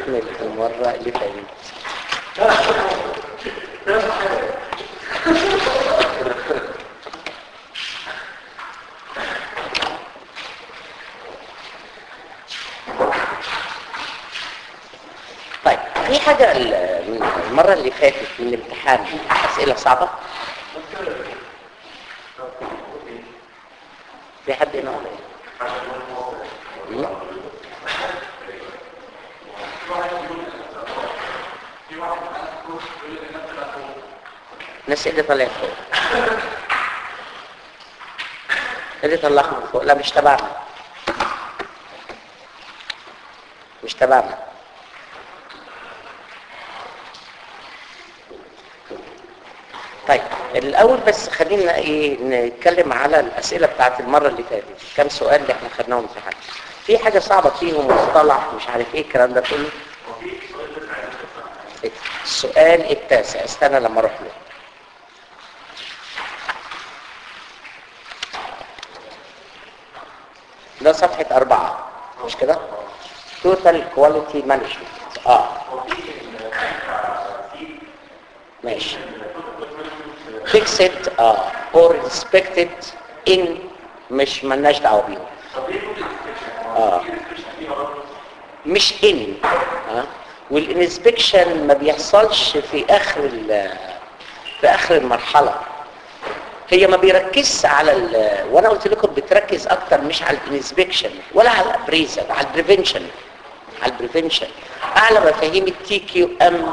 نكمل المرة اللي فاتت طيب في حاجة ال- المرة اللي فاتت من الامتحان أسئلة صعبة في حد هنا ولا ايه؟ مم؟ الناس اللي طلعت فوق اللي طلعنا من فوق لا مش تبعنا مش تبعنا طيب الاول بس خلينا ايه نتكلم على الاسئله بتاعت المره اللي فاتت كم سؤال اللي احنا خدناهم امتحان في حاجه صعبه فيهم مصطلح مش عارف ايه الكلام ده كله السؤال التاسع استنى لما اروح له ده صفحة أربعة مش كده؟ Total Quality Management اه ماشي Fixed اه or respected in مش ملناش دعوة بيهم اه مش ان اه والانسبكشن ما بيحصلش في اخر ال- في اخر المرحله هي ما بيركزش على ال وانا قلت لكم بتركز اكتر مش على الانسبكشن ولا على الابريزل على البريفنشن على البريفنشن اعلى مفاهيم التي كيو ام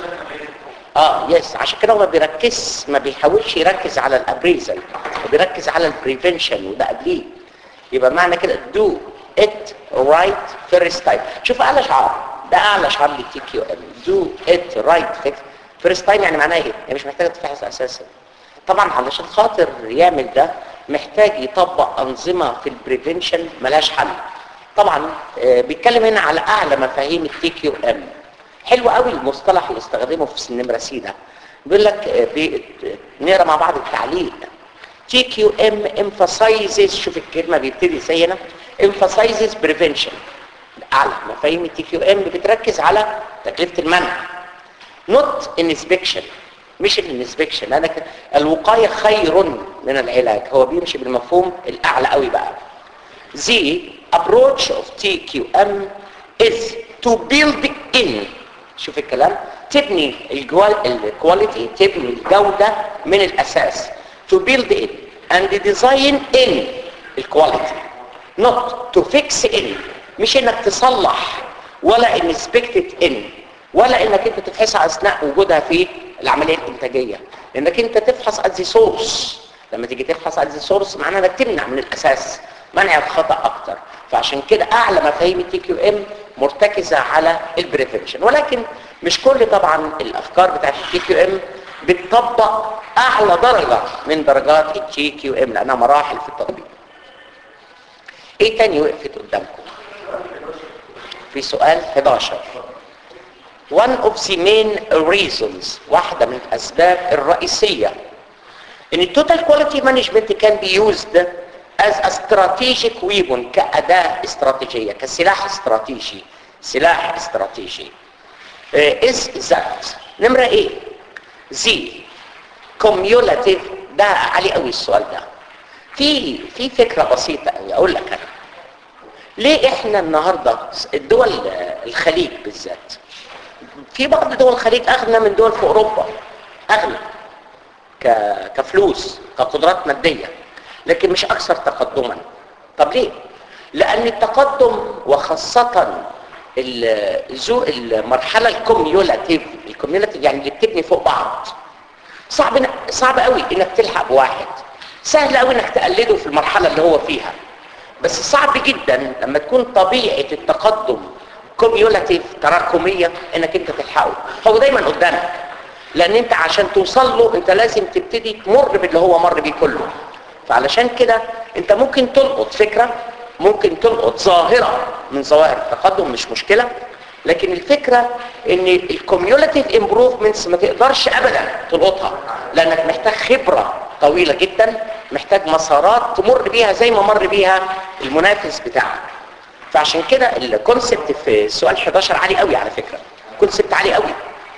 اه يس عشان كده هو ما بيركز ما بيحاولش يركز على الابريزل هو بيركز على البريفنشن وده قبليه يبقى معنى كده do it right first time شوف اعلى شعار ده اعلى شعار للتي كيو ام do it right first time يعني معناه ايه؟ يعني مش محتاجه تفحص اساسا طبعا علشان خاطر يعمل ده محتاج يطبق انظمه في البريفنشن ملهاش حل طبعا آه، بيتكلم هنا على اعلى مفاهيم التي كيو ام حلو قوي المصطلح اللي استخدمه في النمره سي ده بيقول لك آه، بي- نقرا مع بعض التعليق تي كيو ام emphasizes شوف الكلمه بيبتدي ازاي هنا emphasizes prevention اعلى مفاهيم التي كيو ام بتركز على تكلفه المنع not inspection مش الانسبكشن انا ك... الوقايه خير من العلاج هو بيمشي بالمفهوم الاعلى قوي بقى The approach of TQM is to build in شوف الكلام تبني الكواليتي تبني الجودة من الأساس to build in and design in الكواليتي not to fix in مش انك تصلح ولا inspect in ولا انك انت تفحصها اثناء وجودها في العمليه الانتاجيه لانك انت تفحص at the source لما تيجي تفحص at the source معناه انك تمنع من الاساس منع الخطا اكتر فعشان كده اعلى مفاهيم التي كيو ام مرتكزه على البريفنشن ولكن مش كل طبعا الافكار بتاعت التي كيو ام بتطبق اعلى درجه من درجات التي كيو ام لانها مراحل في التطبيق ايه تاني وقفت قدامكم في سؤال 11 one of the main reasons واحدة من الأسباب الرئيسية إن التوتال كواليتي مانجمنت كان بي used as a strategic weapon كأداة استراتيجية كسلاح استراتيجي سلاح استراتيجي uh, is that نمرة ايه the cumulative ده عالي قوي السؤال ده في في فكرة بسيطة قوي اقول لك انا ليه احنا النهاردة الدول الخليج بالذات في بعض دول الخليج اغنى من دول في اوروبا اغنى ك... كفلوس كقدرات ماديه لكن مش اكثر تقدما طب ليه لان التقدم وخاصه ال- ذو المرحله الكوميولاتيف الكوميولاتيف يعني اللي بتبني فوق بعض صعب إن- صعب قوي انك تلحق بواحد سهل قوي انك تقلده في المرحله اللي هو فيها بس صعب جدا لما تكون طبيعه التقدم كوميولاتيف تراكميه انك انت تلحقه هو دايما قدامك لان انت عشان توصل له انت لازم تبتدي تمر باللي هو مر بيه كله فعلشان كده انت ممكن تلقط فكره ممكن تلقط ظاهره من ظواهر التقدم مش مشكله لكن الفكره ان الكوميولاتيف امبروفمنتس ما تقدرش ابدا تلقطها لانك محتاج خبره طويله جدا محتاج مسارات تمر بيها زي ما مر بيها المنافس بتاعك فعشان كده الكونسبت في سؤال 11 عالي قوي على فكره كونسبت عالي قوي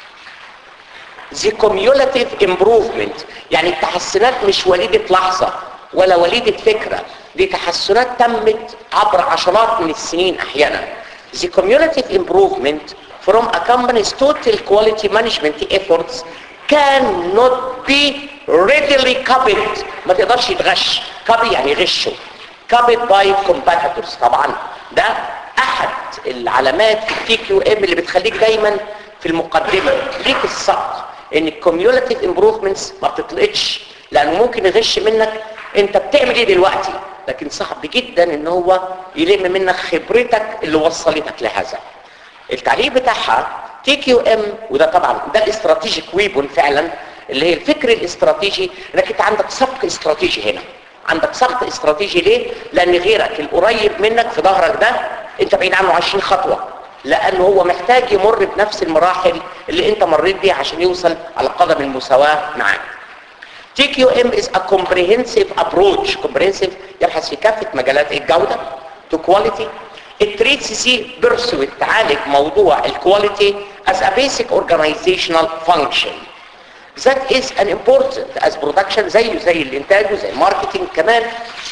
the cumulative improvement يعني التحسنات مش وليدة لحظة ولا وليدة فكرة دي تحسنات تمت عبر عشرات من السنين احيانا the cumulative improvement from a company's total quality management efforts cannot be readily copied ما تقدرش يتغش copy يعني غشه copied by competitors طبعا ده احد العلامات في التي كيو ام اللي بتخليك دايما في المقدمة ليك الصقر ان الكوميولاتيف امبروفمنتس ما بتطلقش لانه ممكن يغش منك انت بتعمل ايه دلوقتي لكن صعب جدا ان هو يلم منك خبرتك اللي وصلتك لهذا التعليق بتاعها تي كيو ام وده طبعا ده الاستراتيجيك ويبون فعلا اللي هي الفكر الاستراتيجي انك انت عندك سبق استراتيجي هنا عندك سبق استراتيجي ليه لان غيرك القريب منك في ظهرك ده انت بعيد عنه 20 خطوه لانه هو محتاج يمر بنفس المراحل اللي انت مريت بيها عشان يوصل على قدم المساواه معاك TQM is a comprehensive approach comprehensive يبحث في كافة مجالات الجودة to quality it treats the pursuit تعالج موضوع الكواليتي as a basic organizational function that is an important as production زيه زي الانتاج وزي الماركتينج كمان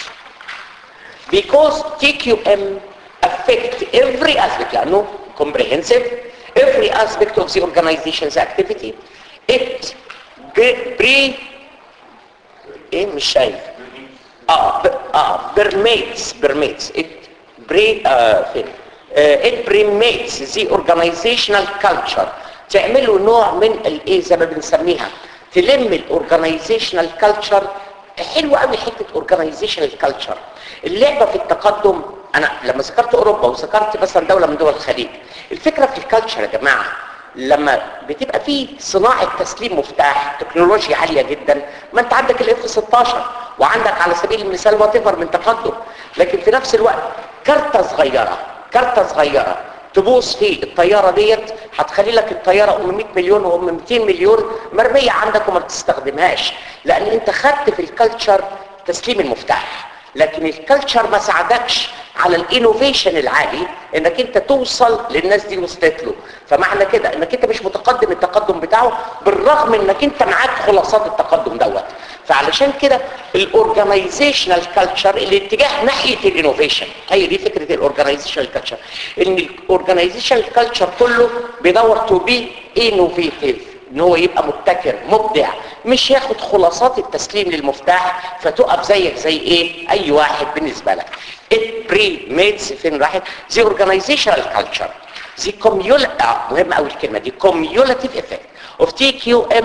because TQM affect every aspect لأنه comprehensive every aspect of the organization's activity it pre ايه مش شايف اه ب... اه برميتس برميتس it بري آه فين آه it permeates the organizational culture تعملوا نوع من الايه زي ما بنسميها تلم الاورجانيزيشنال كلتشر حلوه قوي حته اورجانيزيشنال كلتشر اللعبه في التقدم انا لما ذكرت اوروبا وذكرت مثلا دوله من دول الخليج الفكره في الكلتشر يا جماعه لما بتبقى في صناعة تسليم مفتاح تكنولوجيا عالية جدا ما انت عندك الاف 16 وعندك على سبيل المثال واتيفر من تقدم لكن في نفس الوقت كارتة صغيرة كارتة صغيرة تبوظ في الطيارة ديت هتخلي لك الطيارة ام 100 مليون وام 200 مليون مرمية عندك وما بتستخدمهاش لان انت خدت في الكالتشر تسليم المفتاح لكن الكالتشر ما ساعدكش على الانوفيشن العالي انك انت توصل للناس دي وصلت له فمعنى كده انك انت مش متقدم التقدم بتاعه بالرغم انك انت معاك خلاصات التقدم دوت فعلشان كده الاورجنايزيشنال كلتشر الاتجاه ناحيه الانوفيشن هي دي فكره الاورجنايزيشنال كلتشر ان الاورجنايزيشنال كلتشر كله بيدور تو بي انوفيتيف ان هو يبقى مبتكر مبدع مش ياخد خلاصات التسليم للمفتاح فتقف زيك زي ايه اي واحد بالنسبه لك it pre-mates فين راحت the organizational culture the cumulative آه مهم قوي الكلمه دي cumulative effect of TQM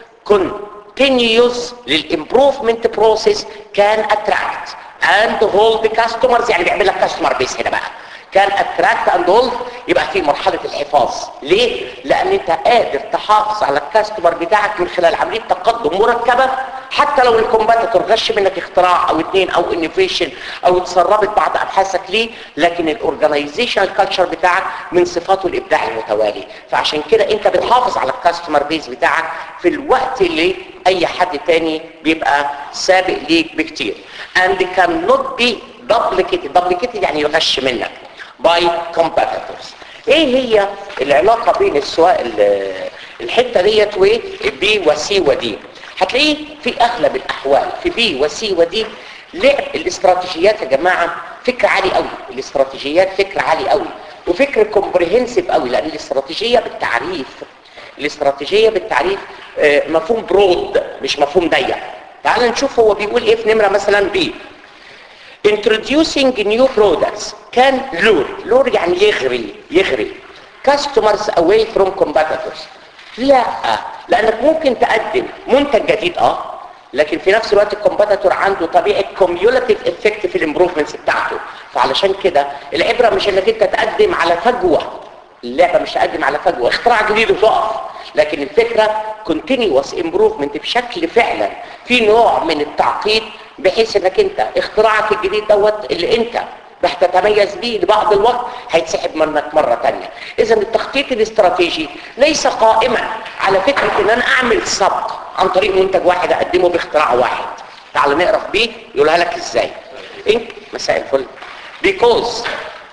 continues للimprovement process can attract and hold the customers يعني بيعمل لك customer base هنا بقى كان اتراكت اند هولد يبقى في مرحله الحفاظ ليه لان انت قادر تحافظ على الكاستمر بتاعك من خلال عمليه تقدم مركبه حتى لو الكومباتيتور غش منك اختراع او اثنين او انوفيشن او تسربت بعض ابحاثك ليه لكن الاورجنايزيشنال كلتشر بتاعك من صفاته الابداع المتوالي فعشان كده انت بتحافظ على الكاستمر بيز بتاعك في الوقت اللي اي حد تاني بيبقى سابق ليك بكتير and cannot be duplicated duplicated يعني يغش منك by competitors ايه هي العلاقة بين السواء الحتة ديت وبي وسي ودي هتلاقيه في اغلب الاحوال في بي وسي ودي لعب الاستراتيجيات يا جماعة فكر عالي قوي الاستراتيجيات فكر عالي قوي وفكر كومبريهنسيف قوي لان الاستراتيجية بالتعريف الاستراتيجية بالتعريف مفهوم برود مش مفهوم ضيق تعال نشوف هو بيقول ايه في نمرة مثلا بي introducing new products كان لور لور يعني يغري يغري customers away from competitors لا لانك ممكن تقدم منتج جديد اه لكن في نفس الوقت الكومبيتيتور عنده طبيعه كوميولاتيف افكت في الامبروفمنتس بتاعته فعلشان كده العبره مش انك انت تقدم على فجوه اللعبه مش تقدم على فجوه اختراع جديد وتقف لكن الفكره كونتينيوس امبروفمنت بشكل فعلا في نوع من التعقيد بحيث انك انت اختراعك الجديد دوت اللي انت هتتميز بيه لبعض الوقت هيتسحب منك مرة تانية اذا التخطيط الاستراتيجي ليس قائما على فكرة ان انا اعمل سبق عن طريق منتج واحد اقدمه باختراع واحد تعال نقرا بيه يقولها لك ازاي انك مساء الفل because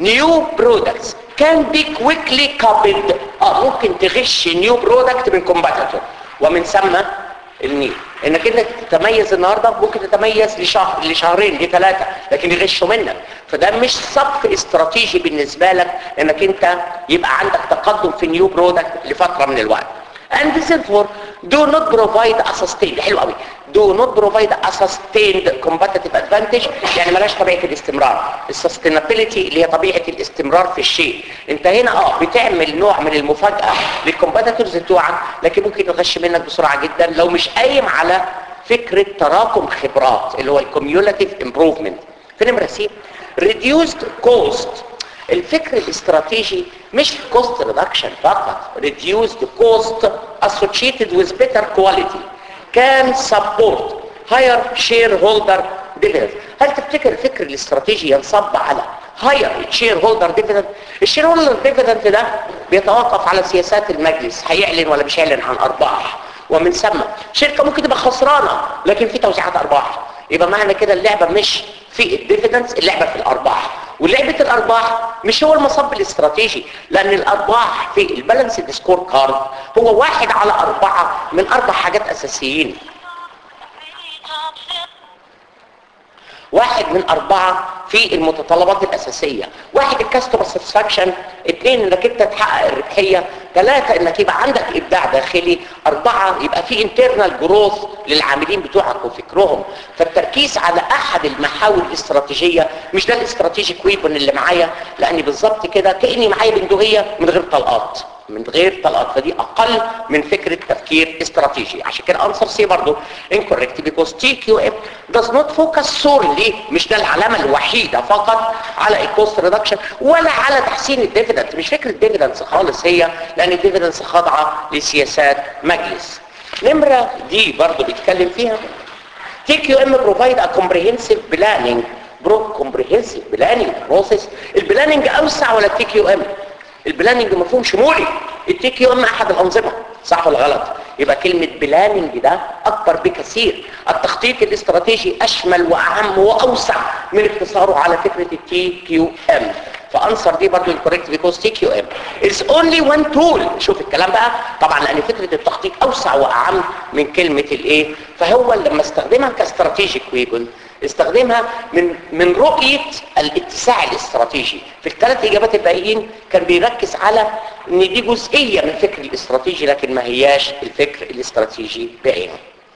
new products can be quickly copied اه ممكن تغش new product من competitor ومن ثم النيل انك انت تتميز النهارده ممكن تتميز لشهر لشهرين لثلاثه لكن يغشوا منك فده مش صف استراتيجي بالنسبه لك انك انت يبقى عندك تقدم في نيو برودكت لفتره من الوقت and therefore do not provide a sustained حلو قوي do not provide a sustained competitive advantage يعني ملاش طبيعه الاستمرار السستينابيلتي اللي هي طبيعه الاستمرار في الشيء انت هنا اه بتعمل نوع من المفاجاه للكومبيتيتورز بتوعك لكن ممكن يغش منك بسرعه جدا لو مش قايم على فكره تراكم خبرات اللي هو الكوميولاتيف امبروفمنت في نمره سي reduced cost الفكر الاستراتيجي مش cost reduction فقط reduced cost associated with better quality can support higher shareholder dividend هل تفتكر الفكر الاستراتيجي ينصب على higher shareholder dividend الشير هولدر dividend ده بيتوقف على سياسات المجلس هيعلن ولا مش هيعلن عن ارباح ومن ثم شركة ممكن تبقى خسرانة لكن في توزيعات ارباح يبقى معنى كده اللعبة مش في الديفيدنس اللعبة في الارباح ولعبة الارباح مش هو المصب الاستراتيجي لان الارباح في البالانس سكور كارد هو واحد على اربعة من اربع حاجات اساسيين واحد من أربعة في المتطلبات الأساسية واحد الكاستمر ساتسفاكشن اثنين انك انت تحقق الربحية ثلاثة انك يبقى عندك ابداع داخلي أربعة يبقى في انترنال جروث للعاملين بتوعك وفكرهم فالتركيز على أحد المحاور الاستراتيجية مش ده الاستراتيجيك ويبن اللي معايا لأني بالظبط كده كأني معايا بندقية من غير طلقات من غير طلقات فدي اقل من فكرة تفكير استراتيجي عشان كده انصر سي برضو incorrect because TQM does not focus solely مش ده العلامة الوحيدة فقط على الكوست ريدكشن ولا على تحسين الديفيدنس مش فكرة ديفيدنس خالص هي لان الديفيدنس خاضعة لسياسات مجلس نمرة دي برضو بيتكلم فيها TQM provide a comprehensive planning برو comprehensive planning process البلاننج اوسع ولا التي كيو ام البلاننج مفهوم شمولي التي كيو ام احد الانظمه صح ولا غلط يبقى كلمه بلاننج ده اكبر بكثير التخطيط الاستراتيجي اشمل واعم واوسع من اختصاره على فكره التي كيو ام فانصر دي برضو الكوريكت بيكوز تي كيو ام از اونلي وان تول شوف الكلام بقى طبعا لان فكره التخطيط اوسع واعم من كلمه الايه فهو لما استخدمها كاستراتيجيك ويبن استخدمها من من رؤيه الاتساع الاستراتيجي في الثلاث اجابات الباقيين كان بيركز على ان دي جزئيه من الفكر الاستراتيجي لكن ما هياش الفكر الاستراتيجي بعينه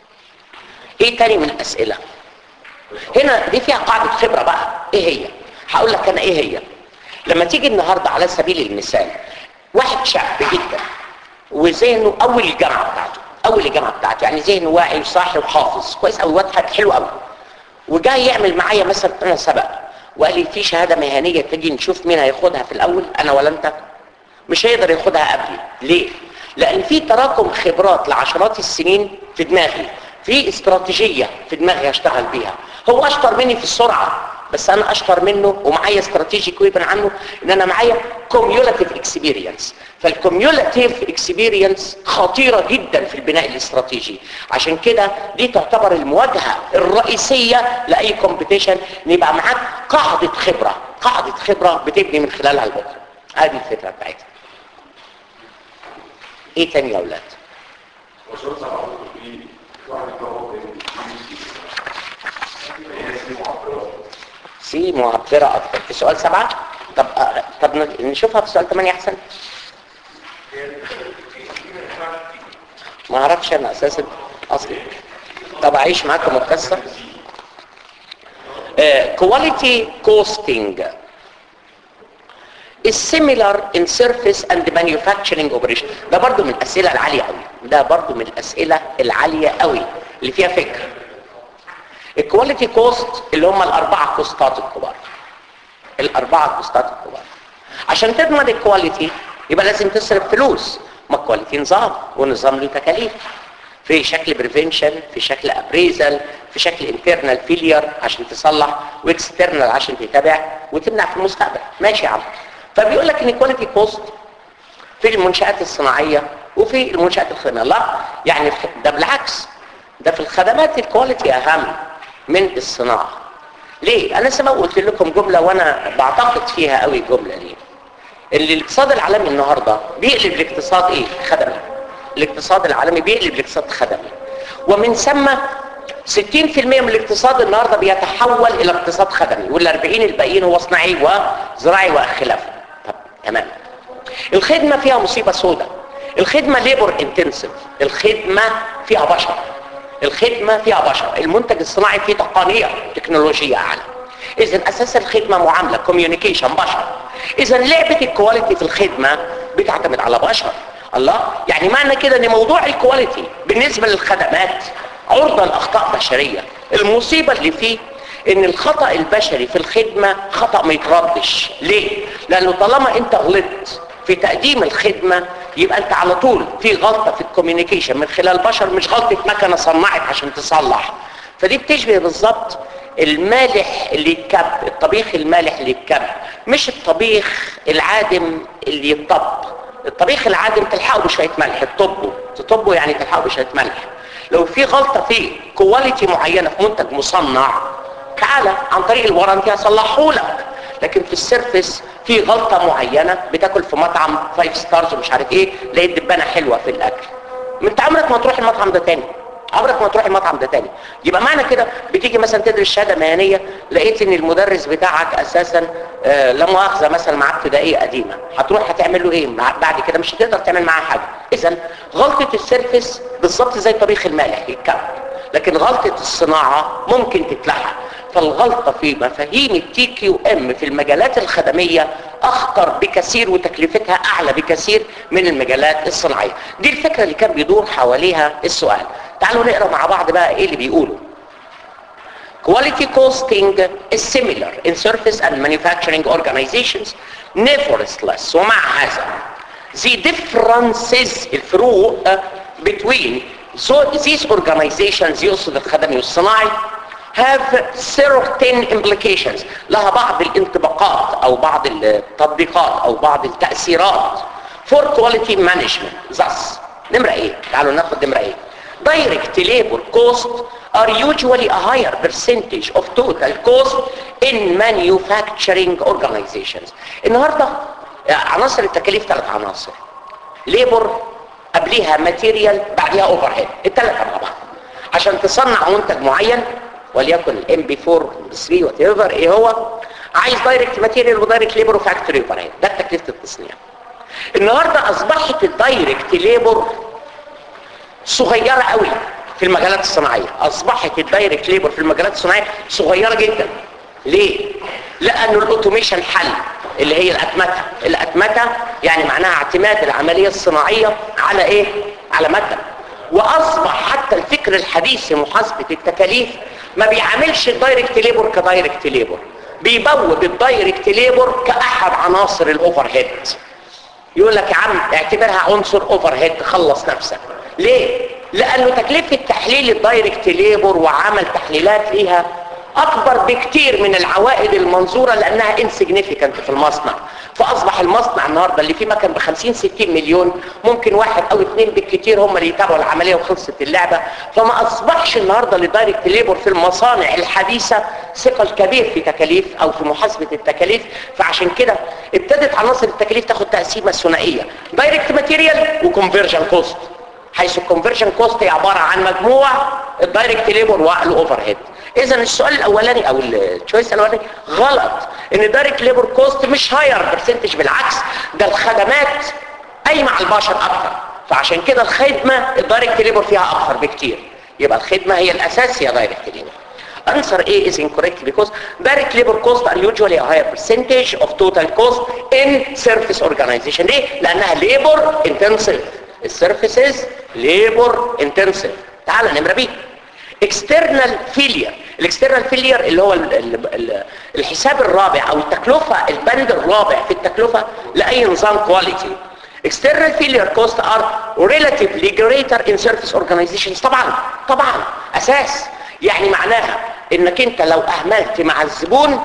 ايه تاني من الاسئله هنا دي فيها قاعده خبره بقى ايه هي هقول لك انا ايه هي لما تيجي النهارده على سبيل المثال واحد شاب جدا وذهنه اول الجامعه بتاعته اول الجامعه بتاعته يعني ذهنه واعي وصاحي وحافظ كويس قوي واضحك حلو قوي وجاي يعمل معايا مثلا انا سبق وقال لي في شهاده مهنيه تيجي نشوف مين هياخدها في الاول انا ولا انت مش هيقدر ياخدها قبلي ليه لان في تراكم خبرات لعشرات السنين في دماغي في استراتيجيه في دماغي هشتغل بيها هو اشطر مني في السرعه بس انا اشطر منه ومعايا استراتيجيك ويبن عنه ان انا معايا كوميولاتيف اكسبيرينس فالكوميولاتيف اكسبيرينس خطيره جدا في البناء الاستراتيجي عشان كده دي تعتبر المواجهه الرئيسيه لاي كومبيتيشن ان يبقى معاك قاعده خبره قاعده خبره بتبني من خلالها البكره هذه الفكره بتاعتها ايه تاني يا اولاد سي معبرة أكتر في سؤال سبعة طب آه، طب نشوفها في سؤال ثمانية أحسن ما أعرفش أنا أساسا أصلي طب أعيش معاكم القصة كواليتي كوستنج is similar in surface and manufacturing operation ده برضو من الأسئلة العالية قوي ده برضو من الأسئلة العالية قوي اللي فيها فكر الكواليتي كوست اللي هم الاربعه كوستات الكبار الاربعه كوستات الكبار عشان تضمن الكواليتي يبقى لازم تصرف فلوس ما الكواليتي نظام ونظام له تكاليف في شكل بريفنشن في شكل ابريزل في شكل انترنال فيلير عشان تصلح واكسترنال عشان تتابع وتمنع في المستقبل ماشي يا عم فبيقول لك ان الكواليتي كوست في المنشآت الصناعية وفي المنشآت الخدمية لا يعني ده بالعكس ده في الخدمات الكواليتي اهم من الصناعة ليه انا لسه قلت لكم جمله وانا بعتقد فيها قوي الجمله دي اللي الاقتصاد العالمي النهارده بيقلب الاقتصاد ايه خدمي الاقتصاد العالمي بيقلب الاقتصاد خدمي ومن ثم 60% من الاقتصاد النهارده بيتحول الى اقتصاد خدمي وال40 الباقيين هو صناعي وزراعي وخلافه طب تمام الخدمه فيها مصيبه سوداء الخدمه ليبر انتنسيف الخدمه فيها بشر الخدمه فيها بشر المنتج الصناعي فيه تقنيه تكنولوجيه اعلى اذا اساس الخدمه معامله كوميونيكيشن بشر اذا لعبه الكواليتي في الخدمه بتعتمد على بشر الله يعني معنى كده ان موضوع الكواليتي بالنسبه للخدمات عرضه لاخطاء بشريه المصيبه اللي فيه ان الخطا البشري في الخدمه خطا ما يتردش ليه لانه طالما انت غلطت في تقديم الخدمه يبقى انت على طول في غلطه في الكوميونيكيشن من خلال بشر مش غلطه مكنه صنعت عشان تصلح فدي بتشبه بالظبط المالح اللي يتكب الطبيخ المالح اللي يتكب مش الطبيخ العادم اللي يطب الطبيخ العادم تلحقه بشويه ملح تطبه تطبه يعني تلحقه بشويه ملح لو في غلطه في كواليتي معينه في منتج مصنع تعالى عن طريق الورنتي هصلحه لك لكن في السيرفس في غلطه معينه بتاكل في مطعم فايف ستارز ومش عارف ايه لقيت دبانه حلوه في الاكل ما انت عمرك ما تروح المطعم ده تاني عمرك ما تروح المطعم ده تاني يبقى معنى كده بتيجي مثلا تدرس شهاده مهنيه لقيت ان المدرس بتاعك اساسا آه لا مؤاخذه مثلا معاه ابتدائيه قديمه هتروح هتعمل له ايه بعد كده مش هتقدر تعمل معاه حاجه اذا غلطه السيرفس بالظبط زي طبيخ المالح يتكب لكن غلطه الصناعه ممكن تتلحق فالغلطه في مفاهيم التي كيو ام في المجالات الخدميه اخطر بكثير وتكلفتها اعلى بكثير من المجالات الصناعيه دي الفكره اللي كان بيدور حواليها السؤال تعالوا نقرا مع بعض بقى ايه اللي بيقولوا Quality costing is similar in service and manufacturing organizations nevertheless ومع هذا the differences الفروق between so these organizations يقصد الخدمي والصناعي have certain implications لها بعض الانطباقات او بعض التطبيقات او بعض التأثيرات for quality management thus نمرة ايه تعالوا ناخد نمرة ايه direct labor cost are usually a higher percentage of total cost in manufacturing organizations النهاردة عناصر التكاليف ثلاث عناصر labor قبليها ماتيريال بعديها اوفر هيد الثلاثة مع بعض عشان تصنع منتج معين وليكن الام بي 4 3 وات ايفر ايه هو عايز دايركت ماتيريال ودايركت ليبر وفاكتوري اوفر هيد ده تكلفه التصنيع النهارده اصبحت الدايركت ليبر صغيره قوي في المجالات الصناعيه اصبحت الدايركت ليبر في المجالات الصناعيه صغيره جدا ليه لانه الاوتوميشن حل اللي هي الاتمته الاتمته يعني معناها اعتماد العمليه الصناعيه على ايه على ماده واصبح حتى الفكر الحديث في محاسبه التكاليف ما بيعاملش الدايركت ليبر كدايركت ليبر بيبوب الدايركت ليبر كاحد عناصر الاوفر هيد يقول لك يا عم اعتبرها عنصر اوفر هيد خلص نفسك ليه لانه تكلفه تحليل الدايركت ليبر وعمل تحليلات ليها اكبر بكتير من العوائد المنظوره لانها انسيجنيفيكانت في المصنع فاصبح المصنع النهارده اللي فيه مكن ب 50 60 مليون ممكن واحد او اثنين بالكتير هم اللي يتابعوا العمليه وخلصت اللعبه فما اصبحش النهارده للدايركت ليبر في المصانع الحديثه ثقل كبير في تكاليف او في محاسبه التكاليف فعشان كده ابتدت عناصر التكاليف تاخد تقسيمه ثنائيه دايركت ماتيريال وكونفرجن كوست حيث الكونفرجن كوست هي عباره عن مجموع الدايركت ليبر والاوفر هيد اذا السؤال الاولاني او التشويس الاولاني غلط ان الدايركت ليبر كوست مش هاير برسنتج بالعكس ده الخدمات قايمه على البشر اكتر فعشان كده الخدمه الدايركت ليبر فيها اكتر بكتير يبقى الخدمه هي الاساس هي دايركت ليبر Answer A is incorrect because direct labor costs are usually a higher percentage of total cost in service organization. ليه؟ لأنها labor intensive. السيرفيسز labor intensive. تعال نمرة بي. external failure. الاكسترنال فيلير اللي هو ال ال ال الحساب الرابع او التكلفة البند الرابع في التكلفة لأي نظام كواليتي. external failure costs are relatively greater in service organizations طبعا طبعا اساس يعني معناها انك انت لو اهملت مع الزبون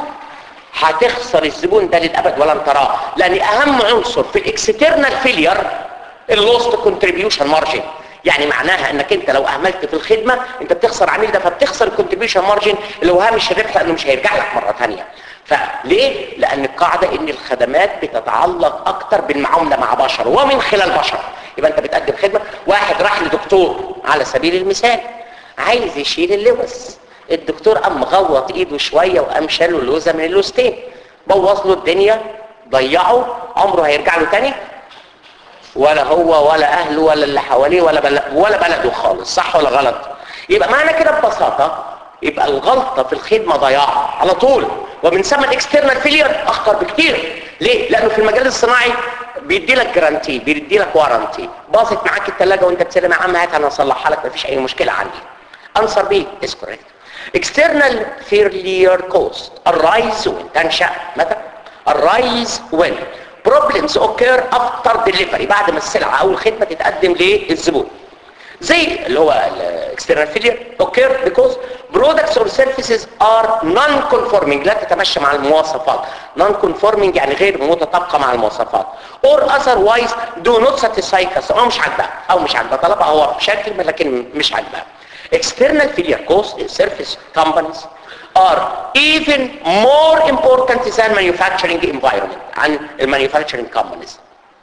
هتخسر الزبون ده للابد ولن تراه لان اهم عنصر في الاكسترنال فيلير اللوست كونتريبيوشن مارجن يعني معناها انك انت لو اهملت في الخدمه انت بتخسر عميل ده فبتخسر الكونتريبيوشن مارجن اللي هو هامش الربح لانه مش هيرجع لك مره ثانيه فليه لان القاعده ان الخدمات بتتعلق اكتر بالمعامله مع بشر ومن خلال بشر يبقى انت بتقدم خدمه واحد راح لدكتور على سبيل المثال عايز يشيل اللوز الدكتور قام مغوط ايده شويه وقام شاله اللوزه من اللوزتين بوظ له الدنيا ضيعه عمره هيرجع له تاني ولا هو ولا اهله ولا اللي حواليه ولا بل... ولا بلده خالص صح ولا غلط يبقى معنى كده ببساطه يبقى الغلطه في الخدمه ضياع على طول ومن ثم الاكسترنال فيلير اخطر بكتير ليه لانه في المجال الصناعي بيدي لك جرانتي بيدي لك وارنتي باظت معاك الثلاجه وانت بتسلم يا عم هات انا اصلحها لك مفيش اي مشكله عندي انسر بي از كوريكت external failure cost arise when تنشأ متى arise when problems occur after delivery بعد ما السلعة او الخدمة تتقدم للزبون زي اللي هو ال external failure occur because products or services are non-conforming لا تتمشى مع المواصفات non-conforming يعني غير متطابقة مع المواصفات or otherwise do not satisfy customer او مش عاجبها او مش عاجبها طلبها هو بشكل لكن مش عاجبها external failure costs in service companies are even more important than manufacturing environment عن manufacturing companies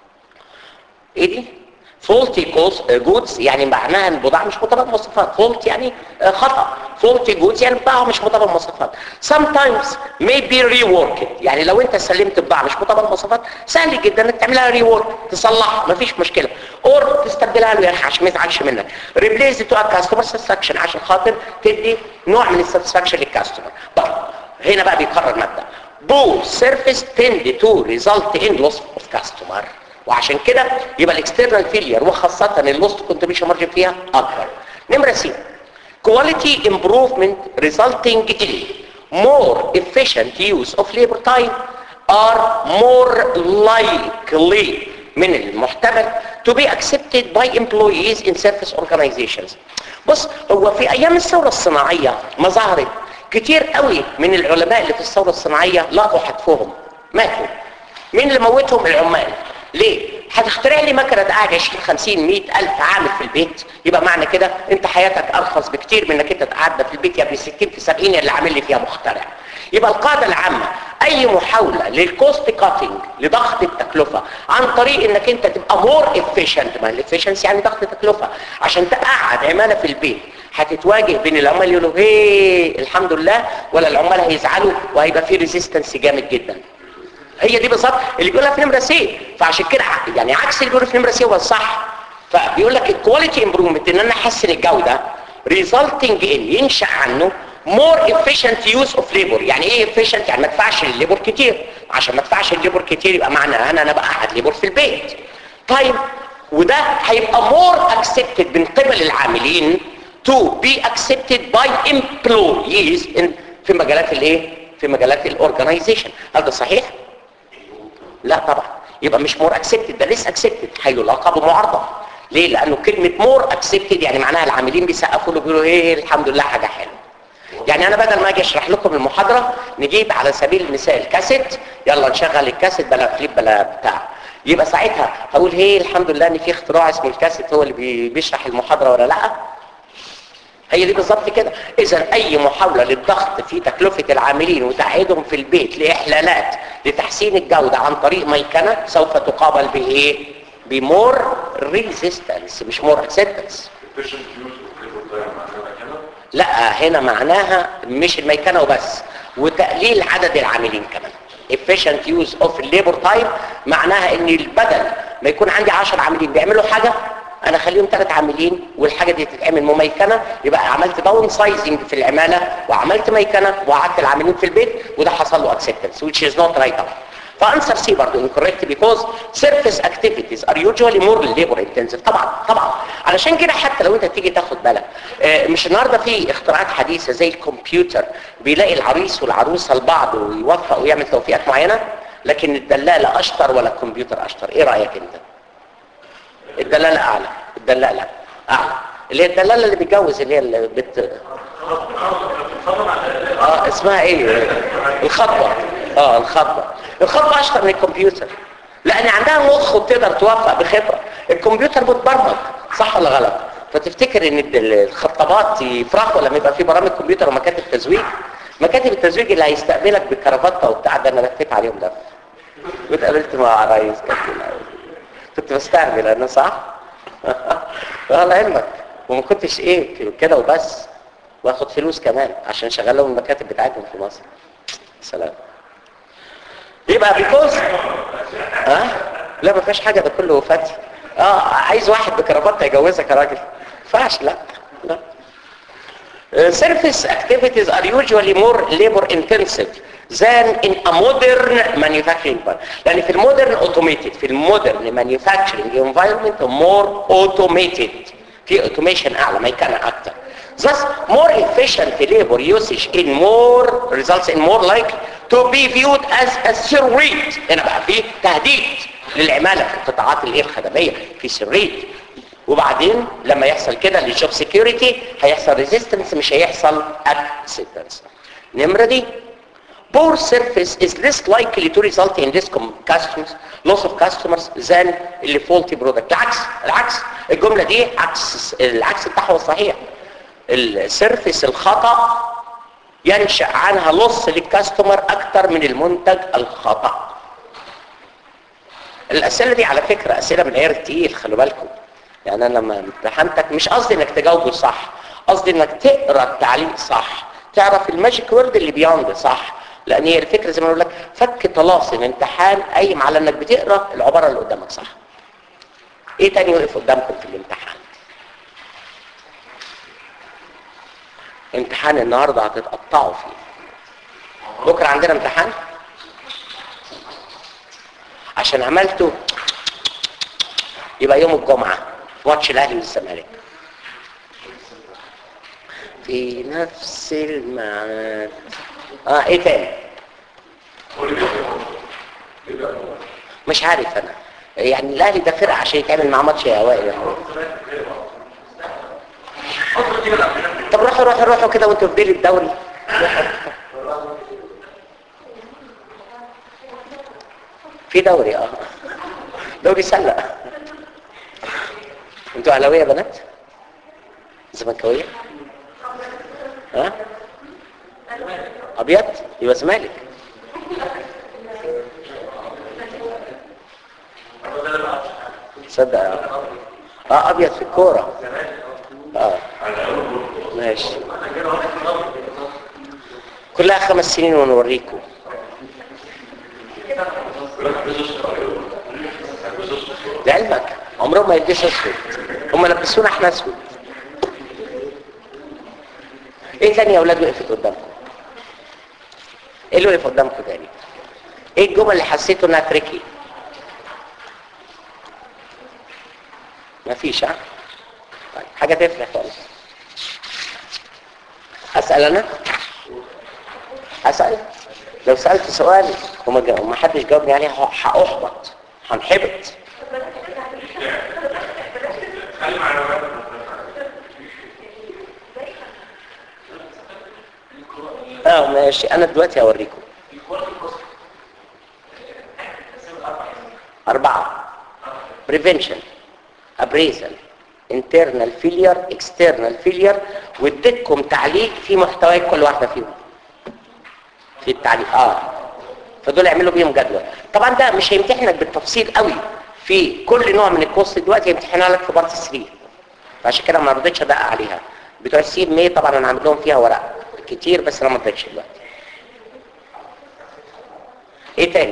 ايه دي faulty goods يعني معناها ان البضاعه مش مطابقه للمواصفات fault يعني خطا faulty goods يعني البضاعه مش مطابقه للمواصفات sometimes may be reworked يعني لو انت سلمت بضاعه مش مطابقه للمواصفات سهل جدا انك تعملها ريورك تصلحها مفيش مشكله اور تستبدلها له يا اخي عشان ما يزعلش منك ريبليس تو كاستمر ساتسفاكشن عشان خاطر تدي نوع من الساتسفاكشن للكاستمر طيب هنا بقى بيقرر مبدا بو سيرفيس تند تو ريزلت ان لوس اوف كاستمر وعشان كده يبقى الاكسترنال فيلير وخاصه اللوست كونتريبيوشن مارجن فيها اكبر نمره سي quality improvement resulting in more efficient use of labor time are more likely من المحتمل to be accepted by employees in service organizations بص هو في ايام الثورة الصناعية ما ظهرت كتير قوي من العلماء اللي في الثورة الصناعية لقوا حتفهم ماتوا مين اللي موتهم العمال ليه هتخترع لي مكنه قاعد 20 50 100 الف عامل في البيت يبقى معنى كده انت حياتك ارخص بكتير من انك انت تقعد في البيت يا ابن 60 في 70 اللي عامل لي فيها مخترع يبقى القاعده العامه اي محاوله للكوست كاتنج لضغط التكلفه عن طريق انك انت تبقى مور افيشنت ما الافيشنسي يعني ضغط تكلفه عشان تقعد عماله في البيت هتتواجه بين العمال يقولوا هي الحمد لله ولا العمال هيزعلوا وهيبقى في ريزيستنس جامد جدا هي دي بالظبط اللي بيقولها في نمره سي فعشان كده يعني عكس اللي بيقوله في نمره سي هو الصح فبيقول لك الكواليتي امبروفمنت ان انا احسن الجوده ريزلتنج ان ينشا عنه more efficient use of labor يعني ايه efficient يعني ما ادفعش الليبر كتير عشان ما ادفعش الليبر كتير يبقى معنى انا انا بقعد ليبر في البيت طيب وده هيبقى more accepted من قبل العاملين to be accepted by employees in في مجالات الايه في مجالات الاورجنايزيشن هل ده صحيح لا طبعا يبقى مش مور اكسبتد ده ليس اكسبتد هيلاقى بمعارضه ليه لانه كلمه مور اكسبتد يعني معناها العاملين بيسقفوا له بيقولوا ايه الحمد لله حاجه حلوه يعني انا بدل ما اجي اشرح لكم المحاضره نجيب على سبيل المثال كاسيت يلا نشغل الكاسيت بلا كليب بلا بتاع يبقى ساعتها هقول هي الحمد لله ان في اختراع اسمه الكاسيت هو اللي بيشرح المحاضره ولا لا هي دي بالظبط كده اذا اي محاوله للضغط في تكلفه العاملين وتعهيدهم في البيت لاحلالات لتحسين الجوده عن طريق ميكنه سوف تقابل بايه بمور ريزيستنس مش مور اكسبتنس لا هنا معناها مش الميكنه وبس وتقليل عدد العاملين كمان efficient use of labor time معناها ان البدل ما يكون عندي 10 عاملين بيعملوا حاجه انا اخليهم ثلاث عاملين والحاجه دي تتعمل مميكنه يبقى عملت داون سايزنج في العماله وعملت ميكنه وقعدت العاملين في البيت وده حصل له acceptance which is not right up فانسر سي برضه incorrect because surface activities are usually more labor intensive طبعا طبعا علشان كده حتى لو انت تيجي تاخد بالك آه مش النهارده في اختراعات حديثه زي الكمبيوتر بيلاقي العريس والعروسه لبعض ويوفق ويعمل توفيقات معينه لكن الدلاله اشطر ولا الكمبيوتر اشطر ايه رايك انت الدلاله اعلى الدلاله اعلى اللي هي الدلاله اللي بيتجوز اللي هي اللي بت اه اسمها ايه الخطبه اه الخطبه الخطبه اشطر من الكمبيوتر لان عندها مخ وبتقدر توفق بخبره الكمبيوتر متبرمج صح ولا غلط فتفتكر ان الخطابات يفرحوا لما يبقى في برامج كمبيوتر ومكاتب تزويج مكاتب التزويج اللي هيستقبلك بكرافته وبتاع ده انا لفيت عليهم ده واتقابلت مع رئيس كنت بستعمل انا صح على علمك وما كنتش ايه كده وبس واخد فلوس كمان عشان شغال لهم المكاتب بتاعتهم في مصر سلام يبقى بيكوز ها أه؟ لا ما فيش حاجه ده كله فتي اه عايز واحد بكرافته يجوزك يا راجل فاش لا لا surface activities are usually more labor intensive than in a modern manufacturing environment لان في المودرن automated في المودرن manufacturing environment more automated في automation اعلى ميكانة اكتر thus more efficient labor usage in more results in more likely to be viewed as a threat هنا بقى في تهديد للعمالة في القطاعات الايه الخدمية في سريت وبعدين لما يحصل كده للجوب سيكيورتي هيحصل ريزيستنس مش هيحصل اكسيدنس نمرة دي poor surface is less likely to result in risk of customers loss of customers than اللي faulty product العكس العكس الجملة دي عكس العكس بتاعها الصحيح السيرفيس الخطأ ينشأ عنها لص للكاستمر اكتر من المنتج الخطأ الاسئله دي على فكره اسئله من عيار تقيل خلوا بالكم يعني انا لما امتحنتك مش قصدي انك تجاوبه صح قصدي انك تقرا التعليق صح تعرف الماجيك وورد اللي بياند صح لان هي الفكره زي ما بقول لك فك طلاسم امتحان قايم على انك بتقرا العباره اللي قدامك صح ايه تاني وقف قدامكم في الامتحان امتحان النهارده هتتقطعوا فيه بكره عندنا امتحان عشان عملته يبقى يوم الجمعه في ماتش الاهلي والزمالك في نفس الميعاد اه ايه تاني مش عارف انا يعني الاهلي ده فرقه عشان يتعمل معاه ماتش يا اوائل طب روحوا روحوا روحوا كده وانتوا في ديل الدوري في دوري اه دوري سله انتوا اهلاويه يا بنات زملكاويه ها ابيض يبقى زمالك صدق اه اه ابيض في الكوره اه ماشي كلها خمس سنين ونوريكم لعلمك عمرهم ما يلبسوا اسود هم لبسونا احنا اسود ايه تاني يا اولاد وقفت قدامكم ايه اللي وقف قدامكم تاني ايه الجمل اللي حسيتوا انها تريكي مفيش ها طيب حاجه تفرح خالص اسال انا اسال لو سالت سؤال وما جا- وما حدش جاوبني عليه ه- هاحبط هنحبط اه ماشي انا دلوقتي هوريكم أربعة prevention appraisal internal failure external failure واديتكم تعليق في محتوى كل واحدة فيهم في التعليق اه فدول اعملوا بيهم جدول طبعا ده مش هيمتحنك بالتفصيل قوي في كل نوع من الكورس دلوقتي هيمتحنها لك في بارت 3 فعشان كده ما رضيتش ادقق عليها بتوع السي ام اي طبعا انا عامل لهم فيها ورق كتير بس انا ما رضيتش دلوقتي ايه تاني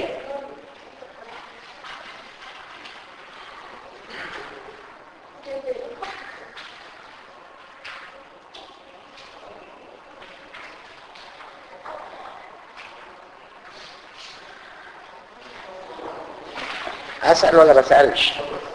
هسأل ولا ما اسالش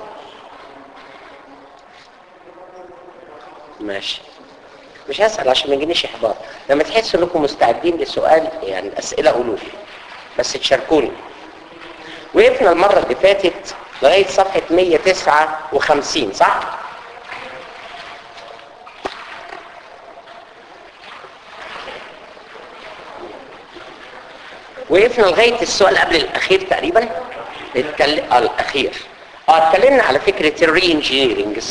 ماشي مش هسأل عشان ما يجينيش احباط لما تحسوا انكم مستعدين للسؤال يعني الاسئله قولوا لي بس تشاركوني وقفنا المره اللي فاتت لغايه صفحه 159 صح وقفنا لغايه السؤال قبل الاخير تقريبا اتكلم آه الاخير اه اتكلمنا على فكره الري انجينيرنج صح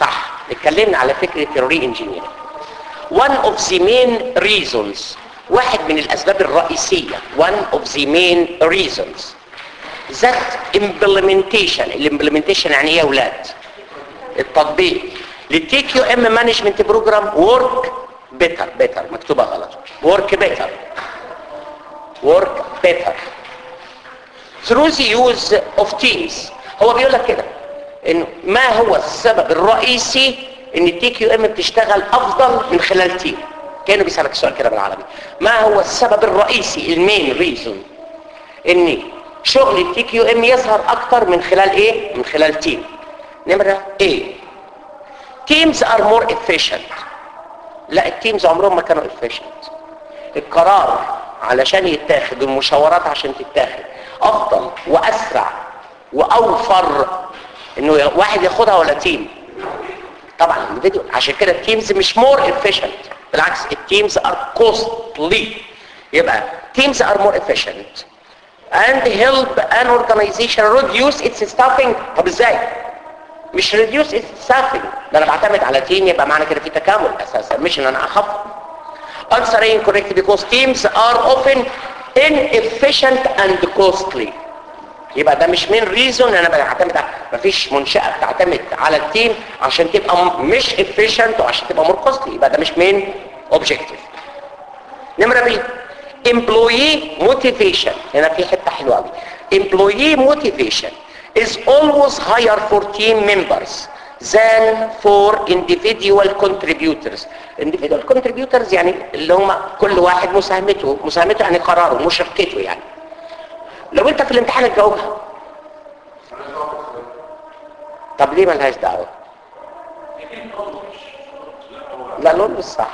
اتكلمنا على فكره الري انجينير one of the main reasons واحد من الاسباب الرئيسيه one of the main reasons that implementation الامبلمنتيشن يعني ايه يا اولاد التطبيق للتي كيو ام مانجمنت بروجرام ورك بيتر بيتر مكتوبه غلط ورك بيتر ورك بيتر through the use of teams هو بيقول لك كده انه ما هو السبب الرئيسي ان التي كيو ام بتشتغل افضل من خلال تيم كانوا بيسالك السؤال كده بالعربي ما هو السبب الرئيسي المين ريزون ان شغل التي كيو ام يظهر اكتر من خلال ايه من خلال تيم نمره ايه teams are more efficient لا التيمز عمرهم ما كانوا efficient القرار علشان يتاخد المشاورات عشان تتاخد افضل واسرع واوفر انه واحد ياخدها ولا تيم طبعا الفيديو عشان كده التيمز مش مور efficient بالعكس التيمز ار كوستلي يبقى teams are more efficient and help an organization reduce its staffing طب ازاي مش reduce its staffing ده انا بعتمد على تيم يبقى معنى كده في تكامل اساسا مش ان انا اخفض answer incorrect because teams are often inefficient and costly يبقى ده مش من ريزون انا بعتمد على مفيش منشأة بتعتمد على التيم عشان تبقى مش efficient وعشان تبقى more costly يبقى ده مش من objective نمرة بي employee motivation هنا في حتة حلوة قوي employee motivation is always higher for team members than for individual contributors individual contributors يعني اللي هم كل واحد مساهمته مساهمته يعني قراره مشاركته يعني لو انت في الامتحان تجاوبها طب ليه ملهاش دعوه لا لون مش صح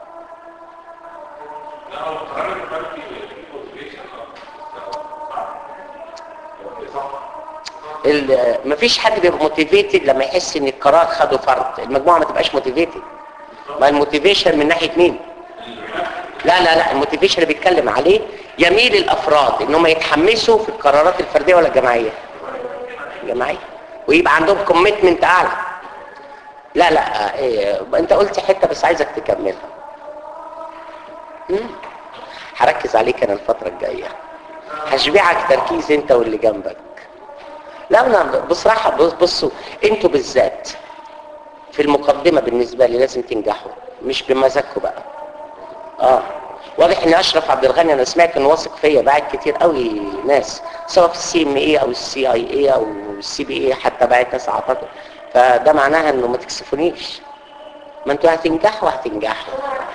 ال- مفيش حد بيبقى موتيفيتد لما يحس ان القرار خده فرد المجموعه ما تبقاش موتيفيتد ما الموتيفيشن من ناحيه مين لا لا لا الموتيفيشن اللي بيتكلم عليه يميل الافراد ان هم يتحمسوا في القرارات الفرديه ولا الجماعيه جماعيه ويبقى عندهم كوميتمنت اعلى لا لا إيه انت قلت حته بس عايزك تكملها مم. هركز عليك انا الفتره الجايه هشبعك تركيز انت واللي جنبك لا انا بصراحه بص بصوا انتوا بالذات في المقدمه بالنسبه لي لازم تنجحوا مش بمزاجكم بقى اه واضح ان اشرف عبد الغني انا سمعت انه واثق فيا باعت كتير قوي ناس سواء في السي ام اي او السي اي اي او السي بي اي حتى باعت ناس اعتقد فده معناها انه ما تكسفونيش ما انتوا هتنجحوا هتنجحوا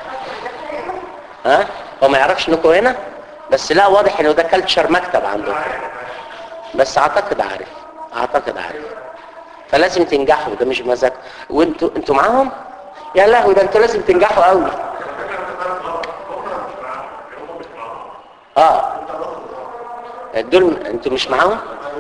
ها هو ما يعرفش انكم هنا بس لا واضح انه ده كلتشر مكتب عندكم بس اعتقد عارف اعتقد عارف فلازم تنجحوا ده مش مزاج وانتوا انتوا معاهم يا لهوي ده انتوا لازم تنجحوا قوي اه دول انتوا مش معاهم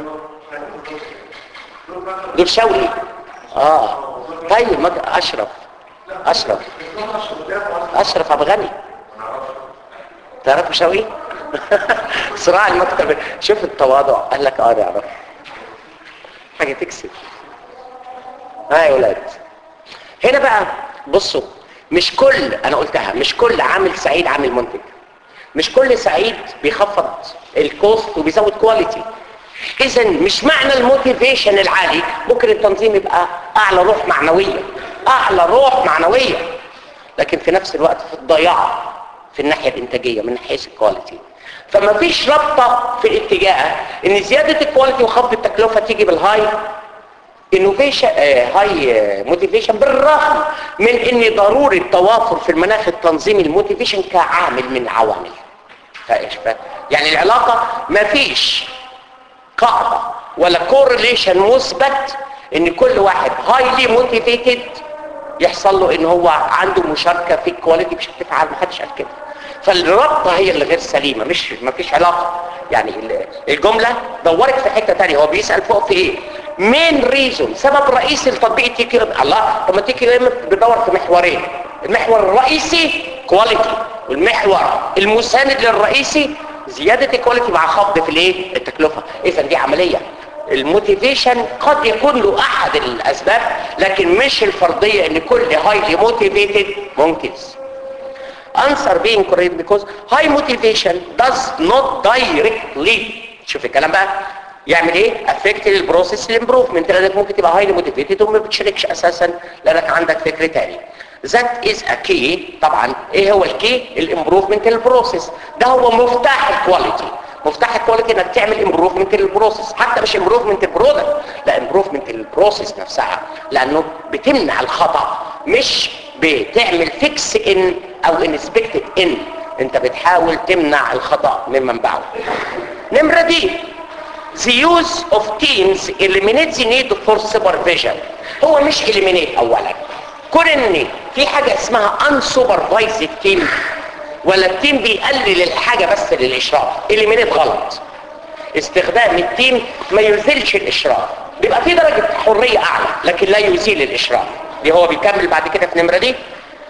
دول شوقي اه طيب ما اشرف اشرف اشرف عبد غني تعرفوا شوقي صراع المكتب شوف التواضع قال لك اه نعرف حاجه تكسب ها يا ولاد هنا بقى بصوا مش كل انا قلتها مش كل عامل سعيد عامل منتج مش كل سعيد بيخفض الكوست وبيزود كواليتي اذا مش معنى الموتيفيشن العالي ممكن التنظيم يبقى اعلى روح معنويه اعلى روح معنويه لكن في نفس الوقت في الضياع في الناحيه الانتاجيه من حيث الكواليتي فما فيش رابطه في الاتجاه ان زياده الكواليتي وخفض التكلفه تيجي بالهاي انوفيشن هاي موتيفيشن بالرغم من ان ضروري توافر في المناخ التنظيمي الموتيفيشن كعامل من عوامل فايش يعني العلاقه ما فيش قاعده ولا كورليشن مثبت ان كل واحد هايلي موتيفيتد يحصل له ان هو عنده مشاركه في الكواليتي بشكل فعال ما حدش قال كده فالرابطه هي اللي غير سليمه مش ما فيش علاقه يعني الجمله دورت في حته ثانيه هو بيسال فوق في ايه مين ريزون سبب رئيسي لتطبيق التي كيو ام الله طب ما التي كيو ام بيدور في محورين المحور الرئيسي كواليتي والمحور المساند للرئيسي زياده الكواليتي مع خفض في الايه التكلفه اذا دي عمليه الموتيفيشن قد يكون له احد الاسباب لكن مش الفرضيه ان كل هايلي موتيفيتد منكس answer being correct because high motivation does not directly شوف الكلام بقى يعمل ايه affect البروسيس الامبروفمنت لانك ممكن تبقى هايلي موتيفيتد وما بتشاركش اساسا لانك عندك فكر تاني that is a key طبعا ايه هو الكي الامبروفمنت البروسيس ده هو مفتاح الكواليتي مفتاح الكواليتي انك تعمل امبروفمنت للبروسيس حتى مش امبروفمنت البرودكت لا امبروفمنت للبروسيس نفسها لانه بتمنع الخطا مش بتعمل فيكس ان او انسبكتد ان انت بتحاول تمنع الخطا من منبعه نمره دي the use of teams eliminates the need for supervision هو مش eliminate اولا كون ان في حاجه اسمها unsupervised team ولا التيم بيقلل الحاجة بس للإشراف إليمينيت غلط استخدام التيم ما يزيلش الإشراف بيبقى في درجة حرية أعلى لكن لا يزيل الإشراف دي هو بيكمل بعد كده في نمرة دي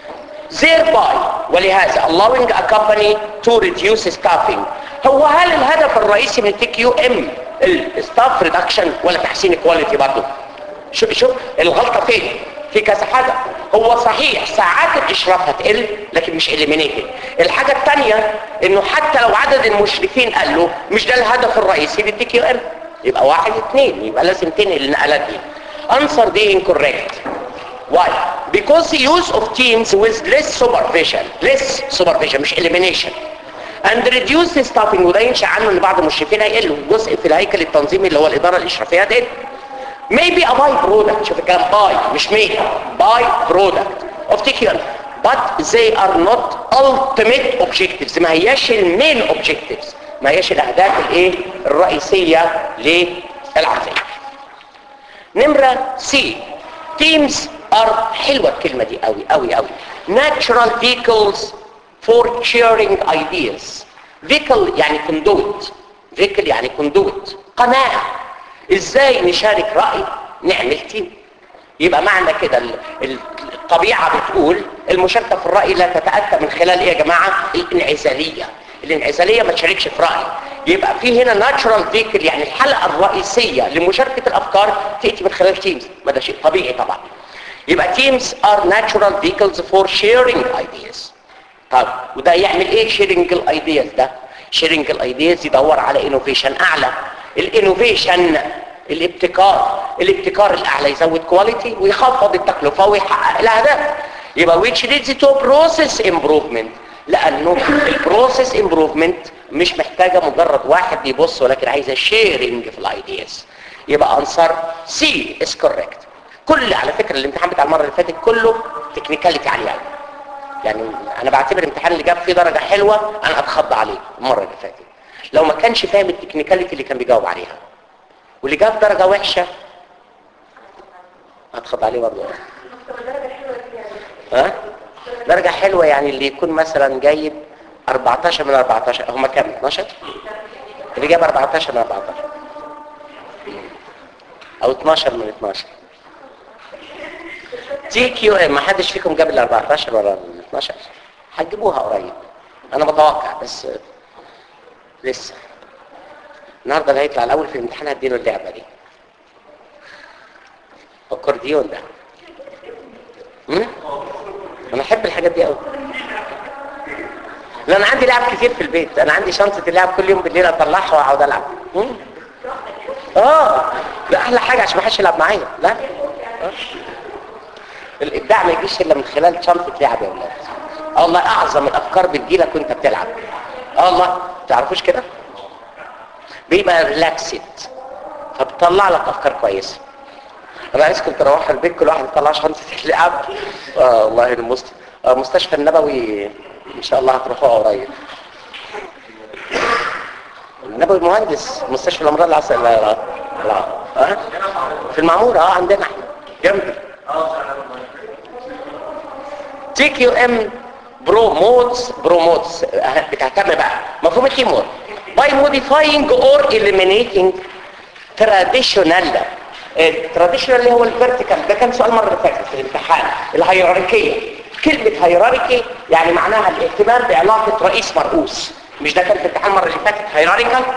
thereby ولهذا allowing a company to reduce staffing هو هل الهدف الرئيسي من تي كيو ام الستاف ريدكشن ولا تحسين الكواليتي برضه شوف شوف الغلطه فين في كذا حاجه هو صحيح ساعات الاشراف هتقل لكن مش اليمينيتد الحاجه الثانيه انه حتى لو عدد المشرفين قالوا مش ده الهدف الرئيسي للتي كيو ام يبقى واحد اثنين يبقى لازم تنقل النقلات دي answer دي incorrect why because the use of teams with less supervision less supervision مش elimination and reduce the staffing وده ينشأ عنه ان بعض المشرفين هيقلوا جزء في الهيكل التنظيمي اللي هو الاداره الاشرافيه هتقل maybe a by product شوف الكلام by مش may by product of TQL but they are not ultimate objectives ما هياش المين objectives ما هياش الاهداف الايه الرئيسيه للعمليه نمره سي teams are حلوه الكلمه دي قوي قوي قوي natural vehicles for sharing ideas vehicle يعني conduit vehicle يعني conduit قناه ازاي نشارك رأي نعمل تيم يبقى معنى كده الطبيعة بتقول المشاركة في الرأي لا تتأتى من خلال ايه يا جماعة الانعزالية الانعزالية ما تشاركش في رأي يبقى في هنا ناتشرال فيكل يعني الحلقة الرئيسية لمشاركة الأفكار تأتي من خلال تيمز ما ده شيء طبيعي طبعا يبقى تيمز are natural vehicles for sharing ideas طب وده يعمل ايه sharing الايدياز ده sharing الايدياز يدور على انوفيشن اعلى الانوفيشن الابتكار الابتكار الاعلى يزود كواليتي ويخفض التكلفه ويحقق الاهداف يبقى which leads to process improvement لانه البروسيس امبروفمنت مش محتاجه مجرد واحد بيبص ولكن عايزه شيرنج في الايدياز يبقى انصر سي از كوريكت كل على فكره الامتحان بتاع المره اللي فاتت كله تكنيكاليتي عاليه قوي يعني انا بعتبر الامتحان اللي جاب فيه درجه حلوه انا اتخضى عليه المره اللي فاتت لو ما كانش فاهم التكنيكاليتي اللي كان بيجاوب عليها واللي جاب درجه وحشه اتخضى عليه برضه ها درجه حلوه يعني اللي يكون مثلا جايب 14 من 14 هم كام 12 اللي جاب 14 من 14 او 12 من 12 تي كيو ام ما حدش فيكم جاب ال 14 ولا ال 12 هتجيبوها قريب انا متوقع بس لسه النهارده اللي هيطلع الاول في الامتحان هديله اللعبه دي الاكورديون ده امم انا احب الحاجات دي قوي لا انا عندي لعب كتير في البيت انا عندي شنطه اللعب كل يوم بالليل اطلعها واقعد العب مم. اه ده احلى حاجه عشان ما حدش يلعب معايا لا آه. الابداع ما يجيش الا من خلال شنطه لعب يا ولاد اه والله اعظم الافكار بتجيلك وانت بتلعب اه والله تعرفوش كده بيبقى ريلاكسد فبتطلع لك افكار كويسه انا عايزكم تروحوا البيت كل واحد يطلع شنطه اللعب اه والله المست... آه مستشفى النبوي ان شاء الله هتروحوها قريب النبوي مهندس مستشفى الامراض العصر لا لا لا أه؟ في المعمورة اه عندنا احنا جنبي تي كيو ام بروموتس بروموتس بتهتم بقى مفهوم التيم وورك by modifying or eliminating traditional التراديشنال اللي هو الفيرتيكال ده كان سؤال مره اللي فاتت في الامتحان الهيراركيه كلمه هيراركي يعني معناها الاهتمام بعلاقه رئيس مرؤوس مش ده كان في الامتحان المره اللي فاتت هيراريكال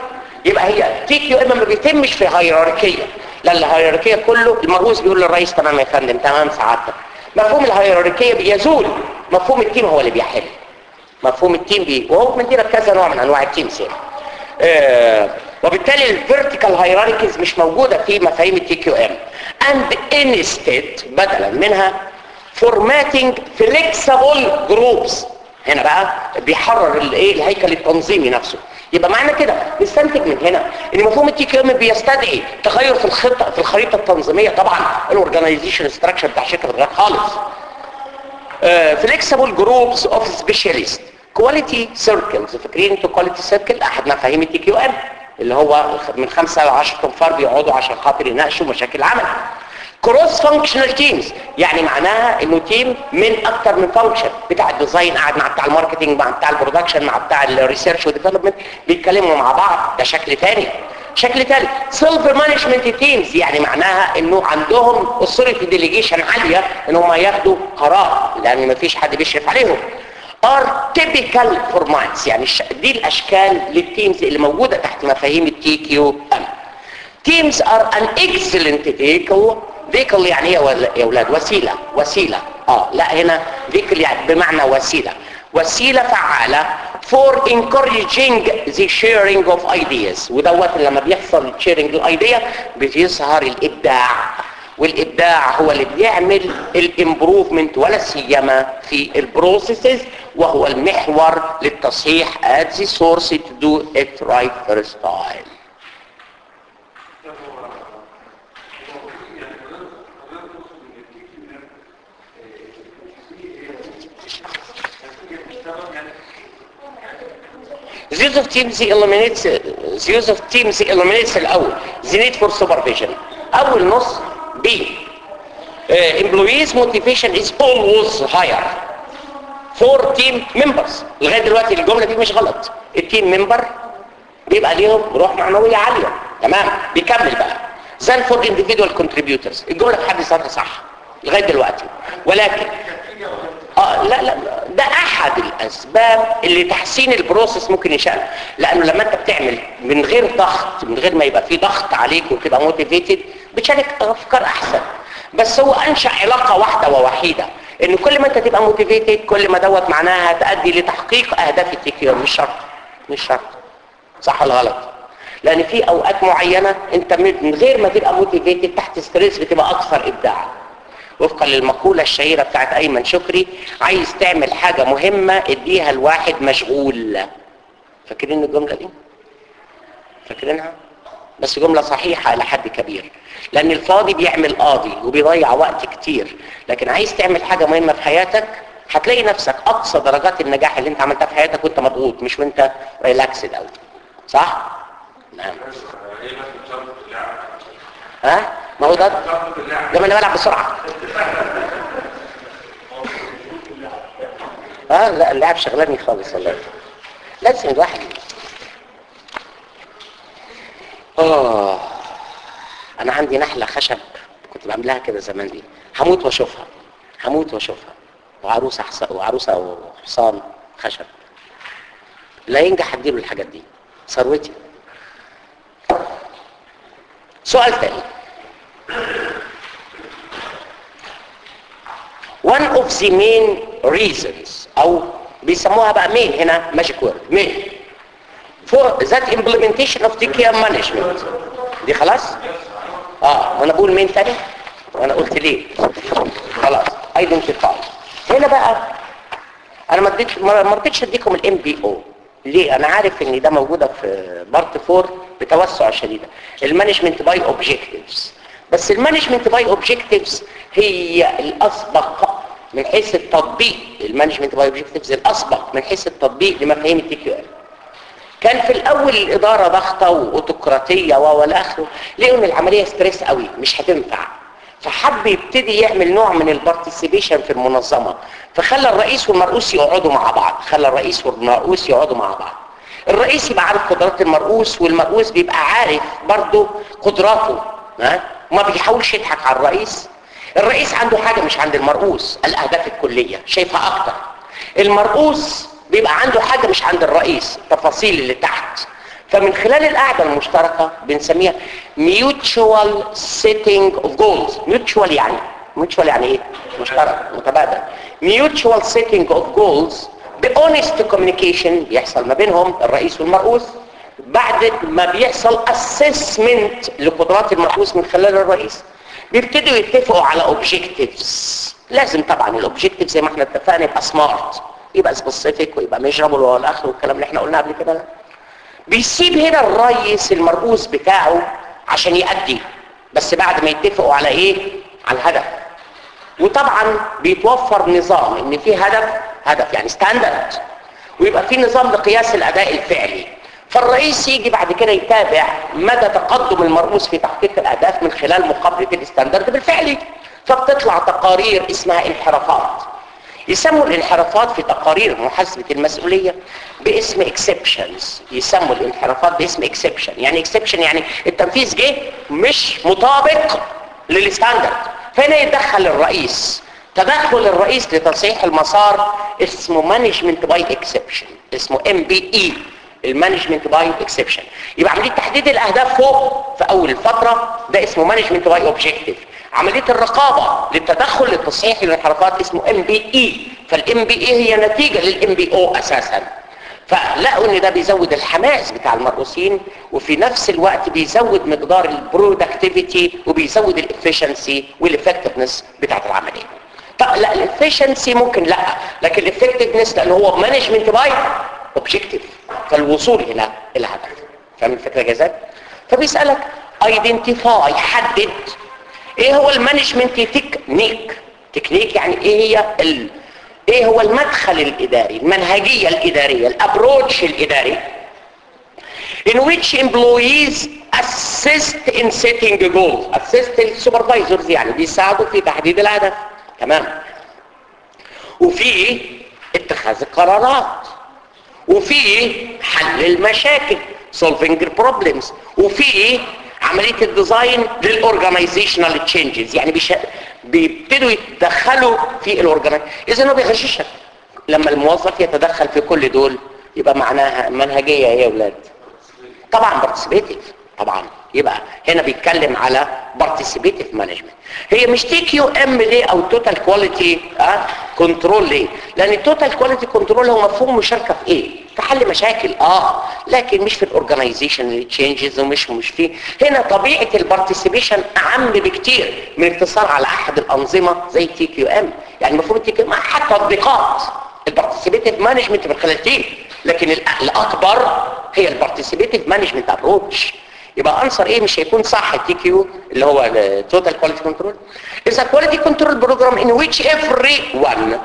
يبقى هي تي كيو ام ما بيتمش في هيراركيه لا الهيراركيه كله المرؤوس بيقول للرئيس تمام يا فندم تمام سعادتك مفهوم الهيراركيه بيزول مفهوم التيم هو اللي بيحل مفهوم التيم بي وهو مدينا كذا نوع من انواع التيمز يعني آه وبالتالي الفيرتيكال هيراركيز مش موجوده في مفاهيم التي كيو ام اند انستيد بدلا منها فورماتنج فليكسبل جروبس هنا بقى بيحرر الايه الهيكل التنظيمي نفسه يبقى معنى كده نستنتج من هنا ان مفهوم التي كيو ام بيستدعي تغير في الخطه في الخريطه التنظيميه طبعا الاورجنايزيشن ستراكشر بتاع الشركه بيتغير خالص فليكسبل جروبس اوف سبيشاليست كواليتي سيركلز فاكرين انتوا كواليتي سيركل احد مفاهيم التي كيو ام اللي هو من خمسة ل 10 تنفار بيقعدوا عشان خاطر يناقشوا مشاكل العمل كروس فانكشنال تيمز يعني معناها انه تيم من اكتر من فانكشن بتاع الديزاين قاعد مع بتاع الماركتنج مع بتاع البرودكشن مع بتاع الريسيرش والديفلوبمنت بيتكلموا مع بعض ده شكل تاني شكل ثالث سيلف مانجمنت تيمز يعني معناها انه عندهم اثوريتي ديليجيشن عاليه ان هم ياخدوا قرار لان مفيش حد بيشرف عليهم are typical formats يعني دي الاشكال للتيمز اللي موجوده تحت مفاهيم التي كيو ام teams are an excellent vehicle vehicle يعني ايه يا اولاد وسيله وسيله اه لا هنا vehicle يعني بمعنى وسيله وسيله فعاله for encouraging the sharing of ideas ودوت لما بيحصل sharing الايديا بيظهر الابداع والابداع هو اللي بيعمل الامبروفمنت ولا سيما في البروسيسز وهو المحور للتصحيح at the source to do it right first time The use of teams eliminates the use of teams eliminates الاول the need for supervision اول نص B uh, employees motivation is always higher for team members لغايه دلوقتي الجمله دي مش غلط التيم ممبر بيبقى ليهم روح معنويه عاليه تمام بيكمل بقى than for individual contributors الجمله في حد ذاتها صح لغايه دلوقتي ولكن اه لا لا ده احد الاسباب اللي تحسين البروسيس ممكن يشال لانه لما انت بتعمل من غير ضغط من غير ما يبقى في ضغط عليك وتبقى موتيفيتد بتشارك افكار احسن بس هو انشا علاقه واحده ووحيده ان كل ما انت تبقى موتيفيتد كل ما دوت معناها هتؤدي لتحقيق اهداف التكيور مش شرط مش شرط صح ولا غلط لان في اوقات معينه انت من غير ما تبقى موتيفيتد تحت ستريس بتبقى اكثر ابداعا وفقا للمقولة الشهيرة بتاعت ايمن شكري عايز تعمل حاجة مهمة اديها لواحد مشغول فاكرين الجملة دي فاكرينها بس جملة صحيحة الى حد كبير لان الفاضي بيعمل قاضي وبيضيع وقت كتير لكن عايز تعمل حاجة مهمة في حياتك هتلاقي نفسك اقصى درجات النجاح اللي انت عملتها في حياتك وانت مضغوط مش وانت ريلاكسد قوي صح نعم ها ما هو ده ده ما انا بلعب بسرعه اه لا اللعب شغلاني خالص والله لازم الواحد اه انا عندي نحله خشب كنت بعملها كده زمان دي هموت واشوفها هموت واشوفها وعروسه حصان وعروسه وحصان خشب لا ينجح اديله الحاجات دي ثروتي سؤال تاني one of the main reasons او بيسموها بقى main هنا magic word main for that implementation of the care management دي خلاص اه وانا بقول مين تاني وانا قلت ليه خلاص identify هنا بقى انا ما اديت ما رضيتش اديكم الام بي او ليه انا عارف ان ده موجوده في بارت 4 بتوسع شديدا المانجمنت باي اوبجكتيفز بس المانجمنت باي اوبجكتيفز هي الاسبق من حيث التطبيق المانجمنت باي اوبجكتيفز الاسبق من حيث التطبيق لمفاهيم التي كيو ال كان في الاول الاداره ضغطه واوتوقراطيه والى اخره لقوا ان العمليه ستريس قوي مش هتنفع فحب يبتدي يعمل نوع من البارتيسيبيشن في المنظمه فخلى الرئيس والمرؤوس يقعدوا مع بعض خلى الرئيس والمرؤوس يقعدوا مع بعض الرئيس يبقى عارف قدرات المرؤوس والمرؤوس بيبقى عارف برضه قدراته ها وما بيحاولش يضحك على الرئيس الرئيس عنده حاجه مش عند المرؤوس الاهداف الكليه شايفها اكتر المرؤوس بيبقى عنده حاجه مش عند الرئيس التفاصيل اللي تحت ف فمن خلال القعده المشتركه بنسميها mutual setting of goals mutual يعني mutual يعني ايه مشترك متبادل mutual setting of goals بhonest communication بيحصل ما بينهم الرئيس والمرؤوس بعد ما بيحصل assessment لقدرات المرؤوس من خلال الرئيس بيبتدوا يتفقوا على objectives لازم طبعا الاوبجكتيف زي ما احنا اتفقنا يبقى سمارت يبقى سبيسيفيك ويبقى ميجرابل والاخر والكلام اللي احنا قلناه قبل كده ده بيسيب هنا الرئيس المرؤوس بتاعه عشان يأدي بس بعد ما يتفقوا على ايه على الهدف وطبعا بيتوفر نظام ان في هدف هدف يعني ستاندرد ويبقى في نظام لقياس الاداء الفعلي فالرئيس يجي بعد كده يتابع مدى تقدم المرؤوس في تحقيق الاهداف من خلال مقابله الستاندرد بالفعلي فبتطلع تقارير اسمها انحرافات يسموا الانحرافات في تقارير محاسبة المسؤولية باسم exceptions يسموا الانحرافات باسم exception يعني exception يعني التنفيذ جه مش مطابق للستاندرد فهنا يتدخل الرئيس تدخل الرئيس لتصحيح المسار اسمه مانجمنت باي اكسبشن اسمه ام بي اي المانجمنت باي اكسبشن يبقى عمليه تحديد الاهداف فوق في اول الفتره ده اسمه مانجمنت باي اوبجكتيف عمليه الرقابه للتدخل لتصحيح الانحرافات اسمه ام بي اي فالام بي اي هي نتيجه للام بي او اساسا فلقوا ان ده بيزود الحماس بتاع المرؤوسين وفي نفس الوقت بيزود مقدار البرودكتيفيتي وبيزود الافشنسي والافكتفنس بتاعت العمليه طب لا الافشنسي ممكن لا لكن الافكتفنس لان هو مانجمنت باي اوبجكتيف فالوصول الى الهدف فاهم الفكره جزاك فبيسالك ايدنتيفاي حدد ايه هو المانجمنت تكنيك تكنيك يعني ايه هي ال... ايه هو المدخل الاداري المنهجيه الاداريه الابروتش الاداري in which employees assist in setting goals assist السوبرفايزرز يعني بيساعدوا في تحديد الهدف تمام وفي اتخاذ القرارات وفي حل المشاكل solving problems وفي عملية الديزاين للاورجنايزيشنال تشينجز يعني بيش... بيبتدوا يتدخلوا في الاورجنايز اذا هو بيغششك لما الموظف يتدخل في كل دول يبقى معناها منهجية يا اولاد طبعا بارتيسيبيتيف طبعا يبقى هنا بيتكلم على بارتيسيبيتيف مانجمنت هي مش تي كيو ام ليه او توتال كواليتي اه كنترول ليه لان التوتال كواليتي كنترول هو مفهوم مشاركه في ايه في حل مشاكل اه لكن مش في الاورجنايزيشن تشينجز ومش مش في هنا طبيعه البارتيسيبيشن اعم بكتير من اقتصار على احد الانظمه زي تي كيو ام يعني مفهوم التي كيو ام احد تطبيقات البارتيسيبيتيف مانجمنت من خلال تيم لكن الاكبر هي البارتيسيبيتيف مانجمنت ابروتش يبقى انسر ايه مش هيكون صح التي كيو اللي هو التوتال كواليتي كنترول اذا كواليتي كنترول بروجرام ان ويتش افري وان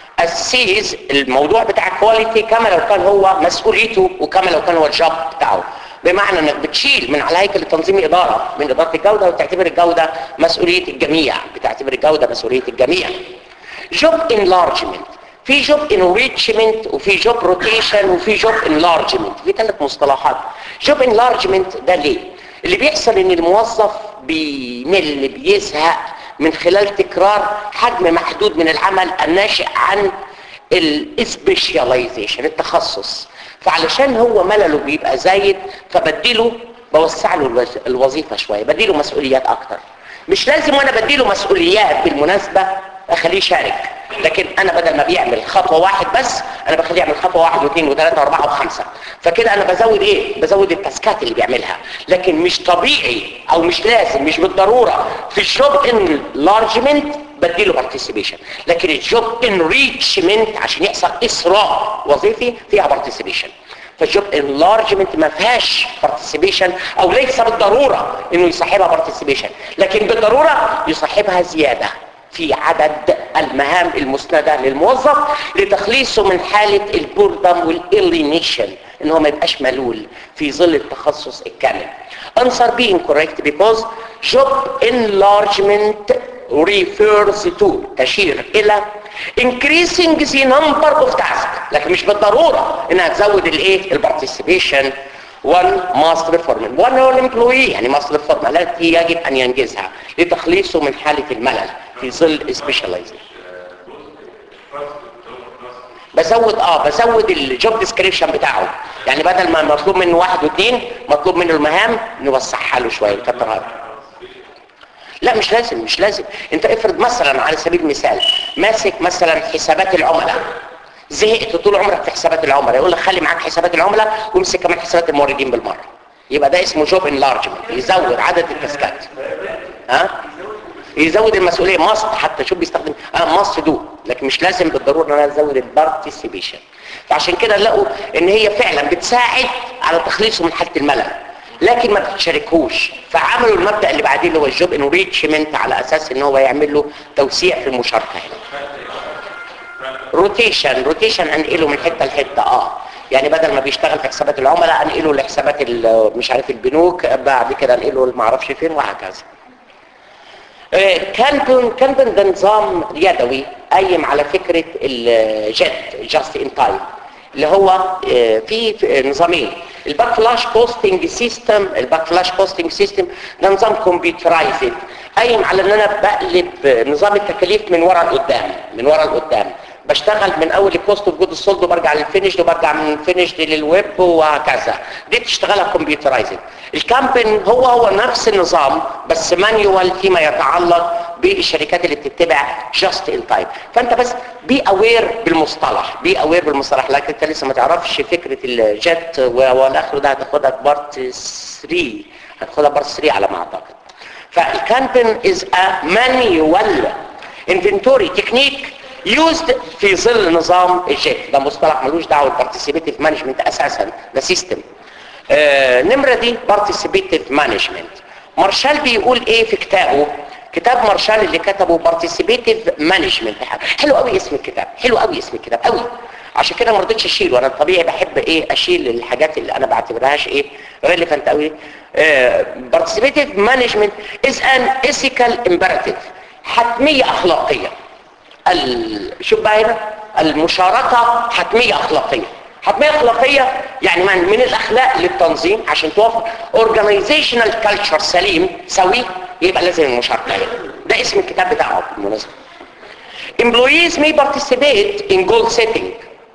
اسيز الموضوع بتاع الكواليتي كما لو كان هو مسؤوليته وكما لو كان هو الجوب بتاعه بمعنى انك بتشيل من على هيكل التنظيم اداره من اداره الجوده وتعتبر الجوده مسؤوليه الجميع بتعتبر الجوده مسؤوليه الجميع جوب انلارجمنت في جوب انريتشمنت وفي جوب روتيشن وفي جوب انلارجمنت في ثلاث مصطلحات جوب انلارجمنت ده ليه اللي بيحصل ان الموظف بيمل بيزهق من خلال تكرار حجم محدود من العمل الناشئ عن الاسبيشاليزيشن التخصص فعلشان هو ملله بيبقى زايد فبديله بوسع له الوظيفه شويه بديله مسؤوليات اكتر مش لازم وانا بديله مسؤوليات بالمناسبه اخليه يشارك لكن انا بدل ما بيعمل خطوه واحد بس انا بخليه يعمل خطوه واحد واثنين وثلاثه واربعه وخمسه فكده انا بزود ايه بزود التاسكات اللي بيعملها لكن مش طبيعي او مش لازم مش بالضروره في الجوب انلارجمنت بديله بارتيسيبيشن لكن الجوب انريتشمنت عشان يحصل اسراء وظيفي فيها بارتيسيبيشن فالجوب انلارجمنت ما فيهاش بارتيسيبيشن او ليس بالضروره انه يصاحبها بارتيسيبيشن لكن بالضروره يصاحبها زياده في عدد المهام المسندة للموظف لتخليصه من حالة البوردم والإلينيشن ان هو ما يبقاش ملول في ظل التخصص الكامل answer being correct because job enlargement refers to تشير الى increasing the number of tasks لكن مش بالضرورة انها تزود الايه البارتيسيبيشن one must perform one هو الامبلوي يعني must perform التي يجب ان ينجزها لتخليصه من حالة الملل في ظل specializing بزود اه بزود الجوب ديسكريبشن بتاعه يعني بدل ما مطلوب منه واحد واثنين مطلوب منه المهام نوسعها له شويه نكترها له. لا مش لازم مش لازم انت افرض مثلا على سبيل المثال ماسك مثلا حسابات العملاء زهقت طول عمرك في حسابات العملاء يقول لك خلي معاك حسابات العملاء وامسك كمان حسابات الموردين بالمره يبقى ده اسمه جوب انلارجمنت يزود عدد التاسكات ها يزود المسؤوليه ماست حتى شوف بيستخدم اه ماست دو لكن مش لازم بالضروره ان انا ازود البارتيسيبيشن فعشان كده لقوا ان هي فعلا بتساعد على تخليصه من حاله الملل لكن ما بتشاركهوش فعملوا المبدا اللي بعدين اللي هو الجوب انريتشمنت على اساس ان هو يعمل له توسيع في المشاركه هنا روتيشن روتيشن انقله من حته لحته اه يعني بدل ما بيشتغل في حسابات العملاء انقله لحسابات ال- مش عارف البنوك بعد كده انقله ما اعرفش فين وهكذا كانبن كانبن ده نظام يدوي قايم على فكرة الجد جاست ان تايم اللي هو آه، في في نظامين الباك فلاش بوستنج سيستم الباك فلاش بوستنج سيستم ده نظام كمبيوترايزد قايم على ان انا بقلب نظام التكاليف من ورا لقدام من ورا لقدام بشتغل من اول الكوست اوف جود السولد وبرجع للفينش وبرجع من الفينش للويب وهكذا دي بتشتغلها كمبيوترايزد الكامبن هو هو نفس النظام بس مانيوال فيما يتعلق بالشركات اللي بتتبع جاست ان تايم فانت بس بي اوير بالمصطلح بي اوير بالمصطلح لكن انت لسه ما تعرفش فكره الجت والاخر ده هتاخدها بارت 3 هتاخدها بارت 3 على ما اعتقد فالكامبن از ا مانيوال انفنتوري تكنيك يوزد في ظل نظام الجيت ده مصطلح ملوش دعوه بالبارتيسيبيتيف مانجمنت اساسا ده سيستم آه نمره دي بارتيسيبيتيف مانجمنت مارشال بيقول ايه في كتابه كتاب مارشال اللي كتبه بارتيسيبيتيف مانجمنت حلو قوي اسم الكتاب حلو قوي اسم الكتاب قوي عشان كده ما رضيتش اشيله انا طبيعي بحب ايه اشيل الحاجات اللي انا بعتبرهاش ايه ريليفنت قوي بارتيسيبيتيف مانجمنت از ان ethical imperative حتميه اخلاقيه ال... شوف بقى هنا المشاركة حتمية أخلاقية حتمية أخلاقية يعني من, من الأخلاق للتنظيم عشان توفر organizational culture سليم سوي يبقى لازم المشاركة هنا ده اسم الكتاب بتاعه بالمناسبة Employees may participate in goal setting,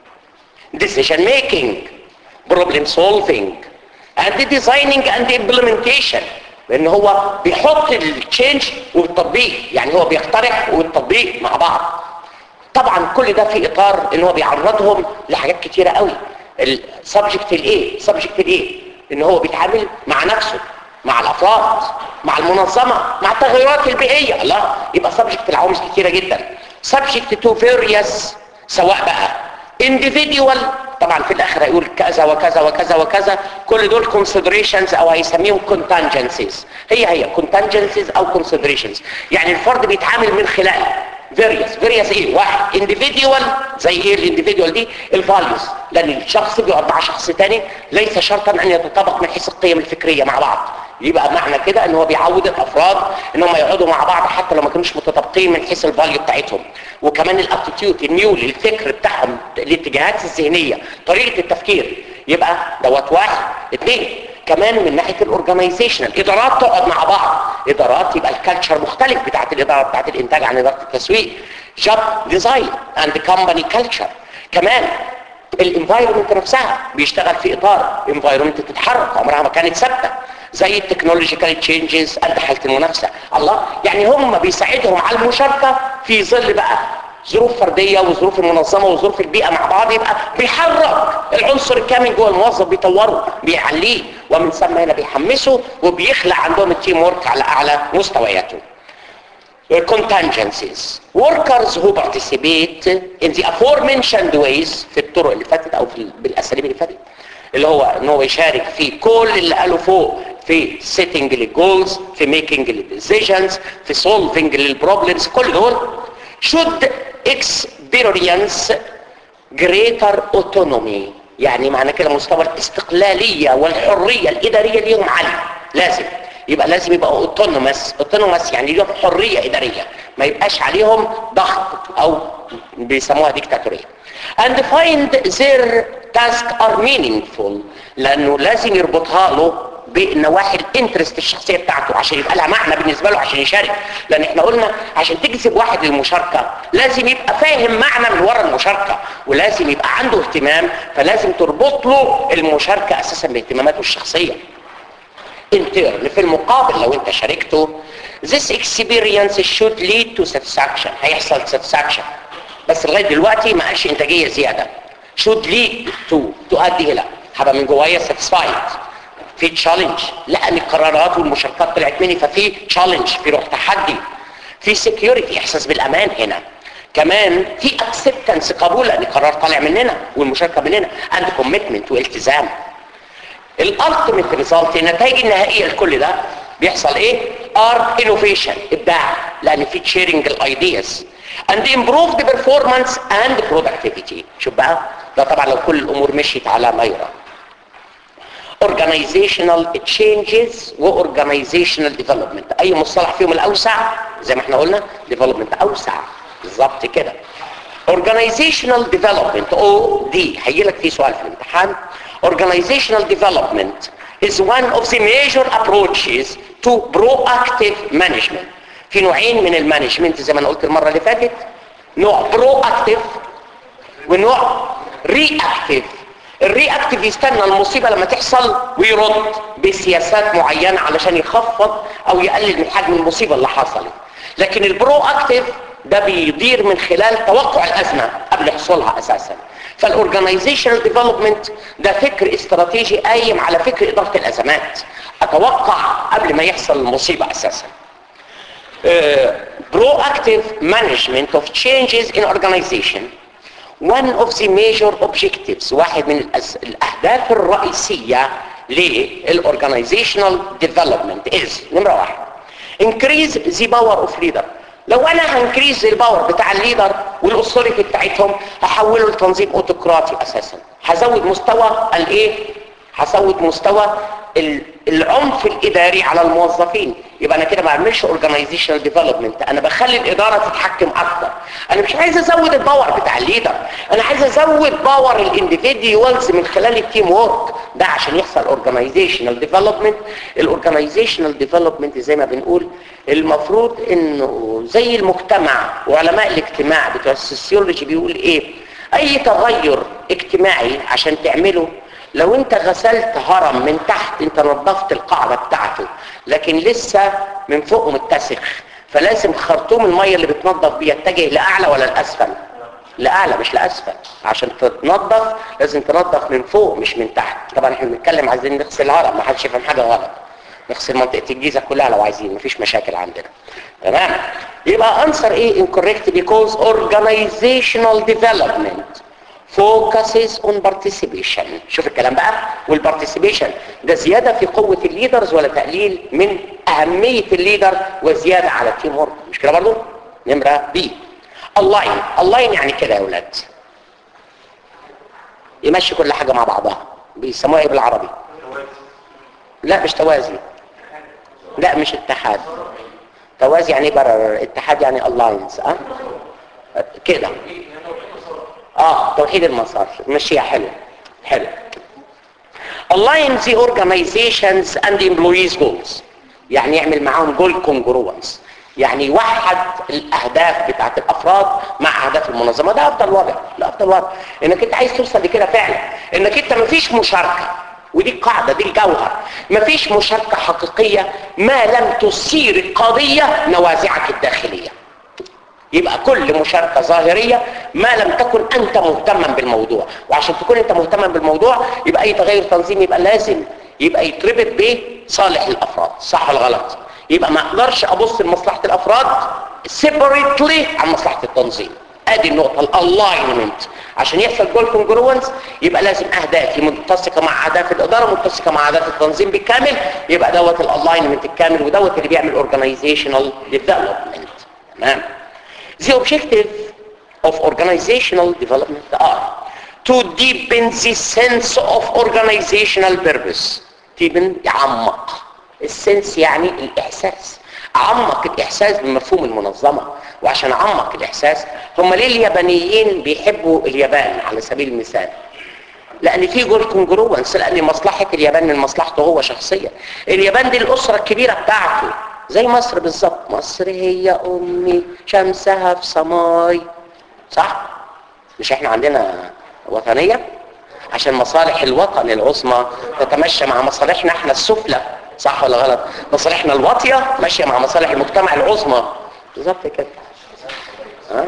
decision making, problem solving, and the designing and the implementation لان هو بيحط التشينج والتطبيق يعني هو بيقترح والتطبيق مع بعض طبعا كل ده في اطار ان هو بيعرضهم لحاجات كتيره قوي السبجكت الايه سبجكت الايه ان هو بيتعامل مع نفسه مع الافراد مع المنظمه مع التغيرات البيئيه الله يبقى سبجكت العوامل كتيره جدا سبجكت تو فيريوس سواء بقى individual طبعا في الاخر هيقول كذا وكذا وكذا وكذا كل دول considerations او هيسميهم contingencies هي هي contingencies او considerations يعني الفرد بيتعامل من خلال various various ايه واحد individual زي ايه الانديفيدوال دي الفاليوز لان الشخص بيقعد مع شخص تاني ليس شرطا ان يتطابق من حيث القيم الفكريه مع بعض يبقى معنى كده ان هو بيعود الافراد ان هم يقعدوا مع بعض حتى لو ما كانوش متطابقين من حيث الفاليو بتاعتهم وكمان الاتيتيود الميول الفكر بتاعهم الاتجاهات الذهنيه طريقه التفكير يبقى دوت واحد اثنين كمان من ناحيه الاورجنايزيشن الادارات تقعد مع بعض ادارات يبقى الكالتشر مختلف بتاعت الاداره بتاعت الانتاج عن اداره التسويق جوب ديزاين اند كومباني كالتشر كمان الانفايرمنت نفسها بيشتغل في اطار انفايرمنت بتتحرك عمرها ما كانت ثابته زي التكنولوجيكال تشينجز قد حاله المنافسه الله يعني هم بيساعدهم على المشاركه في ظل بقى ظروف فرديه وظروف المنظمه وظروف البيئه مع بعض يبقى بيحرك العنصر الكامل جوه الموظف بيطوره بيعليه ومن ثم هنا بيحمسه وبيخلق عندهم التيم ورك على اعلى مستوياته contingencies workers who participate in the aforementioned ways في الطرق اللي فاتت او في بالاساليب اللي فاتت اللي هو ان هو يشارك في كل اللي قاله فوق في setting للجولز في making للديسيجنز في solving للبروبلمز كل دول should experience greater autonomy يعني معنى كده مستوى الاستقلالية والحرية الإدارية ليهم عالي لازم يبقى لازم يبقى اوتونومس اوتونومس يعني ليهم حرية إدارية ما يبقاش عليهم ضغط أو بيسموها ديكتاتورية and find their task are meaningful لأنه لازم يربطها له بالنواحي الانترست الشخصيه بتاعته عشان يبقى لها معنى بالنسبه له عشان يشارك لان احنا قلنا عشان تجذب واحد للمشاركه لازم يبقى فاهم معنى من ورا المشاركه ولازم يبقى عنده اهتمام فلازم تربط له المشاركه اساسا باهتماماته الشخصيه intern في المقابل لو انت شاركته this experience should lead to satisfaction هيحصل satisfaction بس لغايه دلوقتي ما قالش انتاجيه زياده should lead to تؤدي الى هبقى من جوايا satisfied في تشالنج لان القرارات والمشاركات طلعت مني ففي تشالنج في روح تحدي في سكيورتي احساس بالامان هنا كمان في اكسبتنس قبول لان القرار طالع مننا والمشاركه مننا اند كوميتمنت والتزام الالتيميت ريزلت النتائج النهائيه لكل ده بيحصل ايه ار انوفيشن ابداع لان في تشيرنج الايدياز and improve the performance and productivity شوف بقى ده طبعا لو كل الامور مشيت على ما يرام organizational changes و organizational development اي مصطلح فيهم الاوسع زي ما احنا قلنا development اوسع بالظبط كده organizational development او دي هيجي لك فيه سؤال في الامتحان organizational development is one of the major approaches to proactive management في نوعين من المانجمنت زي ما انا قلت المره اللي فاتت نوع proactive ونوع reactive الرياكتيف يستنى المصيبة لما تحصل ويرد بسياسات معينة علشان يخفض او يقلل من حجم المصيبة اللي حصلت لكن البرو اكتيف ده بيدير من خلال توقع الازمة قبل حصولها اساسا فالاورجنايزيشنال ديفلوبمنت ده فكر استراتيجي قايم على فكر ادارة الازمات اتوقع قبل ما يحصل المصيبة اساسا proactive management of changes in organization one of the major objectives واحد من الأس... الأهداف الرئيسية للorganizational development is نمرة واحد increase the power of leader لو انا هنكريز الباور بتاع الليدر والاثوريتي بتاعتهم هحوله لتنظيم اوتوقراطي اساسا هزود مستوى الايه هزود مستوى العنف الاداري على الموظفين يبقى انا كده ما بعملش اورجانيزيشنال ديفلوبمنت انا بخلي الاداره تتحكم اكتر انا مش عايز ازود الباور بتاع الليدر انا عايز ازود باور الانديفيديوالز من خلال التيم وورك ده عشان يحصل اورجانيزيشنال ديفلوبمنت الاورجانيزيشنال ديفلوبمنت زي ما بنقول المفروض انه زي المجتمع وعلماء الاجتماع بتوع السوسيولوجي بيقول ايه اي تغير اجتماعي عشان تعمله لو انت غسلت هرم من تحت انت نظفت القاعدة بتاعته لكن لسه من فوقه متسخ فلازم خرطوم المية اللي بتنظف بيه يتجه لأعلى ولا لأسفل لأعلى مش لأسفل عشان تتنظف لازم تنظف من فوق مش من تحت طبعا احنا بنتكلم عايزين نغسل الهرم ما حدش يفهم حاجة غلط نغسل منطقة الجيزة كلها لو عايزين مفيش مشاكل عندنا تمام يبقى answer ايه incorrect because organizational development focuses on participation شوف الكلام بقى والبارتيسيبيشن ده زيادة في قوة الليدرز ولا تقليل من أهمية الليدر وزيادة على التيم وورك مش كده برضو نمرة بي اللاين اللاين يعني كده يا ولاد يمشي كل حاجة مع بعضها بيسموها ايه بالعربي لا مش توازي لا مش اتحاد توازي يعني برر اتحاد يعني alliance اه كده اه توحيد المسار مشيها حلو حلو align the organizations and employees goals يعني يعمل معاهم جول congruence يعني يوحد الاهداف بتاعت الافراد مع اهداف المنظمه ده افضل وضع ده افضل وضع انك انت عايز توصل لكده فعلا انك انت مفيش مشاركه ودي القاعده دي الجوهر مفيش مشاركه حقيقيه ما لم تثير القضيه نوازعك الداخليه يبقى كل مشاركة ظاهرية ما لم تكن أنت مهتما بالموضوع وعشان تكون أنت مهتما بالموضوع يبقى أي تغير تنظيمي يبقى لازم يبقى يتربط بصالح الأفراد صح ولا غلط يبقى ما أقدرش أبص لمصلحة الأفراد separately عن مصلحة التنظيم ادي النقطة الالاينمنت عشان يحصل جول كونجروانس يبقى لازم اهدافي متسقة مع اهداف الادارة متسقة مع اهداف التنظيم بالكامل يبقى دوت الالاينمنت الكامل ودوت اللي بيعمل اورجانيزيشنال ديفلوبمنت تمام The objective of organizational development are to deepen the sense of organizational purpose deepen يعمق السنس يعني الإحساس أعمق الإحساس بمفهوم المنظمة وعشان أعمق الإحساس هم ليه اليابانيين بيحبوا اليابان على سبيل المثال لان في جول كونجروانس لان مصلحه اليابان من مصلحته هو شخصيا اليابان دي الاسره الكبيره بتاعته زي مصر بالظبط مصر هي امي شمسها في سماي صح مش احنا عندنا وطنيه عشان مصالح الوطن العظمى تتمشى مع مصالحنا احنا السفلى صح ولا غلط مصالحنا الواطيه ماشيه مع مصالح المجتمع العظمى بالظبط كده ها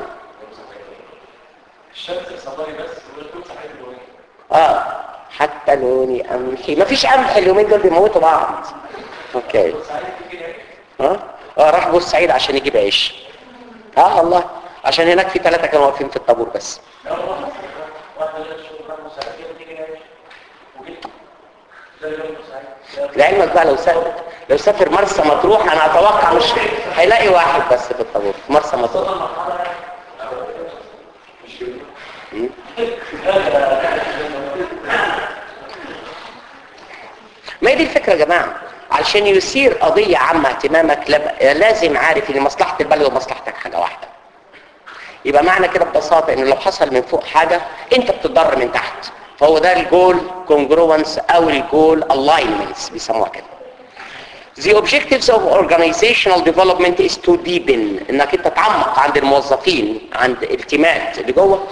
الشمس الصباري بس والكل صحيح الوين اه حتى لوني قمحي مفيش قمح اليومين دول بيموتوا بعض اوكي صحيح كده ها اه راح بورسعيد عشان يجيب عيش اه والله عشان هناك في ثلاثة كانوا واقفين في الطابور بس لا والله واحدة لها الشغل بقى مساعدين تيجي نعيش وجيت زي يوم سعيد لعلمك بقى لو سافر لو سافر مرسى مطروح انا اتوقع مش هيلاقي واحد بس في الطابور في مرسى مطروح مم. ما هي دي الفكرة يا جماعة علشان يثير قضية عامة اهتمامك لب- لازم عارف ان مصلحة البلد ومصلحتك حاجة واحدة يبقى معنى كده ببساطة ان لو حصل من فوق حاجة انت بتضر من تحت فهو ده الجول كونجروانس او الجول الاينمنتس بيسموها كده The objectives of organizational development is to deepen انك انت تعمق عند الموظفين عند التيمات اللي جوه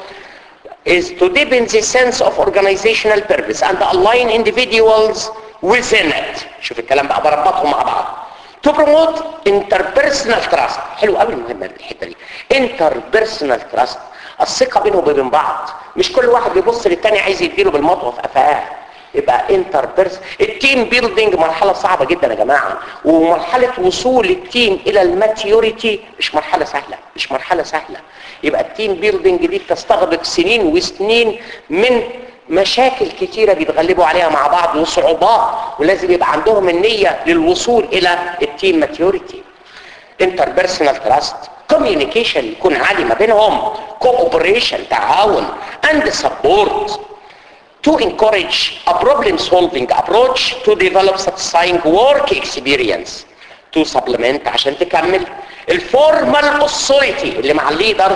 is to deepen the sense of organizational purpose and align individuals within it شوف الكلام بقى بربطهم مع بعض to promote interpersonal trust حلو قوي المهمة الحتة دي interpersonal trust الثقة بينهم وبين بعض مش كل واحد بيبص للتاني عايز يديله بالمطوة في قفاه يبقى انتر بيرس التيم بيلدينج مرحله صعبه جدا يا جماعه ومرحله وصول التيم الى الماتيوريتي مش مرحله سهله مش مرحله سهله يبقى التيم بيلدينج دي بتستغرق سنين وسنين من مشاكل كتيره بيتغلبوا عليها مع بعض وصعوبات ولازم يبقى عندهم النيه للوصول الى التيم ماتيوريتي interpersonal trust communication يكون عالي ما بينهم cooperation تعاون and support to encourage a problem solving approach to develop satisfying work experience to supplement عشان تكمل الفورمال authority اللي مع الليدرز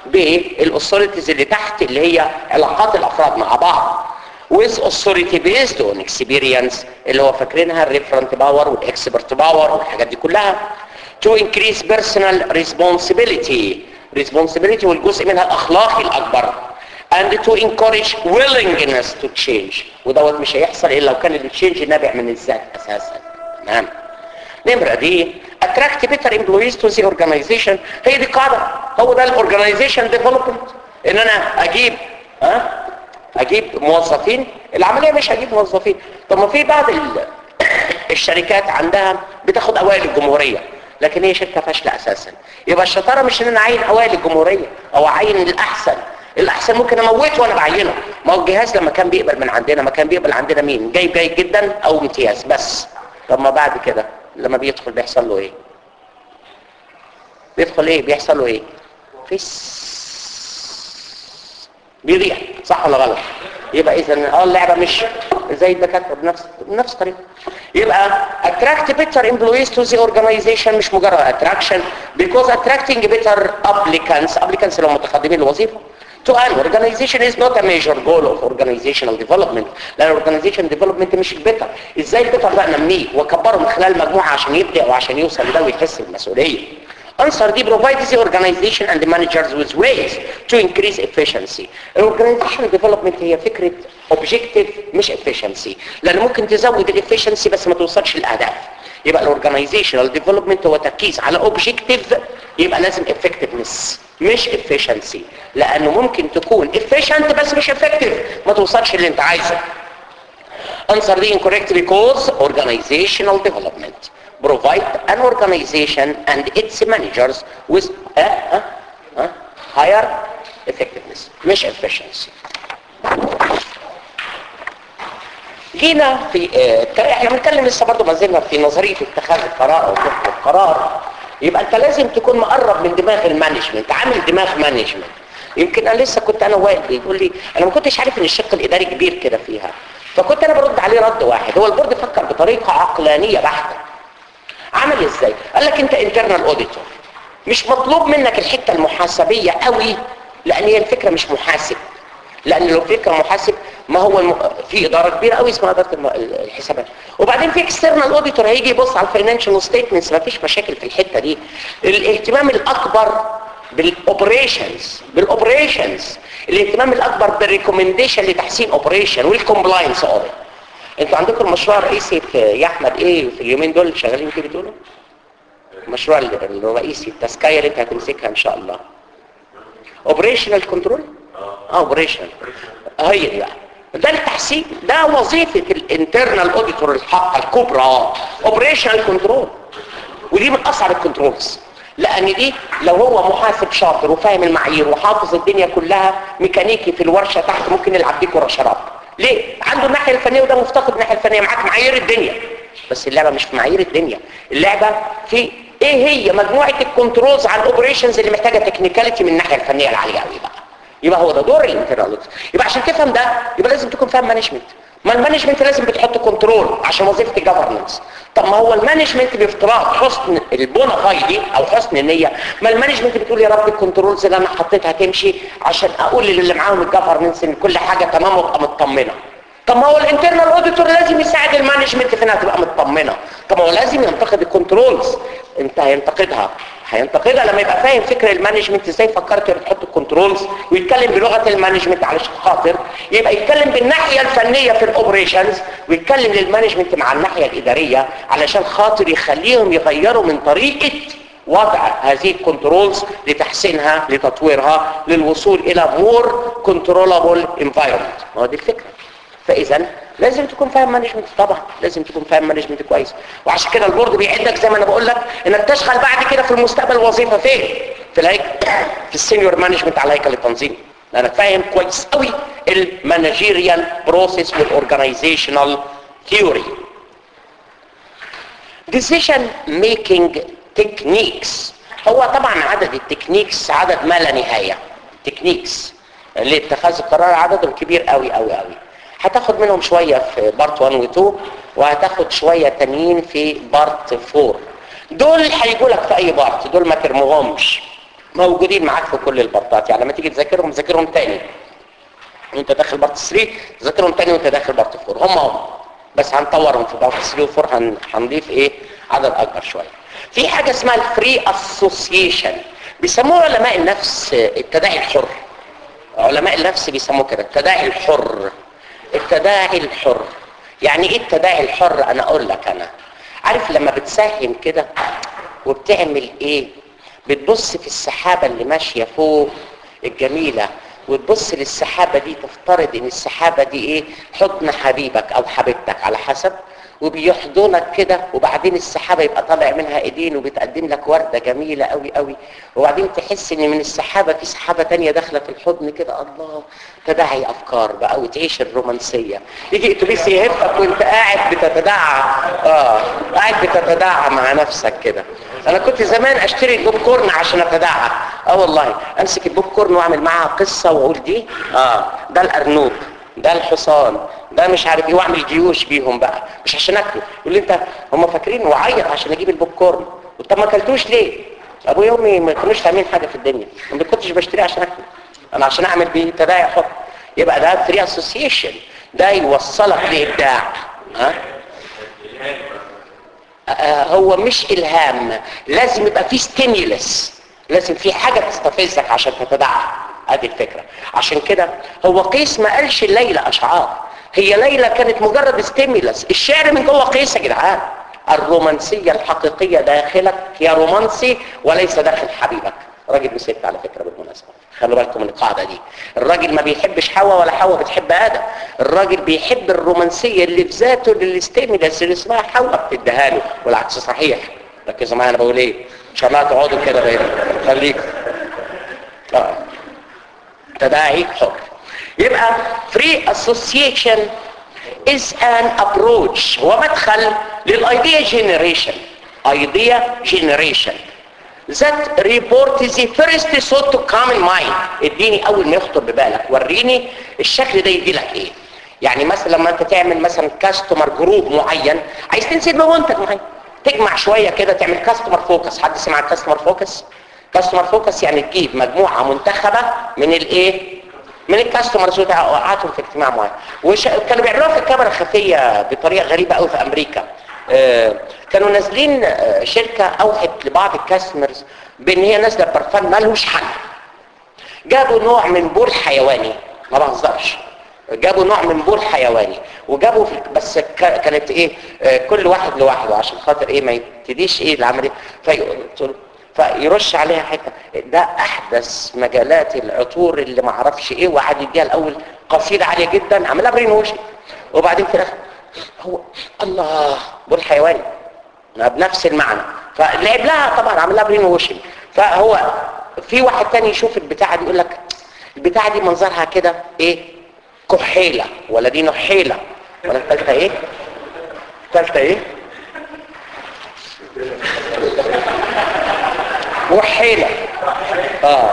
بالاثوريتيز اللي تحت اللي هي علاقات الافراد مع بعض with authority based on experience اللي هو فاكرينها الريفرنت باور والاكسبرت باور والحاجات دي كلها to increase personal responsibility responsibility والجزء منها الاخلاقي الاكبر and to encourage willingness to change ودوت مش هيحصل الا لو كان التشينج نابع من الذات اساسا تمام نمرة دي attract better employees to the organization هي دي قاعدة هو ده الاورجنايزيشن ديفلوبمنت ان انا اجيب ها اجيب موظفين العملية مش هجيب موظفين طب ما في بعض ال- الشركات عندها بتاخد اوائل الجمهورية لكن هي شركة فاشلة اساسا يبقى الشطارة مش ان انا اعين اوائل الجمهورية او اعين الاحسن الاحسن ممكن اموته وانا بعينه ما هو الجهاز لما كان بيقبل من عندنا ما كان بيقبل عندنا مين جايب جيد جدا او امتياز بس طب ما بعد كده لما بيدخل بيحصل له ايه بيدخل ايه بيحصل له ايه فيس بيضيع صح ولا غلط يبقى اذا اه اللعبه مش زي الدكاتره بنفس بنفس الطريقه يبقى attract better employees to the organization مش مجرد attraction because attracting better applicants applicants اللي هم متقدمين للوظيفه to an organization is not a major goal of organizational development لان organization development مش البيتر ازاي البيتر بقى نميه واكبره من خلال مجموعه عشان يبدع وعشان يوصل لده ويحس بالمسؤوليه Answer دي provides the organization and the managers with ways to increase efficiency. Organizational development هي فكرة objective مش efficiency. لأن ممكن تزود الefficiency بس ما توصلش للأهداف. يبقى الاورجنايزيشنال ديفلوبمنت هو تركيز على اوبجكتيف يبقى لازم effectiveness مش efficiency لانه ممكن تكون efficient بس مش effective ما توصلش اللي انت عايزه answer the incorrect because organizational development provide an organization and its managers with a, a, a higher effectiveness مش efficiency جينا في اه احنا بنتكلم لسه برضه ما زلنا في نظريه اتخاذ القرار او اتخاذ القرار يبقى انت لازم تكون مقرب من دماغ المانجمنت عامل دماغ مانجمنت يمكن انا لسه كنت انا واقف بيقول لي انا ما كنتش عارف ان الشق الاداري كبير كده فيها فكنت انا برد عليه رد واحد هو البورد فكر بطريقه عقلانيه بحته عمل ازاي قال لك انت انترنال اوديتور مش مطلوب منك الحته المحاسبيه قوي لان هي الفكره مش محاسب لان لو فكره محاسب ما هو الم... في اداره كبيره قوي اسمها اداره الم... الحسابات وبعدين في اكسترنال اوديتور هيجي يبص على الفاينانشال ستيتمنتس ما فيش مشاكل في الحته دي الاهتمام الاكبر بالاوبريشنز بالاوبريشنز الاهتمام الاكبر بالريكومنديشن لتحسين اوبريشن والكومبلاينس اوديت انتوا عندكم المشروع الرئيسي في يا احمد ايه في اليومين دول شغالين فيه بتقولوا المشروع الرئيسي التسكايه اللي انت هتمسكها ان شاء الله اوبريشنال كنترول اه اوبريشنال هي دي بقى ده التحسين ده وظيفه الانترنال اوديتور الحق الكبرى اوبريشنال كنترول ودي من اصعب الكنترولز لان دي لو هو محاسب شاطر وفاهم المعايير وحافظ الدنيا كلها ميكانيكي في الورشه تحت ممكن يلعب بيه كره شراب ليه عنده الناحيه الفنيه وده مفتقد الناحيه الفنيه معاك معايير الدنيا بس اللعبه مش في معايير الدنيا اللعبه في ايه هي مجموعه الكنترولز على الاوبريشنز اللي محتاجه تكنيكاليتي من الناحيه الفنيه العاليه قوي بقى يبقى هو ده دور الانترنال يبقى عشان تفهم ده يبقى لازم تكون فاهم مانجمنت ما المانجمنت لازم بتحط كنترول عشان وظيفه الجفرنس طب ما هو المانجمنت بافتراض حسن البونا فايدي او حسن النيه ما المانجمنت بتقول يا رب الكنترولز اللي انا حطيتها تمشي عشان اقول للي معاهم الجفرنس ان كل حاجه تمام وابقى مطمنه طب ما هو الانترنال اوديتور لازم يساعد المانجمنت في انها تبقى مطمنه طب ما هو لازم ينتقد الكنترولز انت هينتقدها هينتقدها لما يبقى فاهم فكر المانجمنت ازاي فكرت تحط الكنترولز ويتكلم بلغه المانجمنت علشان خاطر يبقى يتكلم بالناحيه الفنيه في الاوبريشنز ويتكلم للمانجمنت مع الناحيه الاداريه علشان خاطر يخليهم يغيروا من طريقه وضع هذه الكنترولز لتحسينها لتطويرها للوصول الى مور كنترولابل انفايرمنت ما هو دي الفكره فاذا لازم تكون فاهم مانجمنت طبعا لازم تكون فاهم مانجمنت كويس وعشان كده البورد بيعدك زي ما انا بقول لك انك تشغل بعد كده في المستقبل وظيفه فين في الهيكل في السينيور مانجمنت على هيكل التنظيم لانك فاهم كويس قوي المانجيريال بروسيس والاورجنايزيشنال ثيوري decision making techniques هو طبعا عدد التكنيكس عدد ما لا نهايه تكنيكس لاتخاذ القرار عددهم كبير قوي قوي قوي هتاخد منهم شوية في بارت 1 و 2 وهتاخد شوية تانيين في بارت 4 دول هيجوا لك في اي بارت دول ما ترموهمش موجودين معاك في كل البارتات يعني لما تيجي تذاكرهم ذاكرهم تاني وانت داخل بارت 3 ذاكرهم تاني وانت داخل بارت 4 هم هم بس هنطورهم في بارت 3 و 4 هن... هنضيف ايه عدد اكبر شوية في حاجة اسمها الفري اسوسيشن بيسموه علماء النفس التداعي الحر علماء النفس بيسموه كده التداعي الحر التداعي الحر يعني ايه التداعي الحر انا اقول لك انا عارف لما بتساهم كده وبتعمل ايه بتبص في السحابة اللي ماشية فوق الجميلة وتبص للسحابة دي تفترض ان السحابة دي ايه حضن حبيبك او حبيبتك على حسب وبيحضنك كده وبعدين السحابة يبقى طالع منها ايدين وبتقدم لك وردة جميلة قوي قوي وبعدين تحس ان من السحابة في سحابة تانية داخلة في الحضن كده الله تداعي افكار بقى وتعيش الرومانسية يجي اتوبيس يهفك وانت قاعد بتتداعى اه قاعد بتتداعى مع نفسك كده انا كنت زمان اشتري البوب كورن عشان اتداعى اه والله امسك البوب كورن واعمل معاها قصة واقول دي اه ده الارنوب ده الحصان ده مش عارف ايه واعمل جيوش بيهم بقى مش عشان اكله يقول لي انت هم فاكرين وعيط عشان اجيب البوب كورن طب ما اكلتوش ليه ابويا وامي ما كانوش فاهمين حاجه في الدنيا ما كنتش بشتريه عشان اكله انا عشان اعمل بيه تداعي حب يبقى ده فري اسوسيشن ده يوصلك لابداع ها آه هو مش الهام لازم يبقى في ستيمولس لازم في حاجه تستفزك عشان تتداعى ادي الفكره عشان كده هو قيس ما قالش الليله اشعار هي ليلى كانت مجرد ستيمولس الشعر من جوه قيس يا جدعان الرومانسيه الحقيقيه داخلك يا رومانسي وليس داخل حبيبك راجل وست على فكره بالمناسبه خلوا بالكم من القاعده دي الراجل ما بيحبش حواء ولا حواء بتحب ادم الراجل بيحب الرومانسيه اللي في ذاته للستيمولس اللي اسمها حواء بتديها له والعكس صحيح ركزوا معايا انا بقول ايه ان شاء الله تقعدوا كده بقى خليكم اه تداعي حر يبقى free association is an approach هو مدخل للايديا generation idea generation that report is the first thought to come in mind اديني اول ما يخطر ببالك وريني الشكل ده يدي لك ايه يعني مثلا لما انت تعمل مثلا كاستمر جروب معين عايز تنسب له منتج معين تجمع شويه كده تعمل كاستمر فوكس حد سمع الكاستمر فوكس كاستمر فوكس يعني تجيب مجموعه منتخبه من الايه من الكاستمرز وقعتهم في اجتماع معين وش... كانوا بيعملوها في الكاميرا الخفيه بطريقه غريبه قوي في امريكا آه، كانوا نازلين آه، شركه اوحت لبعض الكاستمرز بان هي نازله برفان مالهوش حل جابوا نوع من بول حيواني ما بهزرش جابوا نوع من بول حيواني وجابوا في بس ك- كانت ايه آه، كل واحد لوحده عشان خاطر ايه ما يبتديش ايه العمليه في فيرش عليها حته ده احدث مجالات العطور اللي ما اعرفش ايه وقعد يديها الاول قصيده عاليه جدا عملها برين ووشنج وبعدين في الاخر هو الله بول حيواني ما بنفس المعنى فلعب لها طبعا عمل لها برين ووشنج فهو في واحد تاني يشوف البتاعه دي يقول لك البتاعه دي منظرها كده ايه كحيله ولا دي نحيله ولا الثالثه ايه الثالثه ايه وحيله اه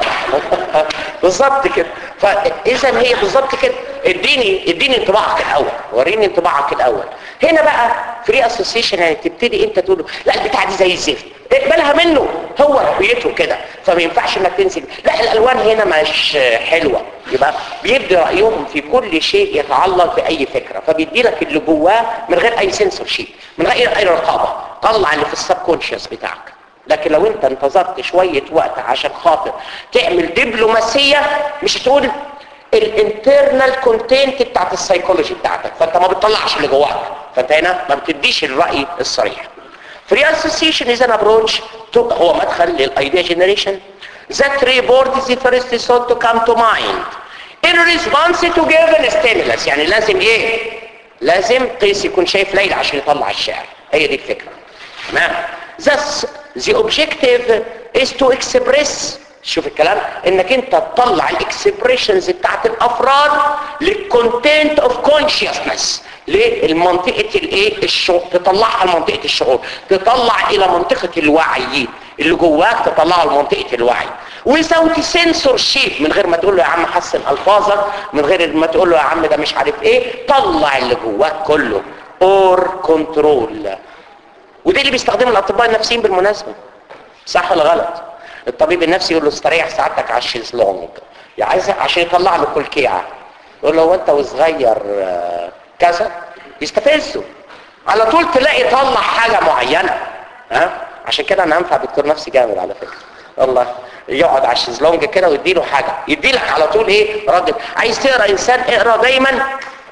بالظبط كده فاذا هي بالظبط كده اديني اديني انطباعك الاول وريني انطباعك الاول هنا بقى فري اسوسيشن يعني تبتدي انت تقول له لا البتاع دي زي الزفت اقبلها منه هو رؤيته كده فما ينفعش انك تنزل لا الالوان هنا مش حلوه يبقى بيبدي رايهم في كل شيء يتعلق باي فكره فبيدي لك اللي جواه من غير اي سنسور شيء من غير اي رقابه طلع اللي في السب كونشس بتاعك لكن لو انت انتظرت شوية وقت عشان خاطر تعمل دبلوماسية مش هتقول الانترنال كونتنت بتاعت السيكولوجي بتاعتك فانت ما بتطلعش اللي جواك فانت هنا ما بتديش الرأي الصريح Free association is an approach to هو مدخل للايديا generation that reward is the first thought to come to mind in response to given stimulus يعني لازم ايه لازم قيس يكون شايف ليلى عشان يطلع الشعر هي دي الفكرة تمام Thus, the objective is to express شوف الكلام انك انت تطلع الاكسبريشنز بتاعت الافراد للكونتنت اوف كونشسنس للمنطقه الايه الشعور تطلعها لمنطقه الشعور تطلع الى منطقه الوعي اللي جواك تطلعه لمنطقه الوعي without censorship من غير ما تقول له يا عم حسن الفاظك من غير ما تقول له يا عم ده مش عارف ايه طلع اللي جواك كله اور كنترول وده اللي بيستخدمه الاطباء النفسيين بالمناسبه صح ولا غلط الطبيب النفسي يقول له استريح سعادتك على الشيزلونج يا عايز عشان يطلع له كلكيعه يقول له هو انت وصغير آه، كذا يستفزه على طول تلاقي طلع حاجه معينه ها عشان كده انا انفع دكتور نفسي جامد على فكره والله يقعد على الشيزلونج كده ويديله حاجه يديلك على طول ايه راجل عايز تقرا انسان اقرا دايما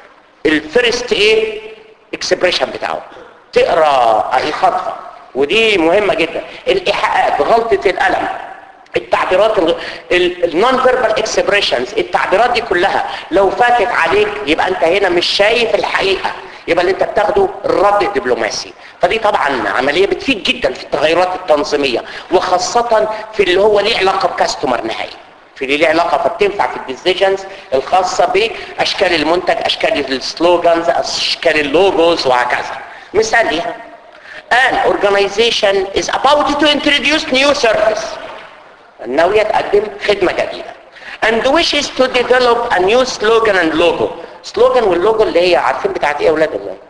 الفيرست ايه اكسبريشن بتاعه تقرا الخطفه ودي مهمه جدا الايحاءات غلطه القلم التعبيرات النون فيربال اكسبريشنز التعبيرات دي كلها لو فاتت عليك يبقى انت هنا مش شايف الحقيقه يبقى اللي انت بتاخده الرد الدبلوماسي فدي طبعا عمليه بتفيد جدا في التغيرات التنظيميه وخاصه في اللي هو ليه علاقه بكاستمر نهائي في اللي ليه علاقه فبتنفع في الديسيجنز الخاصه باشكال المنتج اشكال السلوجانز اشكال اللوجوز وهكذا مثال ليها an organization is about to introduce new service ناوية تقدم خدمة جديدة and wishes to develop a new slogan and logo slogan واللوجو اللي هي عارفين بتاعت ايه يا اولاد الله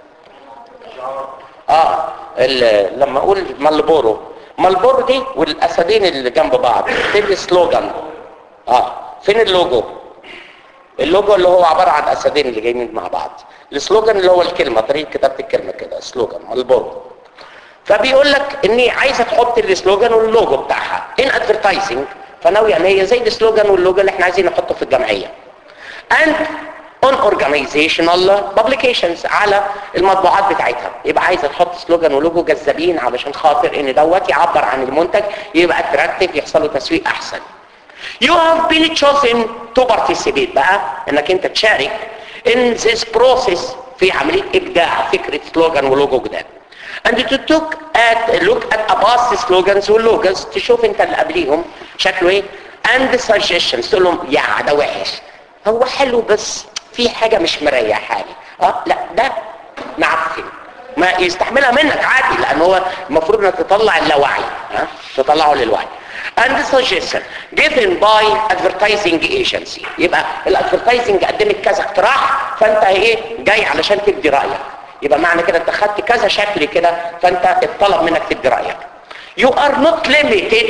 اه ال- لما اقول مالبورو مالبورو دي والاسدين اللي جنب بعض فين السلوجان اه فين اللوجو اللوجو اللي هو عبارة عن اسدين اللي جايين مع بعض السلوجان اللي هو الكلمة طريقة كتابة الكلمة كده سلوجان مالبورو فبيقول لك اني عايزه تحط السلوجان واللوجو بتاعها ان ادفرتايزنج فناوي يعني هي زي السلوجان واللوجو اللي احنا عايزين نحطه في الجمعيه and on organizational publications على المطبوعات بتاعتها يبقى عايزه تحط سلوجان ولوجو جذابين علشان خاطر ان دوت يعبر عن المنتج يبقى اتراكتيف يحصل له تسويق احسن You have been chosen to participate بقى انك انت تشارك in this process في عملية ابداع فكرة سلوجان ولوجو جداد and to took at look at a past slogans واللوجوز تشوف انت اللي قبليهم شكله ايه and suggestions تقول لهم يا ده وحش هو حلو بس في حاجة مش مريحاني اه لا ده معفن ما يستحملها منك عادي لان هو المفروض انك تطلع اللاوعي ها تطلعه للوعي and suggestion given by advertising agency يبقى الادفرتايزنج قدمت كذا اقتراح فانت ايه جاي علشان تدي رايك يبقى معنى كده انت خدت كذا شكل كده فانت اتطلب منك تدي رايك you are not limited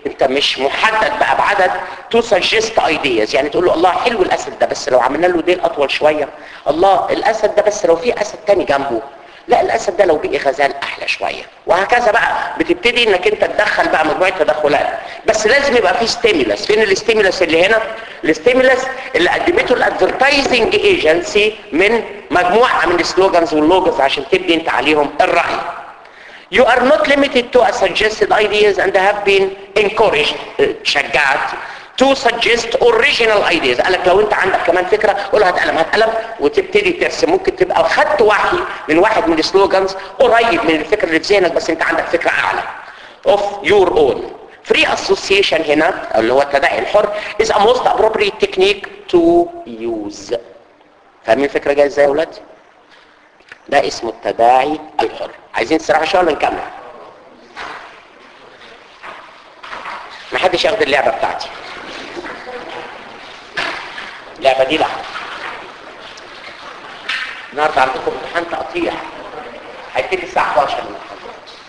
انت مش محدد بقى بعدد تو سجست ايدياز يعني تقول له الله حلو الاسد ده بس لو عملنا له ديل اطول شويه الله الاسد ده بس لو في اسد تاني جنبه لا الاسد ده لو بقي غزال احلى شويه وهكذا بقى بتبتدي انك انت تدخل بقى مجموعه تدخلات بس لازم يبقى في ستيمولس فين الستيمولس اللي هنا الستيمولس اللي قدمته الادفرتايزنج ايجنسي من مجموعه من السلوجانز واللوجوز عشان تبني انت عليهم الراي You are not limited to a suggested ideas and have been encouraged شجعت to suggest original ideas قالك لو انت عندك كمان فكرة قول هات قلم هات قلم وتبتدي ترسم ممكن تبقى خدت وحي من واحد من السلوجانز قريب من الفكرة اللي في ذهنك بس انت عندك فكرة اعلى of your own free association هنا اللي هو التداعي الحر is a most appropriate technique to use فاهمين الفكرة جاية ازاي يا ولاد؟ ده اسمه التداعي الحر عايزين تسرحوا شويه ولا نكمل ما حدش ياخد اللعبه بتاعتي اللعبه دي لا النهارده عندكم امتحان تقطيع هيبتدي الساعه 11 الامتحان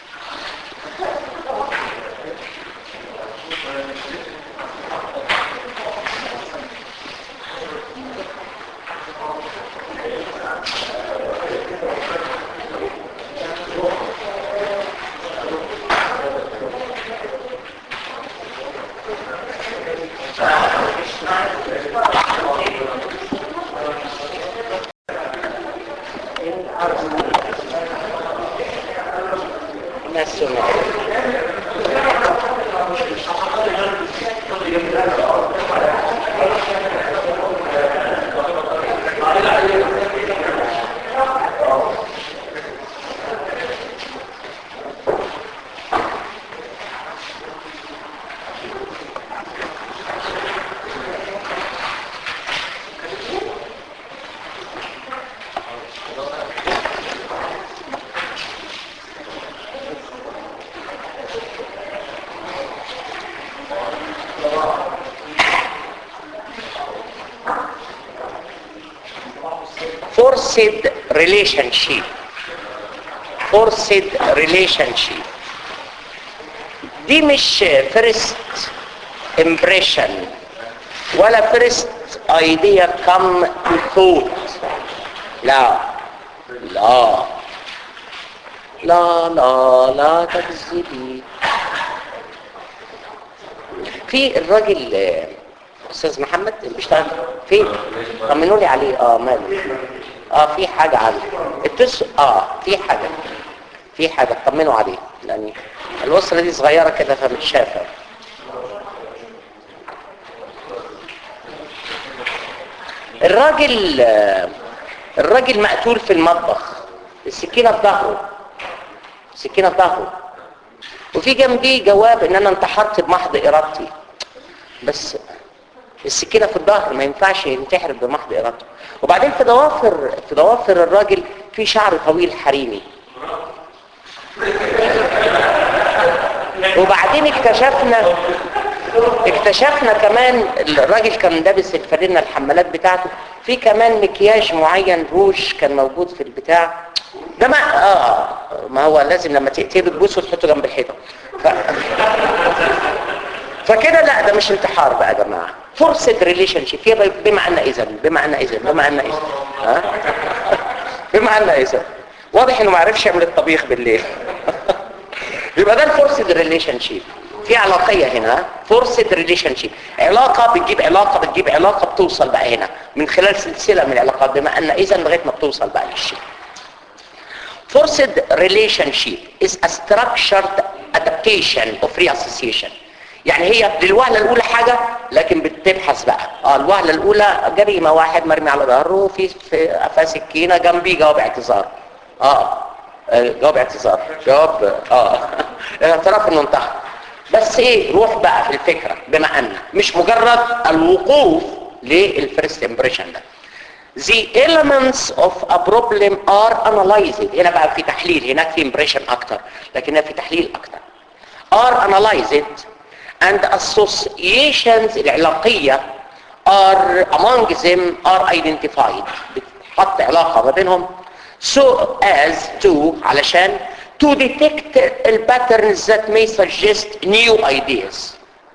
forced relationship forced relationship دي مش first impression ولا first idea come to thought لا لا لا لا لا تكذبي في الراجل آه، استاذ محمد اللي بيشتغل فين طمنوا لي عليه اه ماله اه في حاجه عنده اتصل اه في حاجه في حاجه طمنوا عليه لان الوصله دي صغيره كده فمش شافه الراجل آه، الراجل مقتول في المطبخ السكينه في ظهره السكينه في ظهره وفي جنبيه جواب ان انا انتحرت بمحض ارادتي بس السكينه في الظهر ما ينفعش ينتحر بمحض ارادته وبعدين في ضوافر في ضوافر الراجل في شعر طويل حريمي وبعدين اكتشفنا اكتشفنا كمان الراجل كان لابس الفانلة الحمالات بتاعته في كمان مكياج معين روج كان موجود في البتاع ده ما اه ما هو لازم لما تقتله تبوسه وتحطه جنب الحيطه ف... فكده لا ده مش انتحار بقى يا جماعه فرصه ريليشن شيب هي بما ان اذا بما ان اذا بما ان اذا ها بما ان اذا واضح انه ما عرفش يعمل الطبيخ بالليل يبقى ده الفورسد ريليشن شيب في علاقيه هنا فورسد ريليشن شيب علاقه بتجيب علاقه بتجيب علاقه بتوصل بقى هنا من خلال سلسله من العلاقات بما ان اذا لغايه ما بتوصل بقى للشيء Forced relationship is a structured adaptation of reassociation يعني هي للوهلة الأولى حاجة لكن بتبحث بقى اه الوهلة الأولى جريمة واحد مرمي على ظهره وفي في قفاه سكينة جنبيه جواب اعتذار اه آه، جواب اعتذار جواب اه اعتراف انه انتحر بس ايه روح بقى في الفكرة بما ان مش مجرد الوقوف للفيرست امبريشن ده The elements of a problem are analyzed هنا بقى في تحليل هناك في impression اكتر لكن هنا في تحليل اكتر are analyzed and associations العلاقية are among them are identified بتحط علاقة ما بينهم so as to علشان to detect the patterns that may suggest new ideas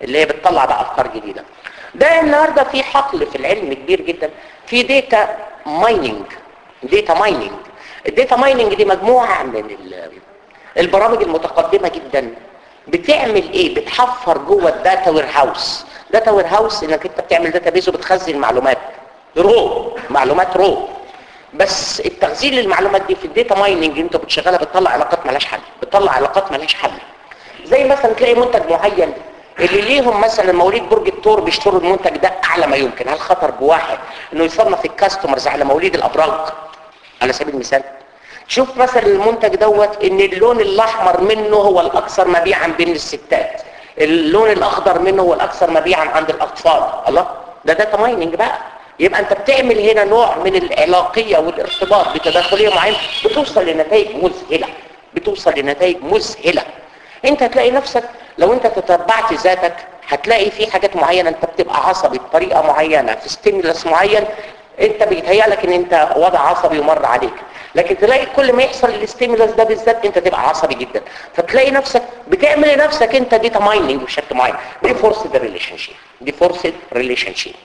اللي هي بتطلع بقى افكار جديده ده النهارده في حقل في العلم كبير جدا في داتا مايننج داتا مايننج الداتا مايننج دي مجموعه من ال- البرامج المتقدمه جدا بتعمل ايه بتحفر جوه الداتا وير هاوس داتا وير هاوس انك انت بتعمل داتا بيز وبتخزن معلومات رو معلومات رو بس التخزين للمعلومات دي في الداتا مايننج انت بتشغلها بتطلع علاقات مالهاش حل بتطلع علاقات مالهاش حل زي مثلا تلاقي منتج معين اللي ليهم مثلا مواليد برج الثور بيشتروا المنتج ده اعلى ما يمكن هل خطر بواحد انه يصنف الكاستمرز على مواليد الابراج على سبيل المثال شوف مثلا المنتج دوت ان اللون الاحمر منه هو الاكثر مبيعا بين الستات اللون الاخضر منه هو الاكثر مبيعا عند الاطفال الله ده داتا مايننج بقى يبقى انت بتعمل هنا نوع من العلاقيه والارتباط بتداخليه معينه بتوصل لنتائج مذهله بتوصل لنتائج مذهله انت هتلاقي نفسك لو انت تتبعت ذاتك هتلاقي في حاجات معينه انت بتبقى عصبي بطريقه معينه في ستيمولس معين انت بيتهيألك ان انت وضع عصبي ومر عليك لكن تلاقي كل ما يحصل الاستيمولس ده بالذات انت تبقى عصبي جدا فتلاقي نفسك بتعمل لنفسك انت داتا مايننج بشكل معين دي فورسد ريليشن شيب دي فورسد ريليشن شيب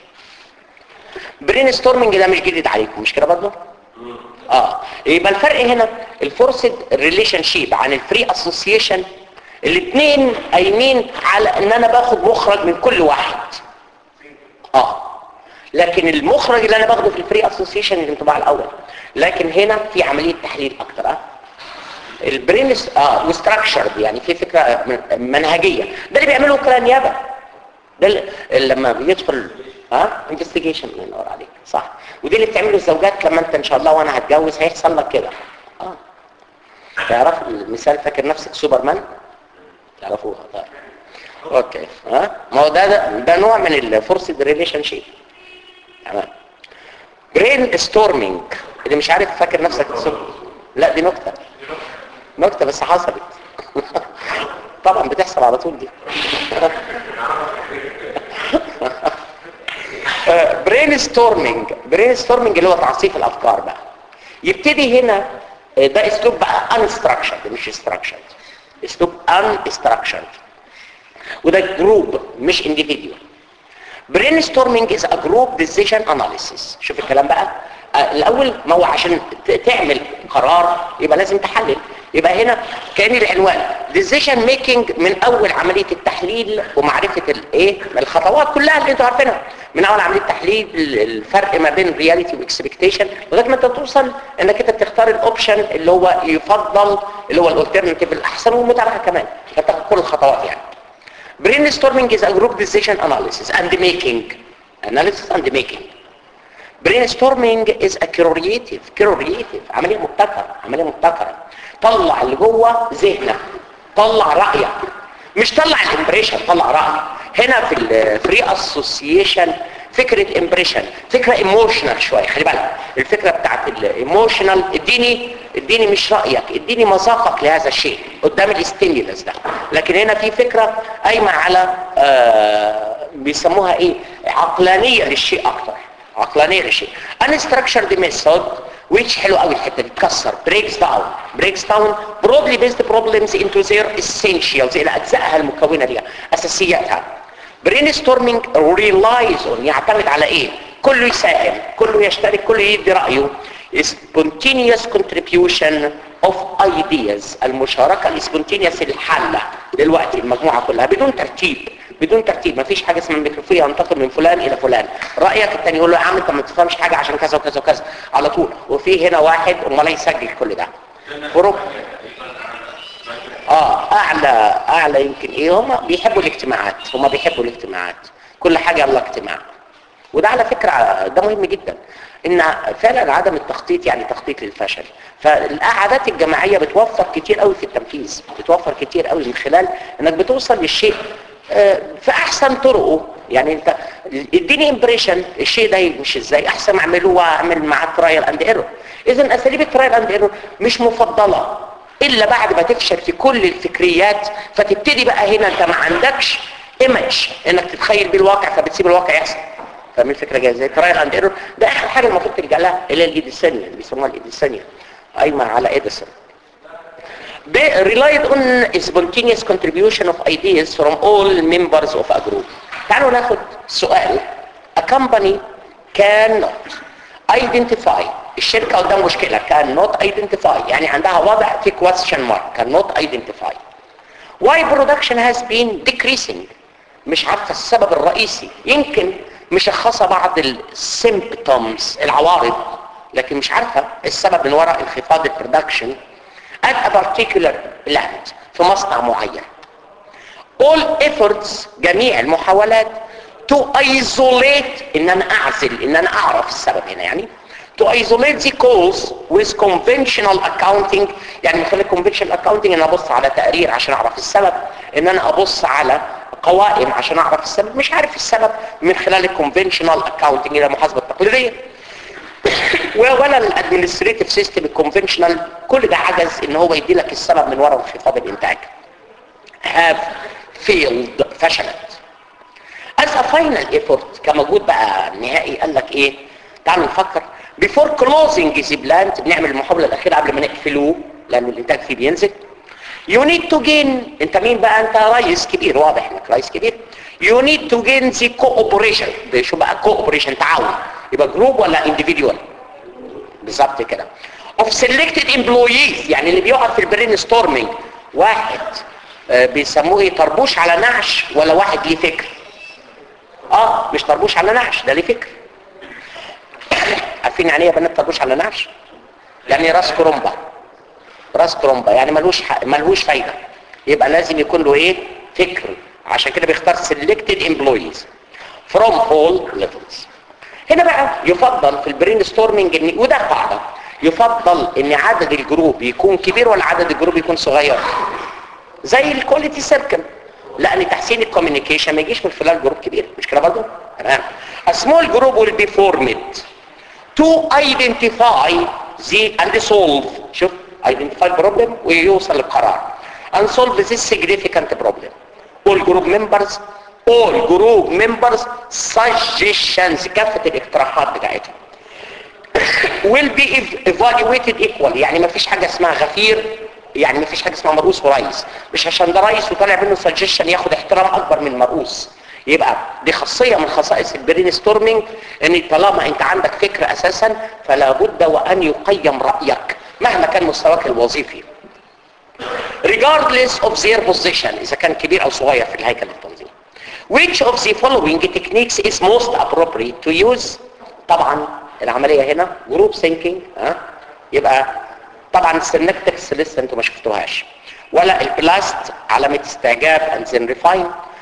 برين ستورمنج ده مش جديد عليكم مش كده برضه اه يبقى الفرق هنا الفورسد ريليشن شيب عن الفري اسوسيشن الاثنين قايمين على ان انا باخد مخرج من كل واحد اه لكن المخرج اللي انا باخده في الفري اسوسيشن الانطباع الاول لكن هنا في عمليه تحليل اكتر اه البرين اه وستراكشرد يعني في فكره منهجيه ده اللي بيعمله وكلاء النيابه ده اللي لما بيدخل ها انفستيجيشن الله ينور عليك صح ودي اللي بتعمله الزوجات لما انت ان شاء الله وانا هتجوز هيحصل لك كده اه تعرف المثال فاكر نفسك سوبرمان تعرفوها طيب اوكي ها ما هو ده ده, ده نوع من الفورسد ريليشن شيب تمام برين ستورمينج اللي مش عارف فاكر نفسك سوبر لا دي نكته نكته بس حصلت طبعا بتحصل على طول دي برين ستورمينج برين ستورمينج اللي هو تعصيف الافكار بقى يبتدي هنا ده اسلوب بقى unstructured مش structured اسلوب unstructured وده جروب مش individual brainstorming is a group decision analysis شوف الكلام بقى آه الاول ما هو عشان تعمل قرار يبقى لازم تحلل يبقى هنا كان العنوان decision making من اول عملية التحليل ومعرفة الايه الخطوات كلها اللي انتوا عارفينها من اول عملية تحليل الفرق ما بين reality واكسبكتيشن لغايه ما انت توصل انك انت بتختار الاوبشن اللي هو يفضل اللي هو الالترناتيف الاحسن والمتابعه كمان فتاخد كل الخطوات يعني brainstorming is a group decision analysis and making analysis and making brainstorming is a curative curative عملية مبتكرة عملية مبتكرة طلع اللي جوه ذهنك طلع رأيك مش طلع الامبريشن طلع رأي هنا في الفري اسوسيشن فكرة امبريشن فكرة ايموشنال شوية خلي بالك الفكرة بتاعت الايموشنال اديني اديني مش رأيك اديني مذاقك لهذا الشيء قدام الاستيمولس ده لكن هنا في فكرة قايمة على آه بيسموها ايه عقلانية للشيء اكتر عقلانية للشيء unstructured method which حلو قوي الحته دي تكسر breaks down breaks down broadly based problems into their essentials الى اجزائها المكونه ليها اساسياتها brainstorming relies on يعتمد على ايه كله يساهم كله يشترك كله يدي رايه spontaneous contribution of ideas المشاركه السبونتينيوس الحاله دلوقتي المجموعه كلها بدون ترتيب بدون ترتيب مفيش حاجه اسمها ميكروفيه ينتقل من فلان الى فلان رايك التاني يقول له يا عم انت ما تفهمش حاجه عشان كذا وكذا وكذا على طول وفي هنا واحد امال يسجل كل ده فروق اه اعلى اعلى يمكن ايه هم بيحبوا الاجتماعات هم بيحبوا الاجتماعات كل حاجه يلا اجتماع وده على فكره ده مهم جدا ان فعلا عدم التخطيط يعني تخطيط للفشل فالقعدات الجماعيه بتوفر كتير قوي في التنفيذ بتوفر كتير قوي من خلال انك بتوصل للشيء في احسن طرقه يعني انت اديني امبريشن الشيء ده يمشي ازاي احسن اعمله واعمل معاه ترايل اند ايرور اذا اساليب الترايل اند ايرور مش مفضله الا بعد ما تفشل في كل الفكريات فتبتدي بقى هنا انت ما عندكش ايمج انك تتخيل بيه الواقع فبتسيب الواقع يحصل فاهمين الفكره جايه ازاي ترايل اند ايرور ده اخر حاجه المفروض تلجا لها اللي هي الايديسانيا اللي بيسموها الايديسانيا قايمه على اديسون They relied on spontaneous contribution of ideas from all members of a group. تعالوا ناخد سؤال. A company cannot identify الشركة قدام مشكلة cannot identify يعني عندها وضع في question mark cannot identify why production has been decreasing مش عارفة السبب الرئيسي يمكن مشخصة بعض السيمبتومز العوارض لكن مش عارفة السبب من وراء انخفاض البرودكشن at a particular plant في مصنع معين all efforts جميع المحاولات to isolate ان انا اعزل ان انا اعرف السبب هنا يعني to isolate the cause with conventional accounting يعني من خلال conventional accounting ان ابص على تقرير عشان اعرف السبب ان انا ابص على قوائم عشان اعرف السبب مش عارف السبب من خلال الكونفنشنال اكاونتنج الى المحاسبه التقليديه ولا الادمنستريتيف سيستم الكونفنشنال كل ده عجز ان هو يدي لك السبب من وراء انخفاض الانتاج have failed فشلت as a final effort كمجهود بقى نهائي قال لك ايه تعالوا نفكر before closing the plant بنعمل المحاولة الأخيرة قبل ما نقفلوه لأن الإنتاج فيه بينزل you need to gain انت مين بقى انت رئيس كبير واضح انك رئيس كبير you need to gain the cooperation ده شو بقى cooperation تعاون يبقى جروب ولا individual بالظبط كده of selected employees يعني اللي بيقعد في البرين ستورمينج واحد آه بيسموه ايه طربوش على نعش ولا واحد ليه فكر اه مش طربوش على نعش ده ليه فكر عارفين يعني ايه يا بنات طربوش على نعش يعني راس كرومبا راس كرومبا يعني ملوش حق ملوش فايده يبقى لازم يكون له ايه فكر عشان كده بيختار selected employees from all levels هنا بقى يفضل في البرين ستورمنج ان وده قاعده يفضل ان عدد الجروب يكون كبير ولا عدد الجروب يكون صغير زي الكواليتي سيركل لان تحسين الكوميونيكيشن ما يجيش من خلال جروب كبير مش كده برضه تمام a small group will be formed to identify the and solve شوف identify problem ويوصل للقرار and solve this significant problem all group members all group members suggestions كافة الاقتراحات بتاعتهم will be evaluated equally يعني ما فيش حاجة اسمها غفير يعني ما فيش حاجة اسمها مرؤوس ورئيس مش عشان ده رئيس وطالع منه suggestion ياخد احترام اكبر من مرؤوس يبقى دي خاصية من خصائص البرين ستورمينج ان طالما انت عندك فكرة اساسا فلا بد وان يقيم رأيك مهما كان مستواك الوظيفي regardless of their position اذا كان كبير او صغير في الهيكل التنظيمي which of the following techniques is most appropriate to use طبعا العملية هنا جروب ثينكينج ها يبقى طبعا السنكتكس لسه انتوا ما شفتوهاش ولا البلاست علامة استعجاب and then refine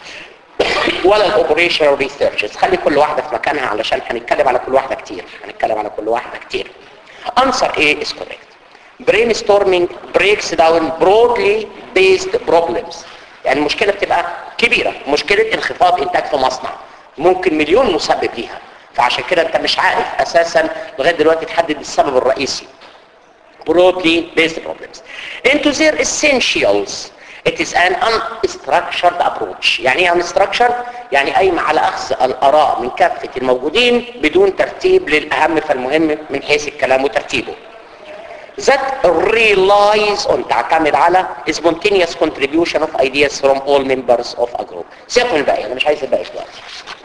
ولا الاوبريشنال ريسيرشز خلي كل واحدة في مكانها علشان هنتكلم على كل واحدة كتير هنتكلم على كل واحدة كتير answer A is correct brainstorming breaks down broadly based problems يعني المشكلة بتبقى كبيرة مشكلة انخفاض انتاج في مصنع ممكن مليون مسبب ليها فعشان كده انت مش عارف اساسا لغاية دلوقتي تحدد السبب الرئيسي broadly based problems into their essentials it is an unstructured approach يعني ايه unstructured يعني قايم على اخذ الاراء من كافة الموجودين بدون ترتيب للاهم فالمهم من حيث الكلام وترتيبه that relies on تعتمد على spontaneous contribution of ideas from all members of a group سيبقوا الباقي انا مش عايز الباقي دلوقتي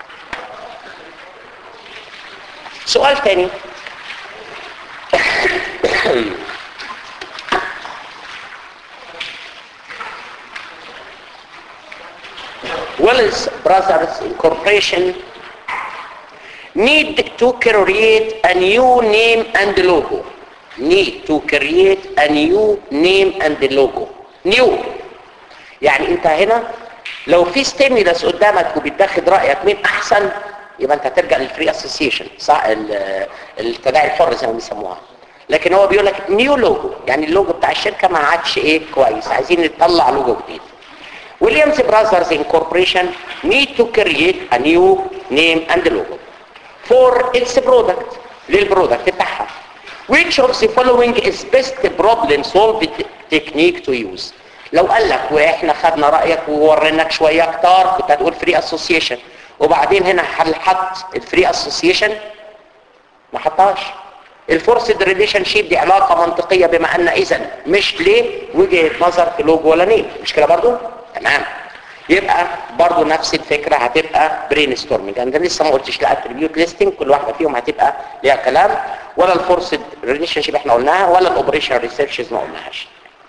سؤال تاني Willis Brothers Incorporation need to create a new name and logo. Need to create a new name and logo. New. يعني انت هنا لو في ستيمولس قدامك وبيتاخد رايك مين احسن يبقى انت هترجع للفري اسوسيشن صح التداعي الحر زي ما بيسموها لكن هو بيقول لك نيو لوجو يعني اللوجو بتاع الشركه ما عادش ايه كويس عايزين نطلع لوجو جديد Williams Brothers Incorporation need to create a new name and logo for its product للبرودكت بتاعها which of the following is best problem solving technique to use لو قال لك واحنا خدنا رايك ووريناك شويه اكتر كنت هتقول فري اسوسيشن وبعدين هنا هل حط الفري اسوسيشن ما حطهاش الفورسد ريليشن شيب دي علاقه منطقيه بما ان اذا مش ليه وجهه نظر في لوج ولا نيم مش كده برضو تمام يبقى برضو نفس الفكره هتبقى برين ستورمنج انا لسه ما قلتش لا اتريبيوت ليستنج كل واحده فيهم هتبقى ليها كلام ولا الفورسد ريليشن شيب احنا قلناها ولا الاوبريشن ريسيرشز ما قلناهاش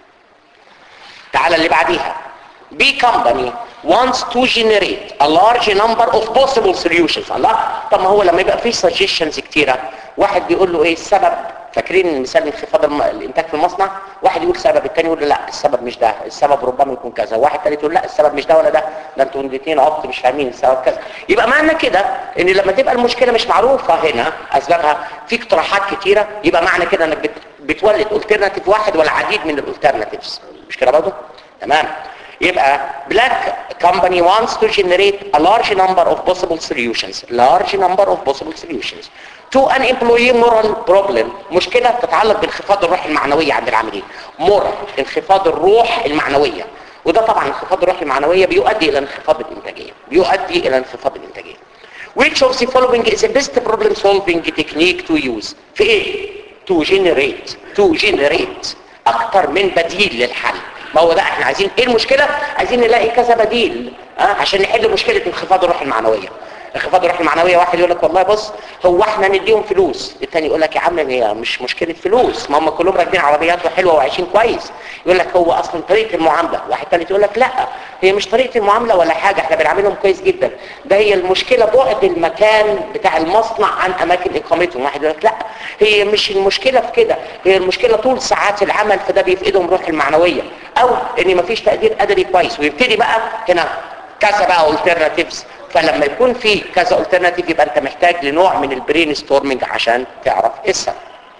تعالى اللي بعديها B company wants to generate a large number of possible solutions الله طب ما هو لما يبقى فيه suggestions كتيرة واحد بيقول له ايه السبب فاكرين مثال انخفاض الم... الانتاج في المصنع واحد يقول سبب التاني يقول له لا السبب مش ده السبب ربما يكون كذا واحد تالت يقول لا السبب مش ده ولا ده ده انتوا الاثنين عبط مش فاهمين السبب كذا يبقى معنى كده ان لما تبقى المشكله مش معروفه هنا اسبابها في اقتراحات كتيره يبقى معنى كده انك بت... بتولد الترناتيف واحد ولا عديد من الالترناتيفز مش كده برضه تمام يبقى black company wants to generate a large number of possible solutions large number of possible solutions to an employee moral problem مشكلة تتعلق بانخفاض الروح المعنوية عند العاملين moral انخفاض الروح المعنوية وده طبعا انخفاض الروح المعنوية بيؤدي الى انخفاض الانتاجية بيؤدي الى انخفاض الانتاجية which of the following is the best problem solving technique to use في ايه to generate to generate اكتر من بديل للحل ما هو ده احنا عايزين ايه المشكلة عايزين نلاقي كذا بديل اه عشان نحل مشكلة انخفاض الروح المعنوية انخفاض الروح المعنوية واحد يقول لك والله بص هو احنا نديهم فلوس التاني يقول لك يا عم هي مش مشكلة فلوس ما هم كلهم راكبين عربيات وحلوة وعايشين كويس يقول لك هو اصلا طريقة المعاملة واحد تالت يقول لك لا هي مش طريقة المعاملة ولا حاجة احنا بنعاملهم كويس جدا ده هي المشكلة بعد المكان بتاع المصنع عن اماكن اقامتهم واحد يقول لك لا هي مش المشكلة في كده هي المشكلة طول ساعات العمل فده بيفقدهم روح المعنوية او ان مفيش تقدير ادبي كويس ويبتدي بقى هنا كذا بقى alternatives فلما يكون في كذا alternative يبقى انت محتاج لنوع من البرين ستورمنج عشان تعرف ايه السبب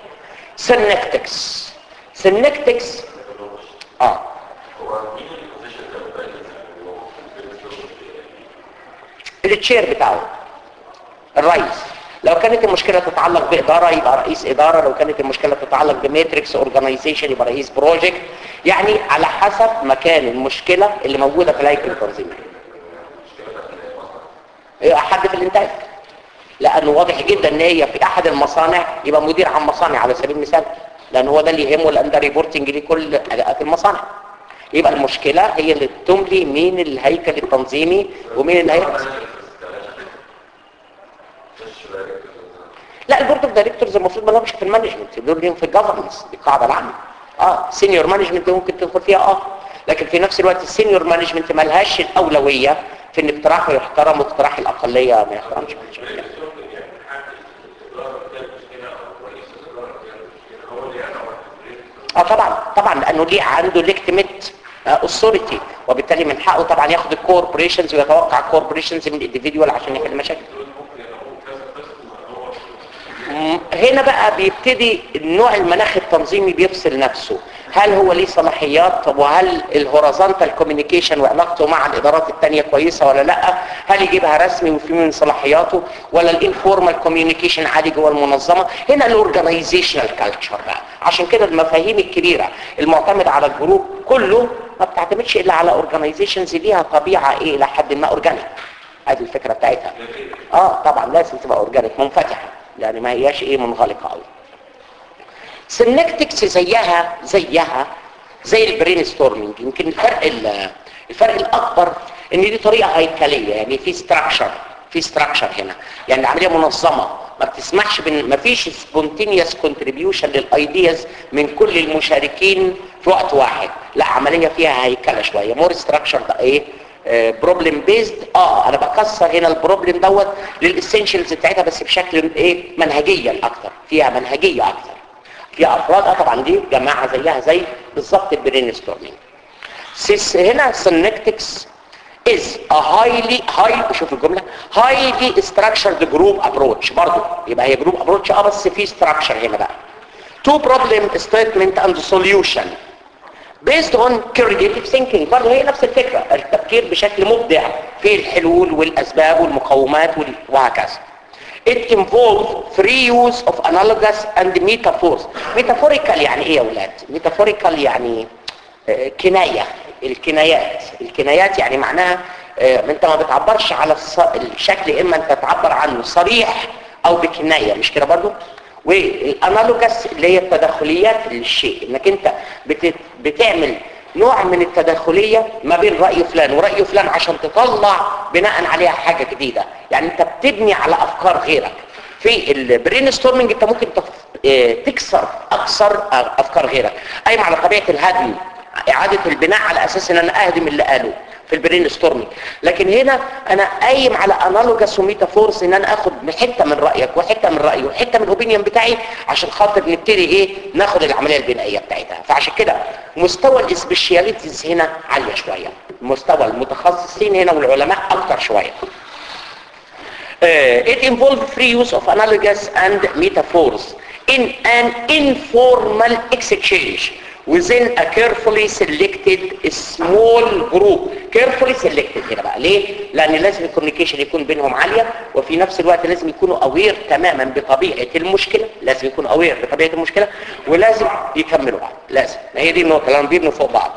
سينكتكس سينكتكس اه التشير بتاعه الرئيس لو كانت المشكلة تتعلق بإدارة يبقى رئيس إدارة لو كانت المشكلة تتعلق بماتريكس اورجانيزيشن يبقى رئيس بروجكت يعني على حسب مكان المشكلة اللي موجودة في الهيكل التنظيمي يبقى حد في الانتاج لانه واضح جدا ان هي في احد المصانع يبقى مدير عام مصانع على سبيل المثال لان هو ده اللي يهمه لان ده ريبورتنج لكل اداءات المصانع يبقى المشكلة هي اللي تملي مين الهيكل التنظيمي ومين اللي هيركز لا البورد اوف دايركتورز المفروض ما لهمش في المانجمنت دول ليهم في الجفرنس دي القاعده العامه اه سينيور مانجمنت ممكن تدخل فيها اه لكن في نفس الوقت السينيور مانجمنت ما لهاش الاولويه في ان اقتراحه يحترم واقتراح الاقليه ما يحترمش اه طبعا طبعا لانه ليه عنده ليكتيميت اوثوريتي وبالتالي من حقه طبعا ياخد الكوربوريشنز ويتوقع الكوربوريشنز من الانديفيديوال عشان يحل مشاكل هنا بقى بيبتدي النوع المناخ التنظيمي بيفصل نفسه هل هو ليه صلاحيات طب وهل الهوريزونتال كوميونيكيشن وعلاقته مع الادارات التانية كويسة ولا لا هل يجيبها رسمي وفي من صلاحياته ولا الانفورمال كوميونيكيشن عادي جوه المنظمة هنا الاورجنايزيشنال كالتشر بقى عشان كده المفاهيم الكبيرة المعتمدة على الجروب كله ما بتعتمدش الا على اورجنايزيشنز ليها طبيعة ايه الى حد ما اورجانيك هذه الفكرة بتاعتها اه طبعا لازم تبقى اورجانيك منفتحة يعني ما هياش ايه منغلقة قوي سينكتكس زيها زيها زي البرين ستورمنج يمكن الفرق الفرق الاكبر ان دي طريقه هيكليه يعني في ستراكشر في ستراكشر هنا يعني العمليه منظمه ما بتسمحش بان ما فيش سبونتينيوس كونتريبيوشن للايدياز من كل المشاركين في وقت واحد لا عمليه فيها هيكله شويه مور ستراكشر ده ايه بروبلم بيزد اه انا بكسر هنا البروبلم دوت للاسينشالز بتاعتها بس بشكل ايه منهجيا اكتر فيها منهجيه اكتر في افراد اه طبعا دي جماعه زيها زي بالظبط البرين ستورمينج هنا سينكتكس is a highly high شوف الجملة highly structured group approach برضو يبقى هي group approach اه بس في structure هنا بقى to problem statement and solution based on creative thinking برضه هي نفس الفكرة التفكير بشكل مبدع في الحلول والأسباب والمقومات وهكذا It involves free use of analogous and metaphors. Metaphorical يعني ايه يا ولاد؟ Metaphorical يعني آه كناية الكنايات الكنايات يعني معناها آه انت ما بتعبرش على الص... الشكل اما انت تعبر عنه صريح او بكناية مش كده برضو؟ والانالوجس اللي هي التدخليات للشيء انك انت بت... بتعمل نوع من التداخليه ما بين راي فلان وراي فلان عشان تطلع بناء عليها حاجه جديده يعني انت بتبني على افكار غيرك في البرين ستورمنج انت ممكن تف... اه تكسر اكثر افكار غيرك قايم على طبيعه الهدم اعاده البناء على اساس ان انا اهدم اللي قاله في البرين ستورمنج لكن هنا انا قايم على انالوجس وميتافورس ان انا اخد حته من رايك وحته من رايي وحته من الاوبينيون بتاعي عشان خاطر نبتدي ايه ناخد العمليه البنائيه بتاعتها فعشان كده مستوى الاسبيشياليتيز هنا عاليه شويه مستوى المتخصصين هنا والعلماء اكتر شويه Uh, it involves free use of analogous and metaphors in an informal exchange within a carefully selected small group carefully selected هنا بقى ليه؟ لأن لازم الكوميونيكيشن يكون بينهم عالية وفي نفس الوقت لازم يكونوا aware تماما بطبيعة المشكلة لازم يكونوا aware بطبيعة المشكلة ولازم يكملوا بعض لازم ما هي دي النقطة لأنهم بيبنوا فوق بعض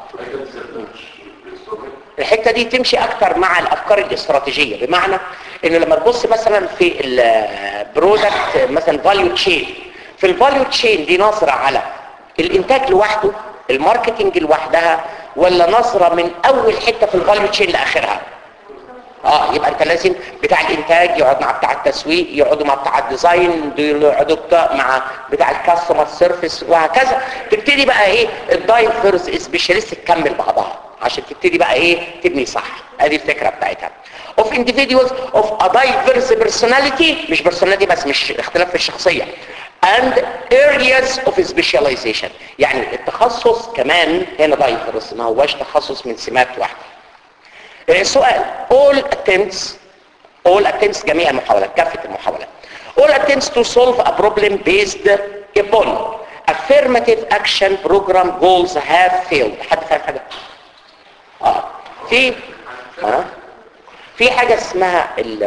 الحته دي تمشي اكتر مع الافكار الاستراتيجيه بمعنى انه لما تبص مثلا في البرودكت مثلا فاليو تشين في الفاليو تشين دي ناصره على الانتاج لوحده الماركتنج لوحدها ولا ناصره من اول حته في الفاليو تشين لاخرها اه يبقى انت لازم بتاع الانتاج يقعد مع بتاع التسويق يقعدوا مع بتاع الديزاين يقعدوا مع بتاع الكاستمر سيرفيس وهكذا تبتدي بقى ايه الدايفرز سبيشاليست تكمل بعضها عشان تبتدي بقى ايه تبني صح ادي الفكره بتاعتها of individuals of a diverse personality مش personality بس مش اختلاف في الشخصيه and areas of specialization يعني التخصص كمان هنا diverse ما هوش تخصص من سمات واحده السؤال all attempts all attempts جميع المحاولات كافه المحاولات all attempts to solve a problem based upon affirmative action program goals have failed حد فاهم حاجه اه في اه في حاجة اسمها ال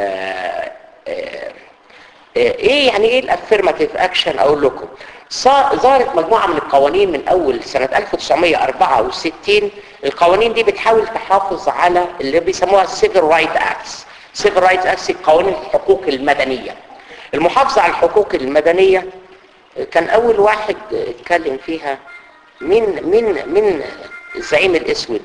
ايه يعني ايه الافيرماتيف اكشن اقول لكم ظهرت مجموعة من القوانين من اول سنة 1964 القوانين دي بتحاول تحافظ على اللي بيسموها السيفل رايت اكتس سيفل رايت اكتس قوانين الحقوق المدنية المحافظة على الحقوق المدنية كان اول واحد اتكلم فيها مين مين مين الزعيم الاسود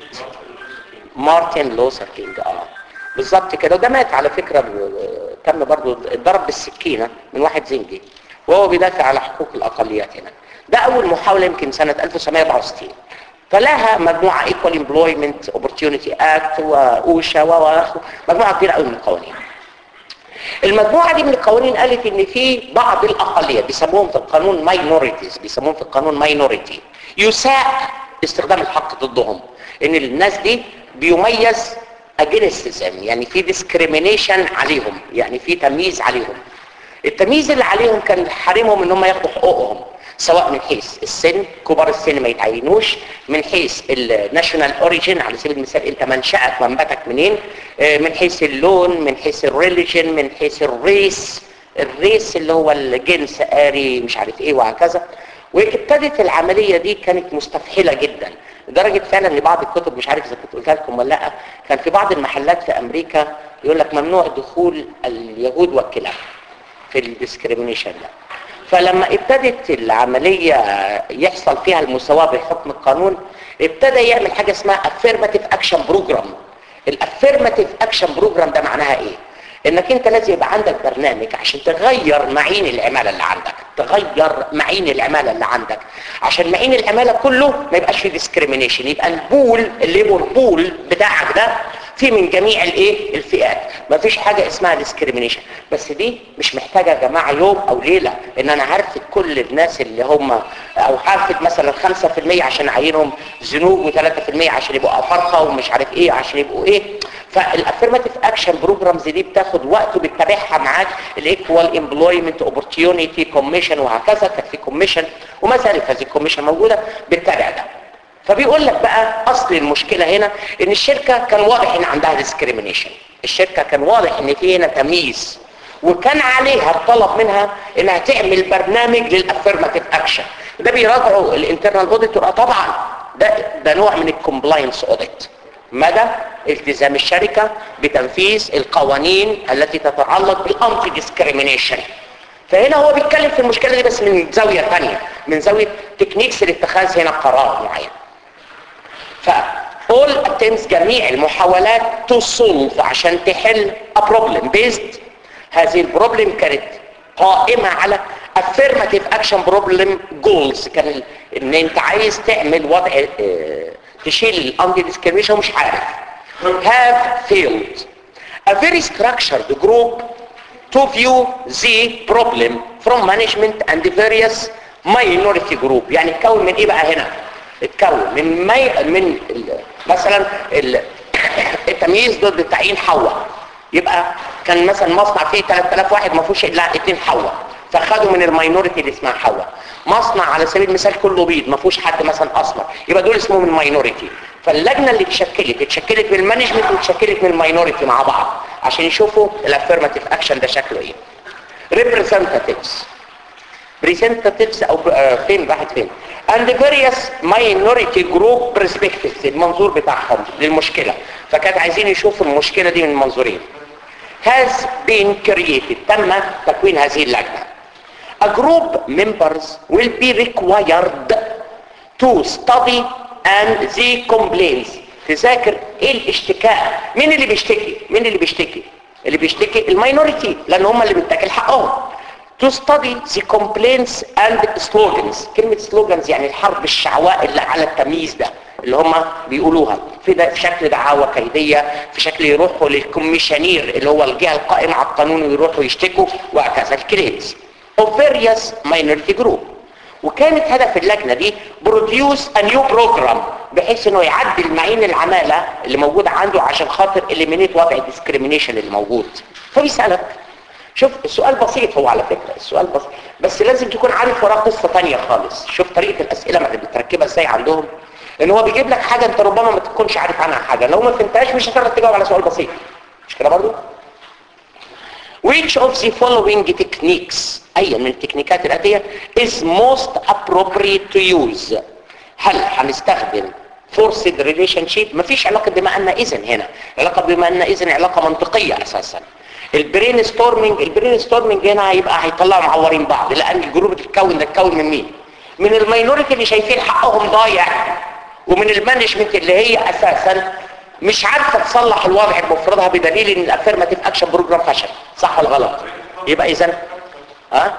مارتن لوثر كينج اه بالظبط كده وده مات على فكرة ب- تم برضو اتضرب بالسكينة من واحد زنجي وهو بيدافع على حقوق الأقليات هنا ده أول محاولة يمكن سنة 1964 فلها مجموعة Equal Employment Opportunity Act وأوشا و مجموعة كبيرة قوي من القوانين المجموعة دي من القوانين قالت ان في بعض الاقليات بيسموهم في القانون ماينوريتيز بيسموهم في القانون ماينوريتي يساء استخدام الحق ضدهم ان الناس دي بيميز اجنستزم يعني في ديسكريمينيشن عليهم يعني في تمييز عليهم التمييز اللي عليهم كان حارمهم ان هم ياخدوا حقوقهم سواء من حيث السن كبار السن ما يتعينوش من حيث الناشونال اوريجين على سبيل المثال انت منشأك منبتك منين آه، من حيث اللون من حيث الريليجن من حيث الريس الريس اللي هو الجنس آري مش عارف ايه وهكذا وابتدت العملية دي كانت مستفحلة جدا لدرجة فعلا ان بعض الكتب مش عارف اذا كنت قلتها لكم ولا لا كان في بعض المحلات في امريكا يقول لك ممنوع دخول اليهود والكلاب في الديسكريميشن ده فلما ابتدت العملية يحصل فيها المساواة بحكم القانون ابتدى يعمل حاجة اسمها affirmative action program الافيرماتيف اكشن بروجرام ده معناها ايه انك انت لازم يبقى عندك برنامج عشان تغير معين العمالة اللي عندك تغير معين العمالة اللي عندك عشان معين العمالة كله ما يبقاش فيه ديسكريمينيشن يبقى البول الليبر بول بتاعك ده في من جميع الايه الفئات ما فيش حاجة اسمها ديسكريمينيشن بس دي مش محتاجة يا جماعة يوم او ليلة ان انا عارف كل الناس اللي هم او عارف مثلا 5% عشان اعينهم ذنوب و3% عشان يبقوا افارقه ومش عارف ايه عشان يبقوا ايه فالافيرماتيف اكشن بروجرامز دي بتاخد وقت وبتتابعها معاك الايكوال امبلويمنت اوبورتيونيتي كوميشن وهكذا كانت في كوميشن وما زالت هذه الكوميشن موجوده بتتابع ده فبيقول لك بقى اصل المشكله هنا ان الشركه كان واضح ان عندها ديسكريميشن الشركه كان واضح ان في هنا تمييز وكان عليها الطلب منها انها تعمل برنامج للافيرماتيف اكشن ده بيراجعوا الانترنال اوديتور طبعا ده ده نوع من الكومبلاينس اوديت مدى التزام الشركه بتنفيذ القوانين التي تتعلق بالانتي ديسكريميشن فهنا هو بيتكلم في المشكله دي بس من زاويه ثانيه من زاويه تكنيكس لاتخاذ هنا قرار معين ف all attempts جميع المحاولات to solve عشان تحل a problem based هذه البروبلم كانت قائمة على affirmative action problem goals كان ال- ان انت عايز تعمل وضع اه تشيل الاندي discrimination ومش عارف have failed a very structured group to view the problem from management and the various minority group يعني اتكون من ايه بقى هنا اتكون من مي... من ال... مثلا ال... التمييز ضد تعيين حواء يبقى كان مثلا مصنع فيه 3000 واحد ما فيهوش الا اثنين حواء فخدوا من الماينورتي اللي اسمها حواء مصنع على سبيل المثال كله بيض ما فيهوش حد مثلا اسمر يبقى دول اسمهم الماينورتي فاللجنه اللي اتشكلت اتشكلت من المانجمنت واتشكلت من الماينورتي مع بعض عشان يشوفوا الافيرماتيف اكشن ده شكله ايه representatives representatives او آه، فين راحت فين and the various minority group perspectives المنظور بتاعهم للمشكلة فكانت عايزين يشوفوا المشكلة دي من منظورين has been created تم تكوين هذه اللجنة a group members will be required to study and the complaints تذاكر ايه الاشتكاء مين اللي بيشتكي مين اللي بيشتكي اللي بيشتكي الماينورتي لان هم اللي بيتاكل حقهم to study the complaints and slogans كلمة slogans يعني الحرب الشعواء اللي على التمييز ده اللي هم بيقولوها في ده في شكل دعاوى كيدية في شكل يروحوا للكوميشنير اللي هو الجهة القائمة على القانون ويروحوا يشتكوا وهكذا الكليمز of various minority group وكانت هدف اللجنة دي بروديوس a new program بحيث انه يعدل معين العمالة اللي موجودة عنده عشان خاطر eliminate وضع الديسكريميشن اللي موجود فبيسألك شوف السؤال بسيط هو على فكرة السؤال بسيط بس لازم تكون عارف وراه قصة تانية خالص شوف طريقة الأسئلة ما بتركبها ازاي عندهم ان هو بيجيب لك حاجة انت ربما ما تكونش عارف عنها حاجة لو ما فهمتهاش مش هتقدر تجاوب على سؤال بسيط مش كده برضو which of the following techniques اي من التكنيكات الاتيه is most appropriate to use هل هنستخدم forced relationship مفيش علاقه بما ان اذن هنا علاقه بما ان اذن علاقه منطقيه اساسا البرين ستورمنج البرين ستورمنج هنا هيبقى هيطلعوا معورين بعض لان الجروب بتتكون ده تتكون من مين من الماينورتي اللي شايفين حقهم ضايع ومن المانجمنت اللي هي اساسا مش عارفه تصلح الوضع بمفردها بدليل ان الافيرماتيف اكشن بروجرام فشل صح ولا غلط يبقى اذا ها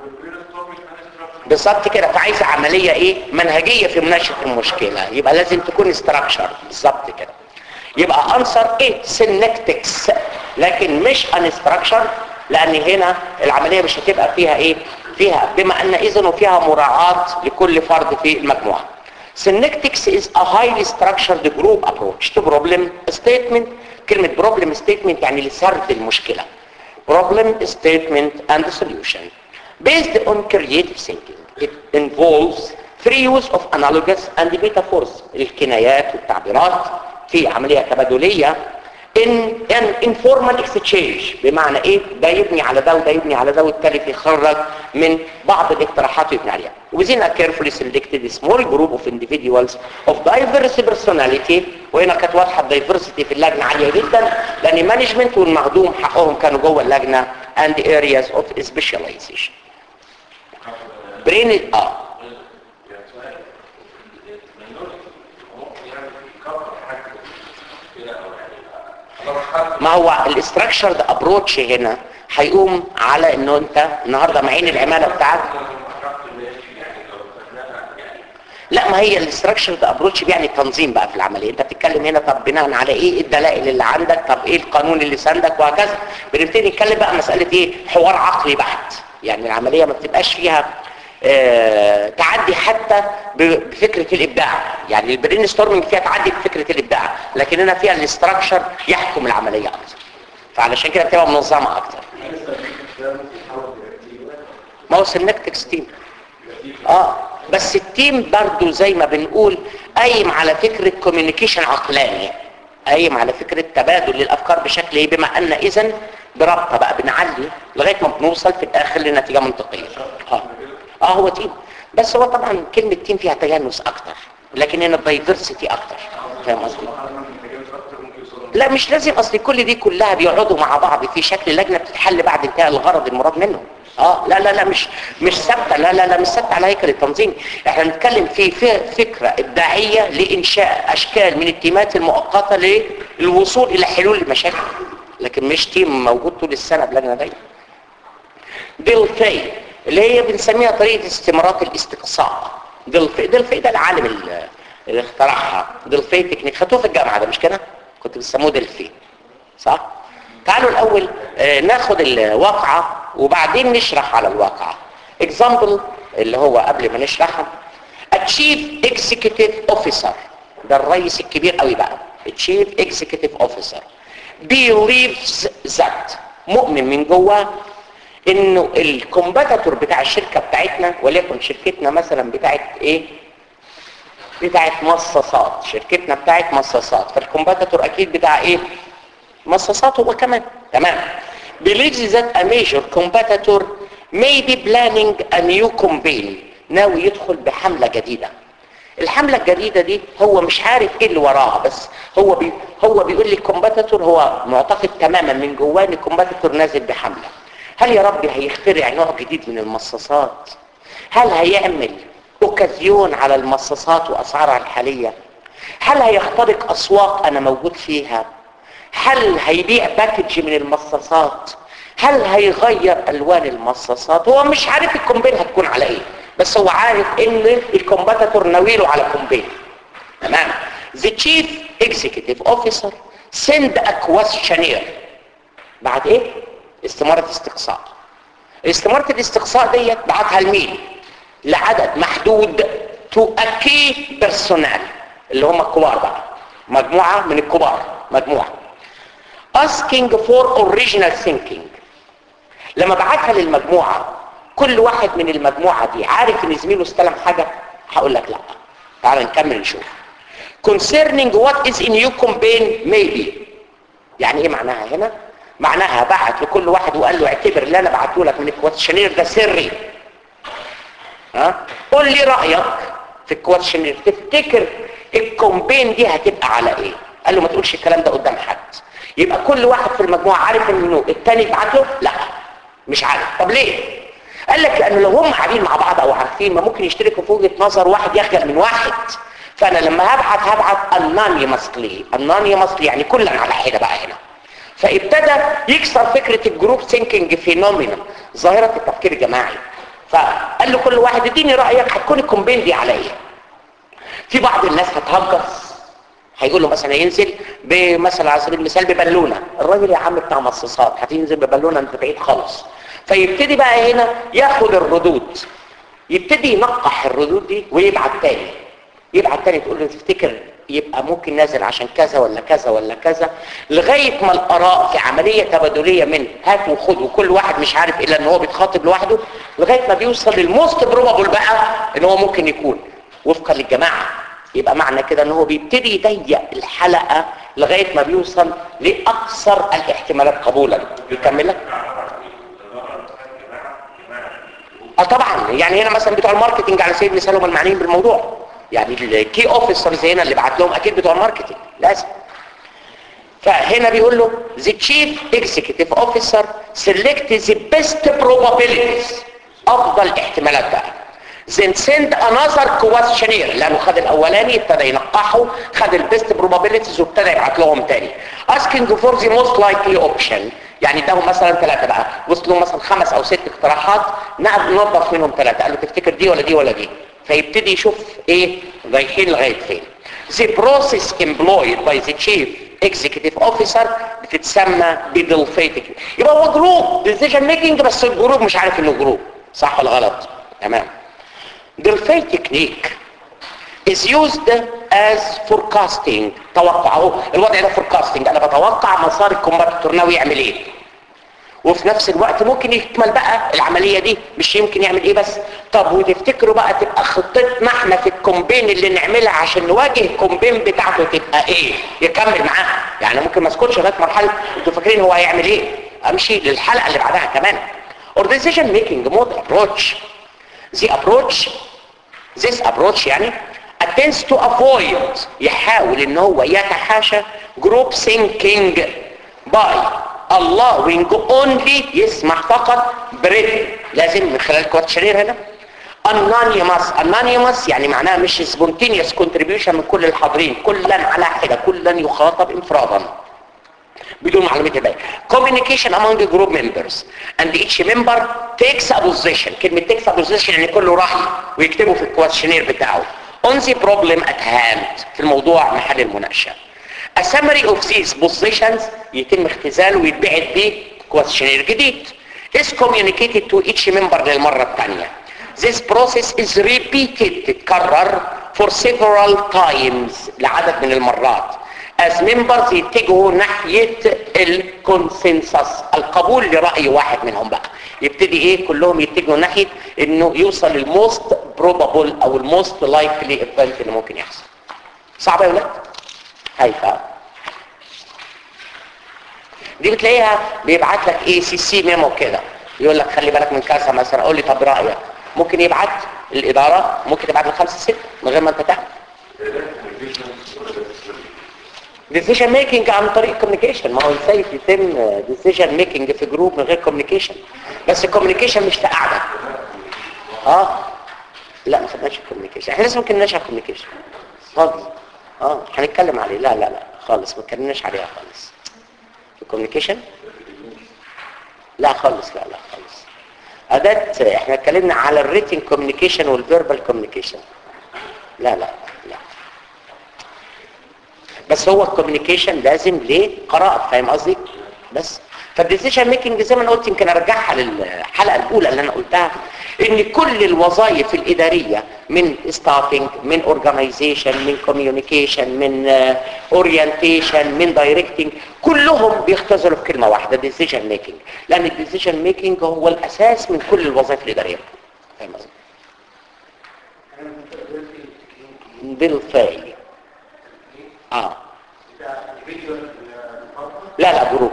بالظبط كده فعايزه عمليه ايه منهجيه في مناقشه المشكله يبقى لازم تكون استراكشر بالظبط كده يبقى انسر ايه سينكتكس لكن مش انستراكشر لان هنا العمليه مش هتبقى فيها ايه فيها بما ان اذن وفيها مراعاه لكل فرد في المجموعه Synectics is a highly structured group approach to problem statement كلمة problem statement يعني لسرد المشكلة problem statement and solution based on creative thinking it involves free use of analogous and metaphors الكنايات والتعبيرات في عملية تبادلية in an informal exchange بمعنى ايه ده يبني على ده وده يبني على ده والتالي يخرج من بعض الاقتراحات ويبني عليها within a carefully selected small group of individuals of diverse personality وهنا كانت واضحه الدايفرسيتي في اللجنه عاليه جدا لان مانجمنت والمهضوم حقهم كانوا جوه اللجنه and areas of specialization brain اه ما هو الاستراكشرد ابروتش هنا هيقوم على انه انت النهارده معين العماله بتاعك لا ما هي الاستراكشرد ابروتش بيعني تنظيم بقى في العمليه انت بتتكلم هنا طب بناء على ايه الدلائل اللي عندك طب ايه القانون اللي ساندك وهكذا بنبتدي نتكلم بقى مساله ايه حوار عقلي بحت يعني العمليه ما بتبقاش فيها آه تعدي حتى بفكرة الإبداع يعني البرين ستورمنج فيها تعدي بفكرة الإبداع لكن هنا فيها الاستراكشر يحكم العملية أكتر فعلشان كده بتبقى منظمة أكتر ما هو سنكتكس تيم اه بس التيم برضو زي ما بنقول قايم على فكرة كوميونيكيشن عقلاني قايم على فكرة تبادل للأفكار بشكل ايه بما أن إذن بربطة بقى بنعلي لغاية ما بنوصل في الآخر لنتيجة منطقية اه اه هو تيم بس هو طبعا كلمة تيم فيها تجانس اكتر لكن هنا الدايفرسيتي اكتر فاهم قصدي لا مش لازم اصل كل دي كلها بيقعدوا مع بعض في شكل لجنة بتتحل بعد انتهاء الغرض المراد منه اه لا لا لا مش مش ثابته لا لا لا مش ثابته على هيكل التنظيم احنا بنتكلم في في فكره ابداعيه لانشاء اشكال من التيمات المؤقته للوصول الى حلول المشاكل لكن مش تيم موجود طول السنه بلجنه دايما دلفي اللي هي بنسميها طريقه استمارات الاستقصاء دلفي دلفي ده العالم اللي اللي اخترعها دلفي تكنيك خدوه في الجامعه ده مش كده كنت بتسموه دلفي صح تعالوا الاول آه، ناخد الواقعه وبعدين نشرح على الواقعه اكزامبل اللي هو قبل ما نشرحها تشيف اكزيكتيف اوفيسر ده الرئيس الكبير قوي بقى تشيف اكزيكتيف اوفيسر believes that مؤمن من جواه انه الكومباتيتور بتاع الشركه بتاعتنا وليكن شركتنا مثلا بتاعت ايه بتاعت مصاصات شركتنا بتاعت مصاصات فالكومباتيتور اكيد بتاع ايه مصاصات هو كمان تمام believes that a major competitor may be planning a new campaign ناوي يدخل بحملة جديدة الحملة الجديدة دي هو مش عارف ايه اللي وراها بس هو بي هو بيقول لي الكومباتيتور هو معتقد تماما من جواه ان الكومباتيتور نازل بحملة هل يا ربي هيخترع نوع جديد من المصاصات هل هيعمل اوكازيون على المصاصات واسعارها الحالية هل هيخترق اسواق انا موجود فيها هل هيبيع باكج من المصاصات هل هيغير الوان المصاصات هو مش عارف الكومبين هتكون على ايه بس هو عارف ان الكومباتيتور ناويله على كومبين تمام the chief executive officer send a questionnaire بعد ايه استمارة استقصاء استمارة الاستقصاء ديت بعتها لمين لعدد محدود to a key personnel اللي هم الكبار بقى مجموعة من الكبار مجموعة asking for original thinking لما بعتها للمجموعة كل واحد من المجموعة دي عارف ان زميله استلم حاجة هقول لك لا تعال نكمل نشوف concerning what is in your campaign maybe يعني ايه معناها هنا معناها بعت لكل واحد وقال له اعتبر اللي انا بعته لك من الكواتشنير ده سري ها قول لي رايك في الكواتشنير تفتكر الكومبين دي هتبقى على ايه قال له ما تقولش الكلام ده قدام حد يبقى كل واحد في المجموعه عارف انه التاني يبعت له لا مش عارف طب ليه قال لك لان لو هم قاعدين مع بعض او عارفين ما ممكن يشتركوا في وجهه نظر واحد يخجل من واحد فانا لما هبعت هبعت انونيمسلي انونيمسلي يعني كلا على حده بقى هنا فابتدى يكسر فكره الجروب ثينكينج فينومينا ظاهره التفكير الجماعي فقال له كل واحد اديني رايك هتكون الكومبين دي على ايه في بعض الناس هتهجص هيقول له مثلا ينزل بمثلا على سبيل المثال ببالونه الراجل يا عم بتاع مصاصات هتنزل ببالونه انت بعيد خالص فيبتدي بقى هنا ياخد الردود يبتدي ينقح الردود دي ويبعت تاني يبعت تاني تقول له تفتكر يبقى ممكن نازل عشان كذا ولا كذا ولا كذا لغاية ما الآراء في عملية تبادلية من هات وخد وكل واحد مش عارف إلا إن هو بيتخاطب لوحده لغاية ما بيوصل للموست بروبابل بقى إن هو ممكن يكون وفقا للجماعة يبقى معنى كده إن هو بيبتدي يضيق الحلقة لغاية ما بيوصل لأكثر الاحتمالات قبولا يكملك اه طبعا يعني هنا مثلا بتوع الماركتنج على سبيل المثال هم المعنيين بالموضوع يعني الكي اوفيسرز هنا اللي بعت لهم اكيد بتوع الماركتنج لازم فهنا بيقول له the chief executive officer select the best probabilities افضل احتمالات بقى then send another questionnaire لانه خد الاولاني ابتدى ينقحه خد البيست probabilities وابتدى يبعت لهم تاني asking for the most likely option يعني اداهم مثلا ثلاثة بقى وصلوا مثلا خمس او ست اقتراحات نضف منهم ثلاثة قال له تفتكر دي ولا دي ولا دي فيبتدي يشوف ايه رايحين لغاية فين the process employed by the chief executive officer بتتسمى بدلفيتك يبقى هو جروب decision making بس الجروب مش عارف انه جروب صح ولا غلط تمام دلفي تكنيك is used as forecasting توقع اهو الوضع ده forecasting انا بتوقع مسار الكمبيوتر ناوي يعمل ايه وفي نفس الوقت ممكن يكمل بقى العملية دي مش يمكن يعمل ايه بس طب وتفتكروا بقى تبقى خطتنا احنا في الكومبين اللي نعملها عشان نواجه الكومبين بتاعته تبقى ايه يكمل معاه يعني ممكن ما اسكتش لغايه مرحله انتوا فاكرين هو هيعمل ايه امشي للحلقه اللي بعدها كمان organization making mode approach the approach this approach يعني attempts to avoid يحاول ان هو يتحاشى group thinking by allowing only يسمح فقط بريد لازم من خلال الكواتشنير هنا anonymous anonymous يعني معناها مش spontaneous contribution من كل الحاضرين كلا على حدة كلا يخاطب انفرادا بدون معلومات الباقي communication among the group members and each member takes a position كلمة takes a position يعني كله رأي ويكتبه في الكواتشنير بتاعه on the problem at hand في الموضوع محل المناقشة a summary of these positions يتم اختزاله ويتبعت بيه كواتشنير جديد is communicated to each member للمرة الثانية this process is repeated تتكرر for several times لعدد من المرات as members يتجهوا ناحية الكونسنسس القبول لرأي واحد منهم بقى يبتدي ايه كلهم يتجهوا ناحية انه يوصل الموست probable او الموست likely event اللي ممكن يحصل صعب يا ولاد؟ هايفة دي بتلاقيها بيبعت لك ايه سي سي ميمو كده يقول لك خلي بالك من كذا مثلا قول لي طب رايك ممكن يبعت الاداره ممكن يبعت لخمسه سته من غير ما انت تعرف ديسيجن ميكنج عن طريق كوميونيكيشن ما هو ازاي يتم ديسيجن ميكنج في جروب من غير كوميونيكيشن بس الكوميونيكيشن مش في قاعده اه لا ما خدناش الكوميونيكيشن احنا لسه ما كناش على الكوميونيكيشن خالص اه هنتكلم عليه لا لا لا خالص ما اتكلمناش عليها خالص الكوميونيكيشن لا خالص لا لا خالص أداة احنا اتكلمنا على الريتن كوميونيكيشن والفيربال كوميونيكيشن لا لا لا بس هو الكوميونيكيشن لازم لقراءة فاهم قصدي بس فالديسيشن ميكنج زي ما انا قلت يمكن ارجعها للحلقه الاولى اللي انا قلتها ان كل الوظائف الاداريه من ستافنج من اورجانيزيشن من كوميونيكيشن من اورينتيشن من دايركتنج كلهم بيختزلوا في كلمه واحده ديسيشن ميكنج لان الديسيشن ميكنج هو الاساس من كل الوظائف الاداريه فاهم قصدي بالفعل اه لا لا جروب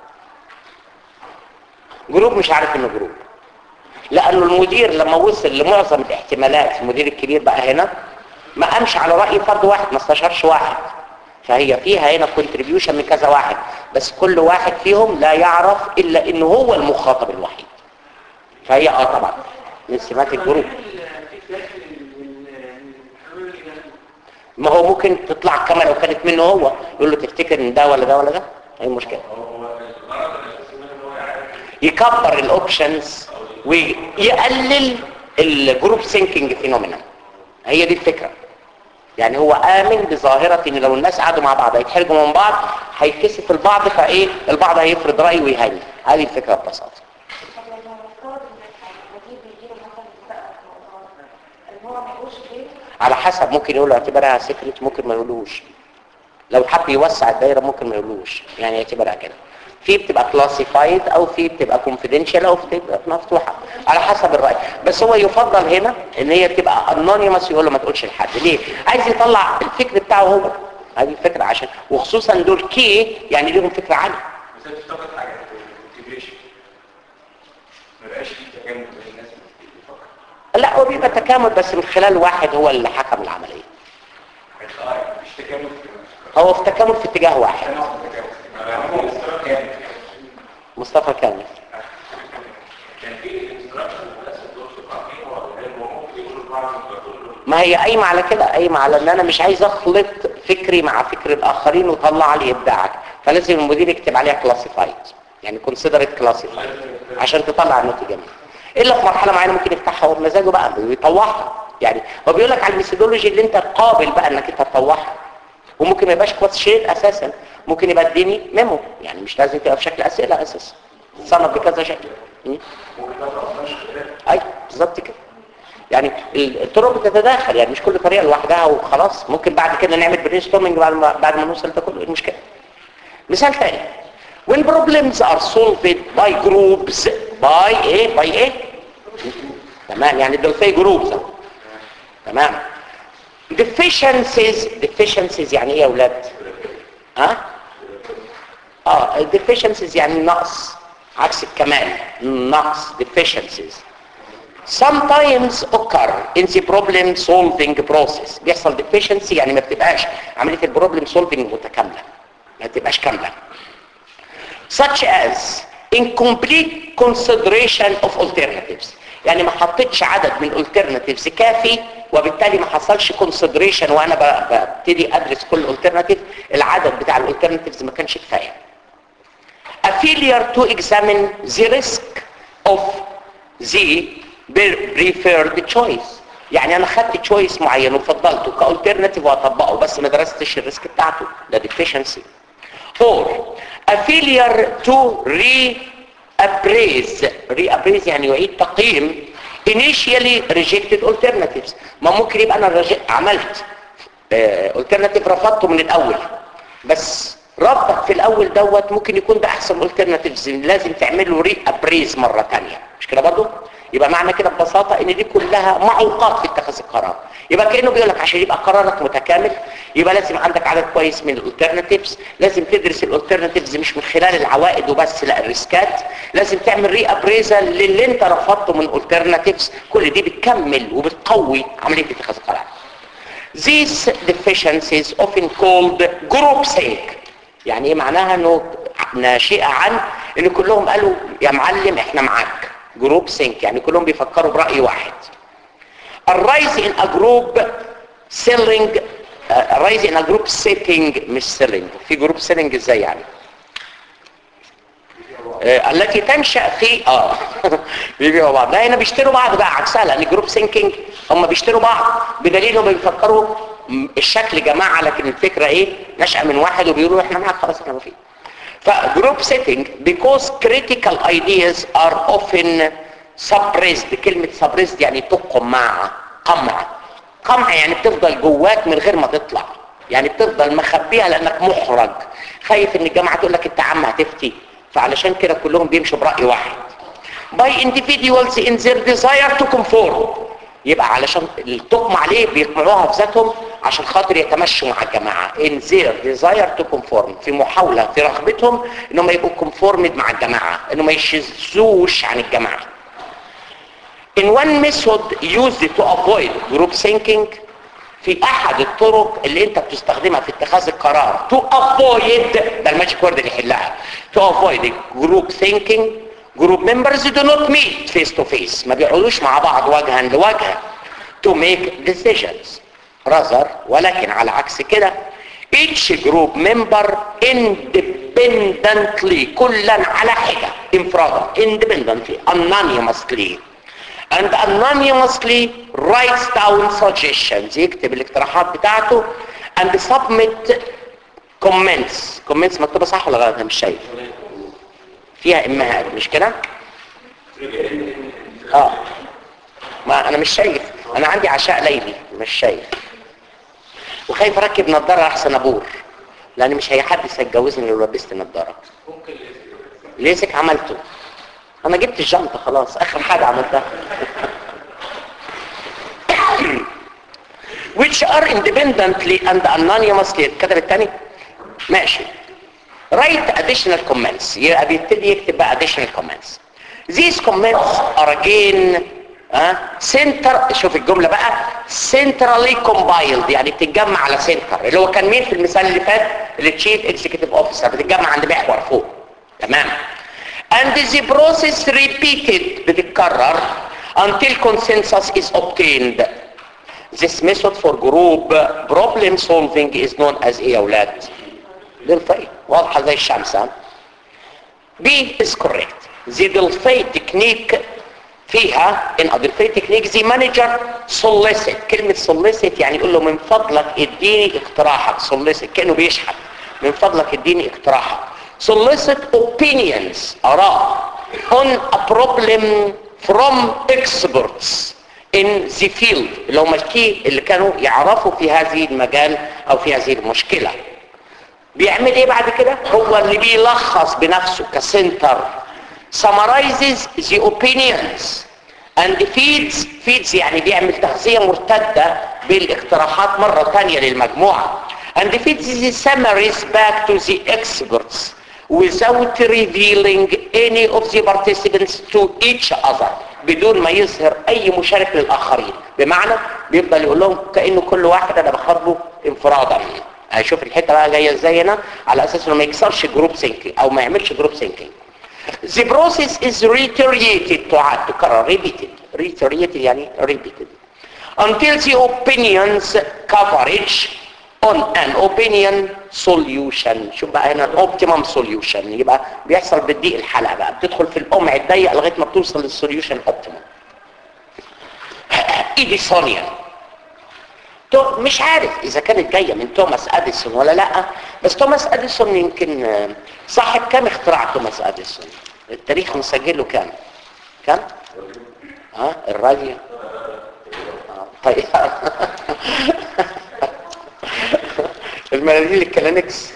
جروب مش عارف انه جروب لانه المدير لما وصل لمعظم الاحتمالات المدير الكبير بقى هنا ما قامش على راي فرد واحد ما استشارش واحد فهي فيها هنا كونتريبيوشن من كذا واحد بس كل واحد فيهم لا يعرف الا انه هو المخاطب الوحيد فهي اه طبعا من سمات الجروب ما هو ممكن تطلع كما لو كانت منه هو يقول له تفتكر ان ده ولا ده ولا ده اي مشكله يكبر الاوبشنز ويقلل الجروب ثينكينج فينومينا هي دي الفكره يعني هو امن بظاهره ان لو الناس قعدوا مع بعض هيتحرجوا من بعض هيكسف البعض فايه البعض هيفرض رايه ويهني هذه الفكره ببساطه على حسب ممكن يقول له اعتبرها سيكريت ممكن ما يقولوش لو حب يوسع الدايره ممكن ما يقولوش يعني يعتبرها كده في بتبقى كلاسيفايد او في بتبقى كونفيدنشال او بتبقى مفتوحه على حسب الراي بس هو يفضل هنا ان هي تبقى انونيمس يقول له ما تقولش لحد ليه عايز يطلع الفكر بتاعه هو هذه الفكره عشان وخصوصا دول كي يعني ليهم فكره عاليه بس انت بتاخد حاجه الانتجريشن ما بقاش في تكامل بين الناس اللي بتفكر لا هو بيبقى تكامل بس من خلال واحد هو اللي حكم العمليه مفيش تكامل في هو في تكامل في اتجاه واحد تكامل كان مصطفى كامل كان في انستراكشن بس الدكتور عارفين هو ممكن يقولوا بعض ما هي قايمه على كده قايمه على ان انا مش عايز اخلط فكري مع فكر الاخرين وطلع لي ابداعك فلازم المدير يكتب عليها كلاسيفايد يعني كونسيدرت كلاسيفايد عشان تطلع النتيجه منها الا في مرحله معينه ممكن يفتحها وبمزاجه بقى ويطوعها يعني هو بيقول لك على الميثودولوجي اللي انت قابل بقى انك انت تطوعها وممكن ما يبقاش كلاس شيء اساسا ممكن يبقى اديني ميمو يعني مش لازم تبقى في شكل اسئله اساسا تصنف بكذا شكل م? اي بالظبط كده يعني الطرق بتتداخل يعني مش كل طريقه لوحدها وخلاص ممكن بعد كده نعمل برين ستورمنج بعد ما بعد ما نوصل ده كله إيه المشكله مثال ثاني when problems are solved by groups by ايه by ايه تمام يعني دول في جروبز تمام deficiencies deficiencies يعني ايه يا اولاد ها اه deficiencies يعني نقص عكس الكمال نقص deficiencies sometimes occur in the problem solving process بيحصل deficiency يعني ما بتبقاش عملية البروبلم solving متكاملة ما بتبقاش كاملة such as incomplete consideration of alternatives يعني ما حطيتش عدد من alternatives كافي وبالتالي ما حصلش consideration وانا ب- ببتدي ادرس كل alternative العدد بتاع alternatives ما كانش كفايه a failure to examine the risk of the preferred choice يعني انا خدت تشويس معين وفضلته كالترناتيف واطبقه بس ما درستش الريسك بتاعته ده deficiency or a failure to reappraise reappraise يعني يعيد تقييم initially rejected alternatives ما ممكن يبقى انا رج... عملت آه، alternative رفضته من الاول بس رفضك في الاول دوت ممكن يكون ده احسن alternatives لازم تعمل له reappraise مره تانية مش كده برضه يبقى معنى كده ببساطه ان دي كلها معوقات في اتخاذ القرار يبقى كانه بيقول لك عشان يبقى قرارك متكامل يبقى لازم عندك عدد كويس من الالترناتيفز لازم تدرس الالترناتيفز مش من خلال العوائد وبس لا الريسكات لازم تعمل ري ابريزال للي انت رفضته من الالترناتيفز كل دي بتكمل وبتقوي عمليه اتخاذ القرار These deficiencies often called group sync يعني ايه معناها انه ناشئة عن ان كلهم قالوا يا معلم احنا معاك جروب سينك يعني كلهم بيفكروا برأي واحد الرايز ان a group selling الرايز ان a group setting مش selling في جروب selling ازاي يعني آه، التي تنشأ في اه بيبيعوا بعض لا هنا بيشتروا بعض بقى عكسها لان جروب سينكينج هم بيشتروا بعض بدليل هم بيفكروا م- الشكل جماعة لكن الفكرة ايه نشأة من واحد وبيقولوا احنا معاك خلاص احنا موافقين فجروب سيتنج because critical ideas are often suppressed كلمة suppressed يعني تقمع قمع قمع يعني بتفضل جواك من غير ما تطلع يعني بتفضل مخبيها لانك محرج خايف ان الجامعة تقول لك انت عم هتفتي فعلشان كده كلهم بيمشوا برأي واحد by individuals in their desire to conform يبقى علشان التقم عليه بيقمعوها في ذاتهم عشان خاطر يتمشوا مع الجماعة in their desire to conform في محاولة في رغبتهم انهم يبقوا conformed مع الجماعة انهم ما يشذوش عن الجماعة in one method used to avoid group thinking في احد الطرق اللي انت بتستخدمها في اتخاذ القرار to avoid ده الماجيك وورد اللي يحلها to avoid group thinking group members do not meet face to face ما بيقعدوش مع بعض وجها لوجه to make decisions rather ولكن على عكس كده each group member independently كلا على حدة انفرادا independently anonymously and anonymously writes down suggestions يكتب الاقتراحات بتاعته and submit comments comments مكتوبة صح ولا غلط انا مش شايف فيها امهات مش كده اه ما انا مش شايف انا عندي عشاء ليلي مش شايف وخايف اركب نظاره احسن ابور لان مش هيحدث هيتجوزني لو لبست نظاره ليزك عملته انا جبت الجنطه خلاص اخر حاجه عملتها which are independently and anonymously الكتب الثاني ماشي write additional comments يبقى بيبتدي يكتب بقى additional comments these comments are again ها center شوف الجملة بقى centrally compiled يعني بتتجمع على center اللي هو كان مين في المثال اللي فات اللي تشيف اكزيكتيف اوفيسر بتتجمع عند محور فوق تمام and the process repeated بتتكرر until consensus is obtained this method for group problem solving is known as ايه يا اولاد دلفي واضحة زي الشمس ها B is correct the Delphi technique فيها in a Delphi technique the manager solicit كلمة solicit يعني يقول له من فضلك اديني اقتراحك solicit كأنه بيشحت من فضلك اديني اقتراحك solicit opinions آراء on a problem from experts in the field اللي هم الكي اللي كانوا يعرفوا في هذه المجال او في هذه المشكلة بيعمل ايه بعد كده هو اللي بيلخص بنفسه كسنتر summarizes the opinions and feeds feeds يعني بيعمل تغذية مرتدة بالاقتراحات مرة تانية للمجموعة and feeds the summaries back to the experts without revealing any of the participants to each other بدون ما يظهر اي مشارك للاخرين بمعنى بيفضل يقول لهم كانه كل واحد انا بخاطبه انفرادا هيشوف الحته بقى جايه ازاي هنا على اساس انه ما يكسرش جروب سينكينج او ما يعملش جروب سينكينج The process is reiterated تعاد تكرر repeated reiterated يعني repeated until the opinions coverage on an opinion solution شوف بقى هنا الاوبتيمم solution يبقى بيحصل بالضيق الحلقه بقى بتدخل في القمع الضيق لغايه ما بتوصل للسوليوشن اوبتيمم ايديسونيان تو- مش عارف اذا كانت جايه من توماس اديسون ولا لا بس توماس اديسون يمكن آه، صاحب كام اختراع توماس اديسون التاريخ مسجله كام كام ها الراديو آه، طيب المناديل الكلانكس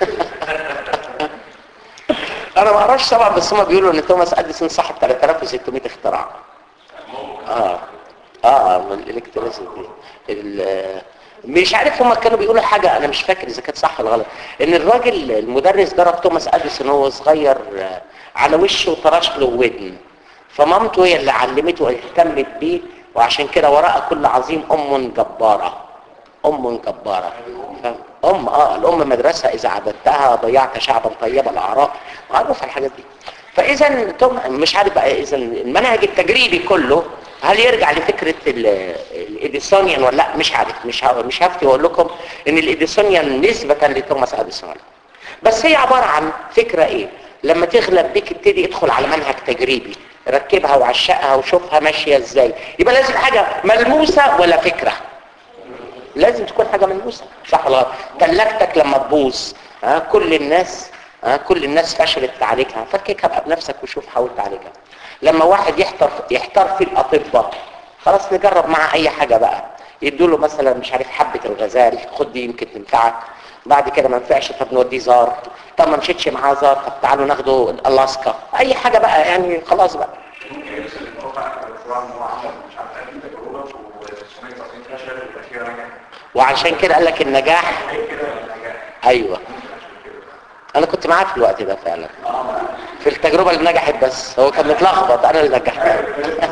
انا ما اعرفش طبعا بس هم بيقولوا ان توماس اديسون صاحب 3600 اختراع اه اه من الالكتريسيتي ال- مش عارف هما كانوا بيقولوا حاجة انا مش فاكر اذا كانت صح ولا غلط ان الراجل المدرس ضرب توماس اديسون وهو صغير آه، على وشه وطرش له ودن فمامته هي اللي علمته واهتمت بيه وعشان كده وراء كل عظيم ام جبارة ام جبارة فاهم؟ ام اه الام مدرسة اذا عبدتها ضيعت شعبا طيب الاعراق معروف الحاجات دي فاذا توم مش عارف بقى اذا المنهج التجريبي كله هل يرجع لفكرة ال- الاديسونيان ولا لا مش عارف مش ه- مش هفتي واقول لكم ان الاديسونيان نسبة لتوماس اديسون بس هي عبارة عن فكرة ايه لما تغلب بيك ابتدي ادخل على منهج تجريبي ركبها وعشقها وشوفها ماشية ازاي يبقى لازم حاجة ملموسة ولا فكرة لازم تكون حاجة ملموسة صح ولا غلط تلاجتك لما تبوظ ها كل الناس ها كل الناس فشلت تعالجها فككها بقى بنفسك وشوف حاول تعالجها لما واحد يحتر يحتار في الاطباء خلاص نجرب معاه اي حاجة بقى يدوا له مثلا مش عارف حبة الغزال خد دي يمكن تنفعك بعد كده ما نفعش طب نوديه زار طب ما مشيتش معاه زار طب تعالوا ناخده الاسكا اي حاجة بقى يعني خلاص بقى ممكن يرسل الموقع على الفرع ان هو عمل مش عارف قد تجربه و990 فشل والاخيره نجح وعشان كده قال لك النجاح هي كده نجاح ايوه انا كنت معاه في الوقت ده فعلا في التجربة اللي نجحت بس هو كان متلخبط انا اللي نجحتها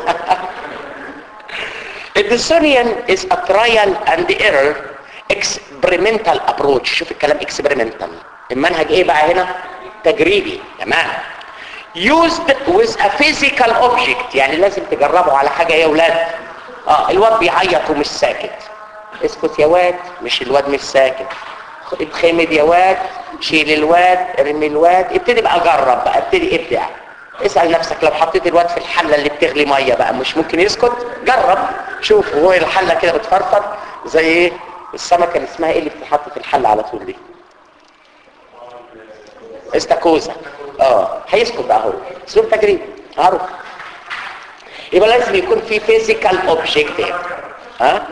الديسونيان is a trial and error experimental approach شوف الكلام experimental المنهج ايه بقى هنا تجريبي تمام used with a physical object يعني لازم تجربه على حاجة يا ولاد اه الواد بيعيط ومش ساكت اسكت يا واد مش الواد مش ساكت اتخمد يا واد شيل الواد ارمي الواد ابتدي بقى جرب بقى ابتدي ابدع اسأل نفسك لو حطيت الواد في الحلة اللي بتغلي مية بقى مش ممكن يسكت جرب شوف وهو الحلة كده بتفرفر زي ايه السمكة اللي اسمها ايه اللي بتتحط في الحلة على طول دي استاكوزا اه هيسكت بقى هو اسلوب تجريبي عارف يبقى لازم يكون في فيزيكال اوبجكت ها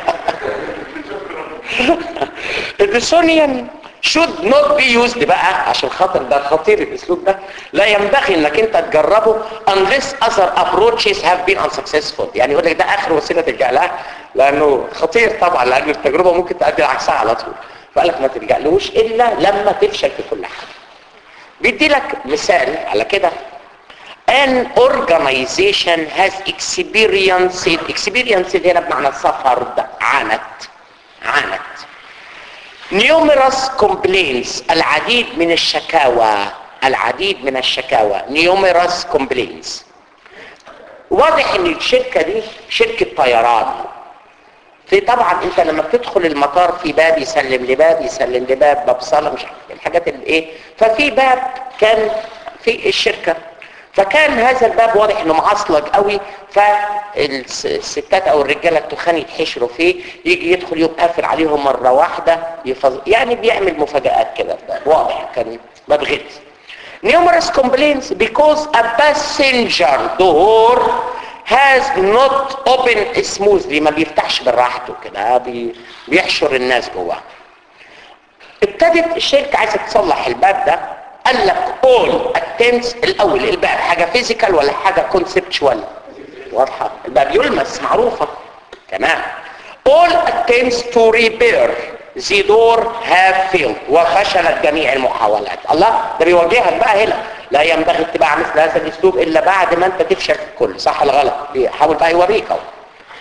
الديسونيان should not be used بقى عشان خاطر ده خطير الاسلوب ده لا ينبغي انك انت تجربه unless other approaches have been unsuccessful يعني يقول لك ده اخر وسيله تلجا لها لانه خطير طبعا لان التجربه ممكن تؤدي عكسها على طول فقال لك ما تلجألوش الا لما تفشل في كل حاجه بيدي لك مثال على كده an organization has experienced experienced هنا بمعنى سفر عانت عانت numerous complaints العديد من الشكاوى العديد من الشكاوى numerous complaints واضح ان الشركة دي شركة طيران في طبعا انت لما بتدخل المطار في باب يسلم لباب يسلم لباب باب صالة مش عارف الحاجات اللي ايه ففي باب كان في الشركة فكان هذا الباب واضح انه معصلج قوي فالستات او الرجاله التخان يتحشروا فيه يجي يدخل يوم قافل عليهم مره واحده يفض... يعني بيعمل مفاجآت كده الباب واضح كان باب غلس numerous complaints because a passenger door has not opened smoothly ما بيفتحش براحته كده بي... بيحشر الناس جواه ابتدت الشركة عايزة تصلح الباب ده قال لك all attempts الاول الباب حاجة فيزيكال ولا حاجة كونسبتشوال واضحة الباب يلمس معروفة تمام all attempts to repair the door have failed وفشلت جميع المحاولات الله ده بيواجهك بقى هنا لا ينبغي اتباع مثل هذا الاسلوب الا بعد ما انت تفشل في الكل صح ولا غلط بيحاول بقى يوريك اهو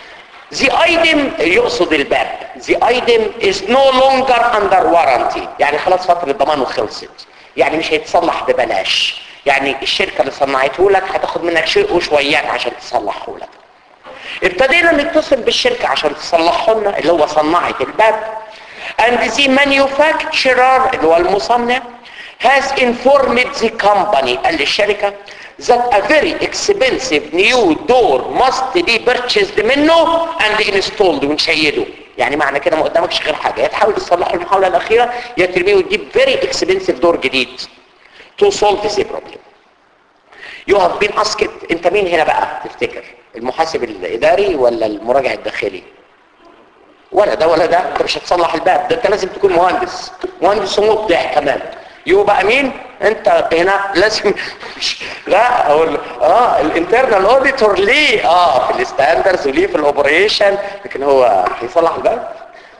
the item يقصد الباب the item is no longer under warranty يعني خلاص فترة ضمانه خلصت يعني مش هيتصلح ببلاش يعني الشركة اللي صنعته لك هتاخد منك شيء وشويات عشان تصلحه لك ابتدينا نتصل بالشركة عشان تصلحه لنا اللي هو صناعة الباب and the manufacturer اللي هو المصنع has informed the company قال للشركة that a very expensive new door must be purchased منه and installed ونشيده يعني معنى كده ما قدامكش غير حاجة يا تحاول تصلحه المحاولة الأخيرة يا ترميه وتجيب very expensive door جديد to solve the problem you have been asked انت مين هنا بقى تفتكر المحاسب الإداري ولا المراجع الداخلي ولا ده ولا ده انت مش هتصلح الباب ده انت لازم تكون مهندس مهندس ومبدع كمان يبقى مين انت هنا لازم لا اقول اه الانترنال اوديتور ليه اه في الستاندرز وليه في الاوبريشن لكن هو هيصلح الباب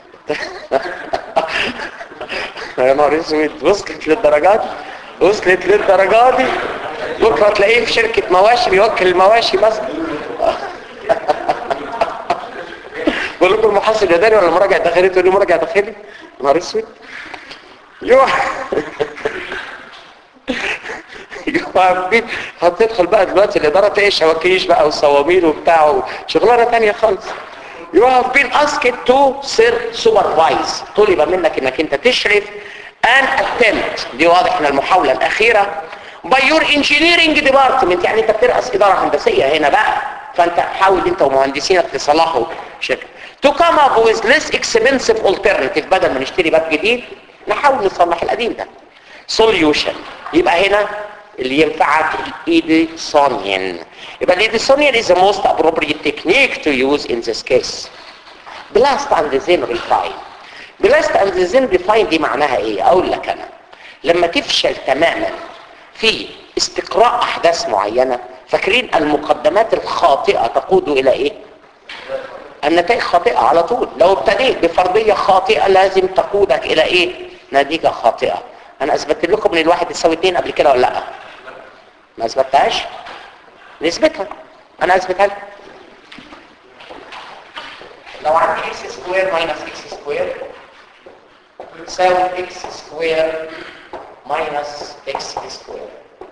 يا نهار اسود وصلت للدرجات وصلت للدرجات دي بكره تلاقيه في شركه مواشي بيوكل المواشي مثلا بقول لكم المحاسب الاداري ولا المراجع الداخلي تقول لي مراجع داخلي نهار اسود يوه يوه هتدخل بقى دلوقتي الاداره تلاقي شواكيش بقى وصواميل وبتاع شغلانه ثانيه خالص you have been asked to supervise طلب منك انك انت تشرف an attempt دي واضح من المحاولة الأخيرة by your engineering department يعني انت بترأس إدارة هندسية هنا بقى فانت حاول انت ومهندسينك تصلحوا شركة to come up with less expensive alternative بدل ما نشتري باب جديد نحاول نصلح القديم ده solution يبقى هنا اللي ينفعك الايديسونيان يبقى الايديسونيان is the most appropriate technique to use in this case blast and then refine blast and then refine دي معناها ايه اقول لك انا لما تفشل تماما في استقراء احداث معينة فاكرين المقدمات الخاطئة تقود الى ايه النتائج خاطئة على طول لو ابتديت بفرضية خاطئة لازم تقودك الى ايه نتيجة خاطئة انا اثبت لكم ان الواحد يساوي اتنين قبل كده ولا لا ما اثبتهاش نثبتها انا اثبتها لكم لو عندي اكس سكوير ماينس اكس سكوير تساوي اكس سكوير ماينس اكس سكوير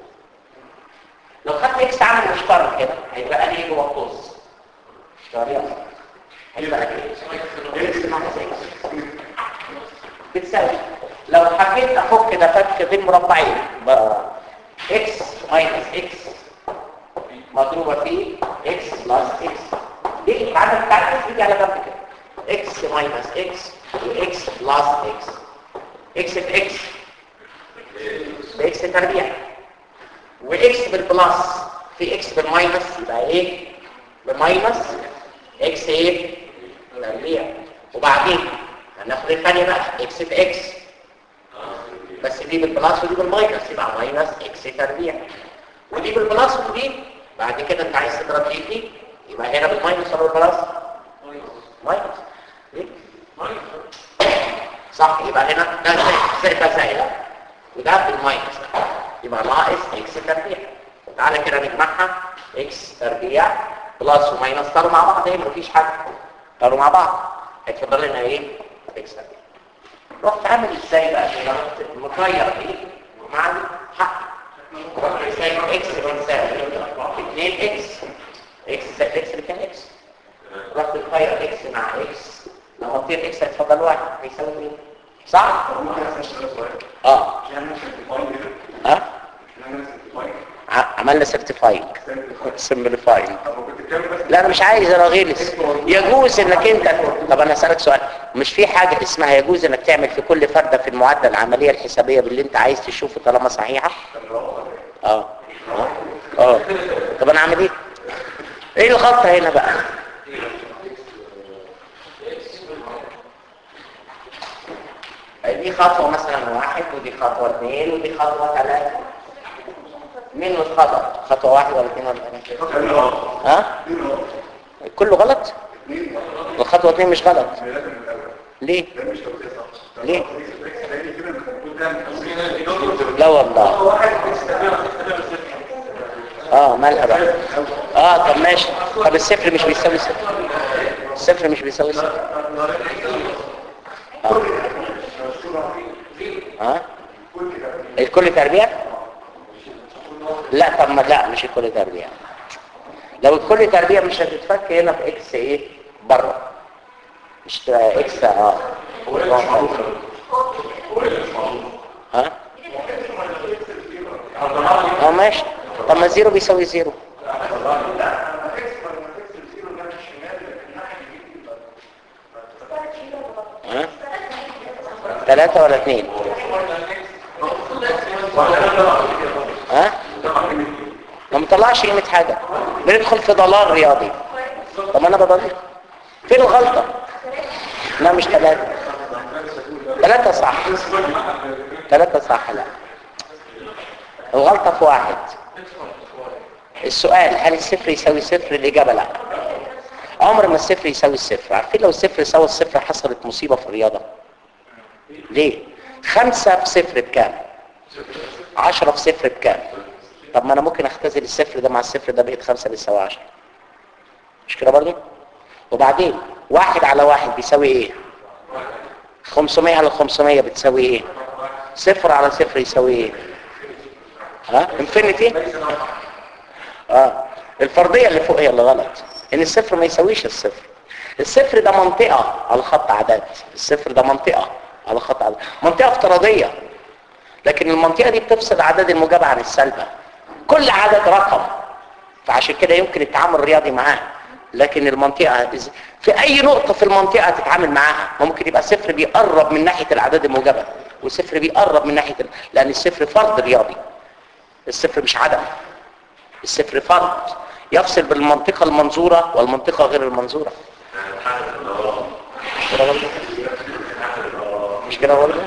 لو خدت اكس عامل مشترك كده هيبقى لي جوه قوس طريقه هيبقى لي اكس ماينس اكس بتساوي لو حبيت افك ده فك بين مربعين بقى اكس ماينس اكس مضروبه في اكس بلس اكس دي المعادله بتاعت اكس دي على جنب كده اكس ماينس اكس واكس بلس اكس اكس في اكس باكس تربيع واكس بالبلس في اكس بالماينس يبقى ايه بماينس اكس ايه تربيع وبعدين هناخد الثانيه بقى اكس في اكس بس دي بالبلس ودي بالماينس يبقى ماينس اكس تربيع ودي بالبلس ودي بعد كده انت عايز تضرب دي دي يبقى هنا بالماينس ولا بالبلس ماينس ليه ماينس صح يبقى هنا ده زي ده زي ده وده بالماينس يبقى ناقص اكس تربيع تعالى كده نجمعها اكس تربيع بلس وماينس طاروا مع بعض ايه مفيش حاجه طاروا مع بعض هيتفضل لنا ايه اكس تربيع رحت عامل ازاي بقى كده مطير ايه مع حق ازاي اكس بنساوي 2 اكس اكس زائد اكس بكام اكس رحت مطير اكس مع اكس لما اطير اكس هيتفضل واحد هيساوي مين صح اه ها عملنا سيرتيفاينج سمبليفاينج لا انا مش عايز انا غلس يجوز انك انت طب انا اسالك سؤال مش في حاجه اسمها يجوز انك تعمل في كل فرده في المعادله العمليه الحسابيه باللي انت عايز تشوفه طالما صحيحه اه اه اه طب انا اعمل ايه ايه الغلطه هنا بقى دي خطوه مثلا واحد ودي خطوه اثنين ودي خطوه ثلاثه مين الخطأ خطوة واحد ولا اثنين ولا ثلاثة ها كله غلط والخطوة اثنين مش غلط ليه ليه لا والله اه مالها بقى اه طب ماشي طب الصفر مش بيساوي صفر صفر مش بيساوي صفر اه ها الكل تربيع لا طب ما لا مش الكل تربيع لو الكل تربيع مش هتتفك هنا في اكس ايه بره مش تبقى اكس اه ها اه ماشي طب ما زيرو بيساوي زيرو ها ثلاثة ولا اثنين ها ما مطلعش قيمة حاجة بندخل في ضلال رياضي طب انا بضل فين الغلطة لا مش ثلاثة ثلاثة صح ثلاثة صح لا الغلطة في واحد السؤال هل الصفر يساوي صفر الإجابة لا عمر ما الصفر يساوي الصفر عارفين لو الصفر يساوي الصفر حصلت مصيبة في الرياضة ليه خمسة في صفر بكام عشرة في صفر بكام طب ما انا ممكن اختزل الصفر ده مع الصفر ده بقيت خمسة بيساوي عشرة مش كده برضه وبعدين واحد على واحد بيساوي ايه 500 على 500 بتساوي ايه صفر على صفر يساوي ايه ها انفينيتي اه الفرضية اللي فوق هي اللي غلط ان الصفر ما يساويش الصفر الصفر ده منطقة على خط عدد الصفر ده منطقة على خط عدد منطقة افتراضية لكن المنطقة دي بتفصل عدد الموجب عن السلبة كل عدد رقم فعشان كده يمكن التعامل الرياضي معاه لكن المنطقة في اي نقطة في المنطقة تتعامل معاها ممكن يبقى صفر بيقرب من ناحية الاعداد الموجبة وصفر بيقرب من ناحية ال... لان الصفر فرض رياضي الصفر مش عدم الصفر فرض يفصل بالمنطقة المنظورة والمنطقة غير المنظورة مش كده برضه مش كده برضه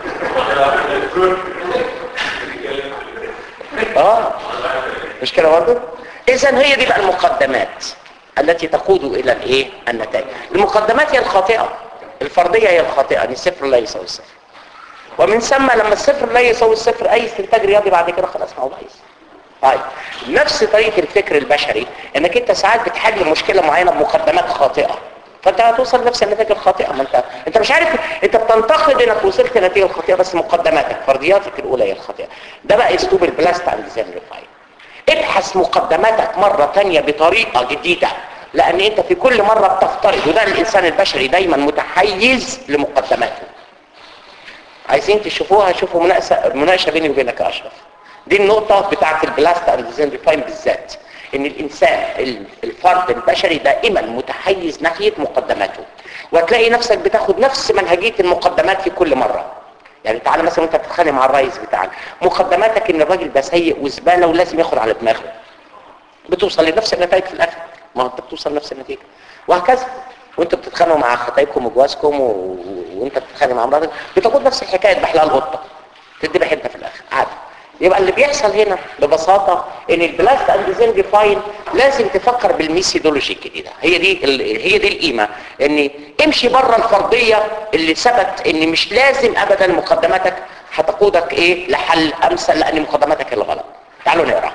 اه مش كده برضه اذا هي دي بقى المقدمات التي تقود الى الايه النتائج المقدمات هي الخاطئه الفرضيه هي الخاطئه ان الصفر لا يساوي الصفر ومن ثم لما الصفر لا يساوي الصفر اي استنتاج رياضي بعد كده خلاص ما هو بايظ طيب نفس طريقه الفكر البشري انك انت ساعات بتحل مشكله معينه بمقدمات خاطئه فانت هتوصل لنفس النتيجه الخاطئه ما انت انت مش عارف انت بتنتقد انك وصلت لنتيجه الخاطئه بس مقدماتك فرضياتك الاولى هي الخاطئه ده بقى اسلوب البلاست عند زين ريفاين ابحث مقدماتك مرة تانية بطريقة جديدة لان انت في كل مرة بتفترض وده الانسان البشري دايما متحيز لمقدماته عايزين تشوفوها شوفوا مناقشة, مناقشة بيني وبينك يا اشرف دي النقطة بتاعت البلاست اند زين ريفاين بالذات ان الانسان الفرد البشري دائما متحيز ناحية مقدماته وتلاقي نفسك بتاخد نفس منهجية المقدمات في كل مرة يعني تعالى مثلا وانت بتتخانق مع الرئيس بتاعك مقدماتك ان الراجل ده سيء وزباله ولازم ياخد على دماغه بتوصل لنفس النتائج في الاخر ما انت بتوصل لنفس النتيجه وهكذا وانت بتتخانقوا مع خطايبكم وجوازكم و... وانت بتتخانق مع مراتك بتاخد نفس الحكايه بحلال القطه تدبح انت في الاخر عادي يبقى اللي بيحصل هنا ببساطة ان البلاست اند زين ديفاين لازم تفكر بالميثودولوجي الجديدة هي دي ال... هي دي القيمة ان امشي بره الفرضية اللي ثبت ان مش لازم ابدا مقدماتك هتقودك ايه لحل امثل لان مقدماتك اللي غلط تعالوا نقرا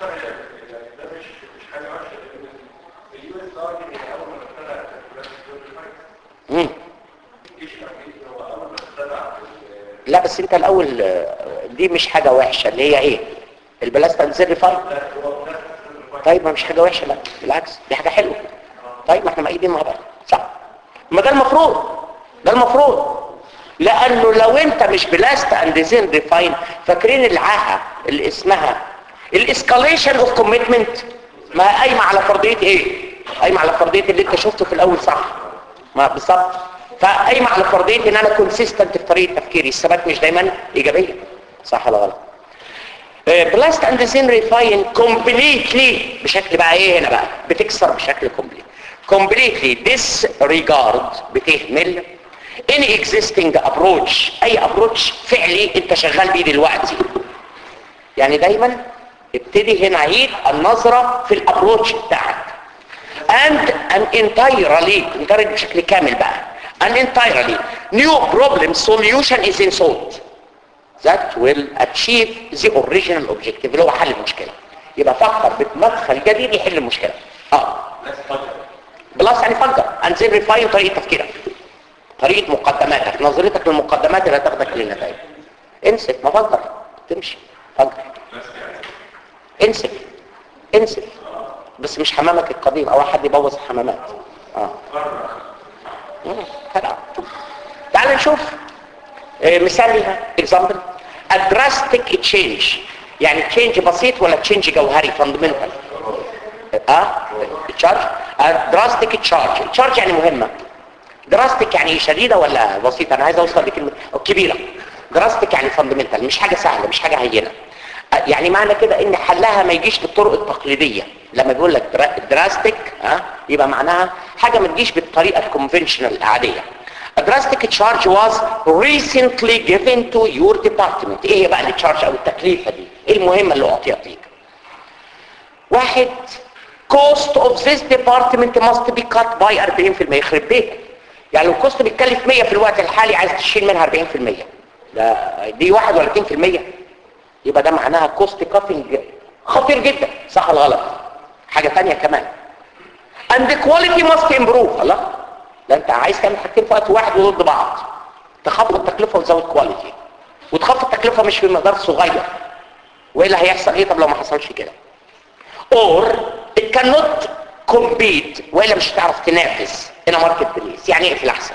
مم. لا بس انت الاول دي مش حاجة وحشة اللي هي ايه البلاست اند زين ديفاين طيب ما مش حاجة وحشة لا بالعكس دي حاجة حلوة طيب ما احنا مأيدين مع بعض صح ما ده المفروض ده المفروض لانه لو انت مش بلاست اند زين ديفاين فاكرين العاهة اللي اسمها الاسكاليشن اوف كوميتمنت ما قايمة على فرضية ايه قايمة على فرضية اللي انت شفته في الاول صح ما بالظبط فقايمة على فرضية ان انا كونسيستنت في طريقة تفكيري الثبات مش دايما ايجابية صح ولا غلط بلاست اند زين ريفاين كومبليتلي بشكل بقى ايه هنا بقى بتكسر بشكل كومبليت كومبليتلي disregard بتهمل any existing approach اي approach فعلي انت شغال بيه دلوقتي يعني دايما ابتدي هنا عيد النظرة في الابروتش بتاعك and an entirely entirely بشكل كامل بقى an entirely new problem solution is in thought that will achieve the original objective اللي هو حل المشكلة يبقى فكر بمدخل جديد يحل المشكلة اه بلس يعني فجر and then refine طريقه تفكيرك طريقه مقدماتك نظرتك للمقدمات اللي هتاخدك للنتائج انسف ما فجر تمشي فجر انسف انسف بس مش حمامك القديم او حد يبوظ الحمامات اه مم، كلام. تعال نشوف آه، مثال لها اكزامبل a drastic change يعني تشينج بسيط ولا تشينج جوهري فاندمنتال اه تشارج دراستيك تشارج تشارج يعني مهمه دراستيك يعني شديده ولا بسيطه انا عايز اوصل لكلمه أو كبيره دراستيك يعني فاندمنتال مش حاجه سهله مش حاجه هينه آه، يعني معنى كده ان حلها ما يجيش بالطرق التقليديه لما بيقول لك دراستيك ها يبقى معناها حاجه ما تجيش بالطريقه الكونفنشنال العاديه A drastic charge was recently given to your department. ايه هي بقى التشارج او التكليفة دي؟ ايه المهمة اللي اعطيت ليك؟ واحد cost of this department must be cut by 40% يخرب بيتك. يعني لو الكوست بيتكلف 100 في الوقت الحالي عايز تشيل منها 40% ده دي واحد ولا 2% يبقى ده معناها كوست كاتنج خطير جدا صح ولا غلط؟ حاجة تانية كمان and the quality must improve الله ده انت عايز تعمل حاجتين في وقت واحد وضد بعض تخفض التكلفه وتزود كواليتي وتخفض التكلفه مش في مقدار صغير والا هيحصل ايه طب لو ما حصلش كده or it cannot compete والا مش هتعرف تنافس in a marketplace يعني ايه في الاحسن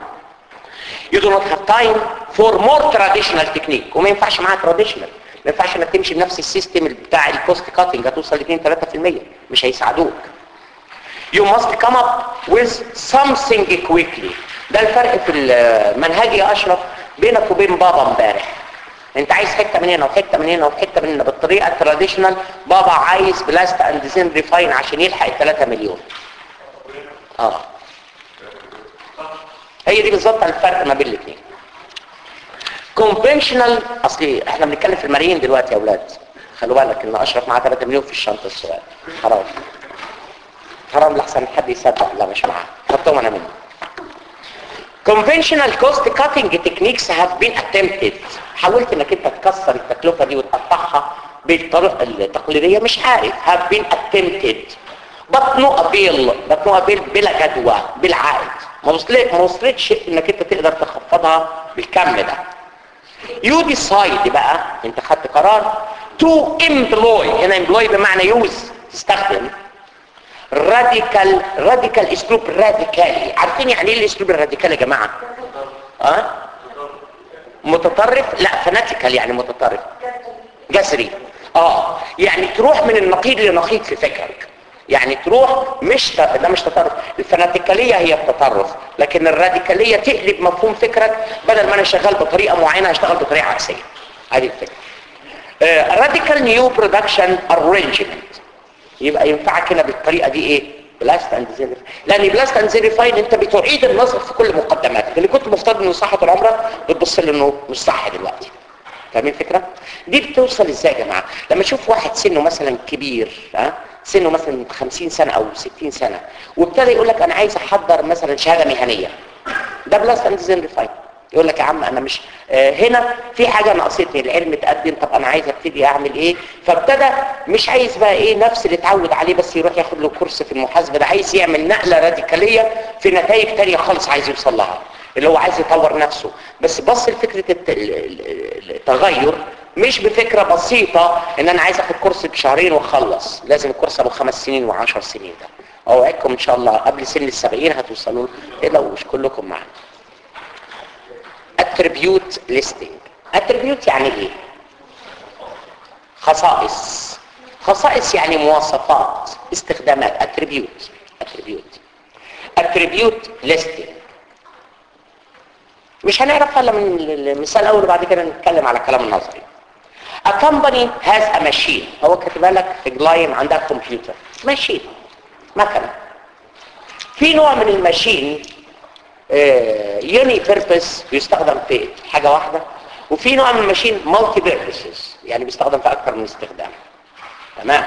you do not have time for more traditional technique وما ينفعش معاها traditional ما ينفعش انك تمشي بنفس السيستم بتاع الكوست كاتنج هتوصل ل 2 3% مش هيساعدوك you must come up with something quickly ده الفرق في المنهج يا اشرف بينك وبين بابا امبارح انت عايز حته من هنا وحته من هنا وحته من هنا بالطريقه التراديشنال بابا عايز بلاست اند زين ريفاين عشان يلحق ال 3 مليون اه هي دي بالظبط الفرق ما بين الاثنين كونفنشنال اصلي احنا بنتكلم في الملايين دلوقتي يا اولاد خلوا بالك ان اشرف معاه 3 مليون في الشنطه الصغيره حرام حرام لحسن حد يصدق لا مش معاه حطهم انا منه conventional cost cutting techniques have been attempted حاولت انك انت تكسر التكلفه دي وتقطعها بالطريقه التقليديه مش عارف have been attempted but no avail but no avail بلا جدوى بلا عائد ما وصلت ما وصلتش انك انت تقدر تخفضها بالكم ده you decide بقى انت خدت قرار to employ هنا employ بمعنى use تستخدم راديكال راديكال اسلوب راديكالي عارفين يعني ايه الاسلوب الراديكالي يا جماعه اه متطرف لا فناتيكال يعني متطرف جسري اه يعني تروح من النقيض لنقيض في فكرك يعني تروح مش ت... ده مش تطرف الفناتيكاليه هي التطرف لكن الراديكاليه تقلب مفهوم فكرك بدل ما انا شغال بطريقه معينه هشتغل بطريقه عكسيه هذه الفكره راديكال نيو برودكشن ارينجمنت يبقى ينفعك هنا بالطريقه دي ايه بلاست اند زيريفاين لان بلاست اند زيريفاين انت بتعيد النظر في كل مقدماتك اللي كنت مفترض انه صح طول عمرك بتبص له انه مش صح دلوقتي فاهمين الفكره دي بتوصل ازاي يا جماعه لما اشوف واحد سنه مثلا كبير ها سنه مثلا 50 سنه او 60 سنه وابتدى يقول لك انا عايز احضر مثلا شهاده مهنيه ده بلاست اند زيريفاين يقول لك يا عم انا مش آه هنا في حاجه ناقصتني العلم اتقدم طب انا عايز ابتدي اعمل ايه فابتدى مش عايز بقى ايه نفس اللي اتعود عليه بس يروح ياخد له كورس في المحاسبه ده عايز يعمل نقله راديكاليه في نتائج تانية خالص عايز يوصل لها اللي هو عايز يطور نفسه بس بص لفكره الت- ال- ال- التغير مش بفكره بسيطه ان انا عايز اخد كورس بشهرين واخلص لازم الكورس ابو خمس سنين وعشر سنين ده اوعدكم ان شاء الله قبل سن السبعين هتوصلوا له مش كلكم معانا attribute listing attribute يعني ايه خصائص خصائص يعني مواصفات استخدامات attribute attribute attribute listing مش هنعرف الا من المثال الاول وبعد كده نتكلم على كلام النظري A company has a machine هو كاتبها لك في جلايم عندها كمبيوتر ماشين مكنه في نوع من الماشين يوني بيربس بيستخدم في حاجة واحدة وفي نوع من الماشين مالتي بيربسز يعني بيستخدم في اكثر من استخدام تمام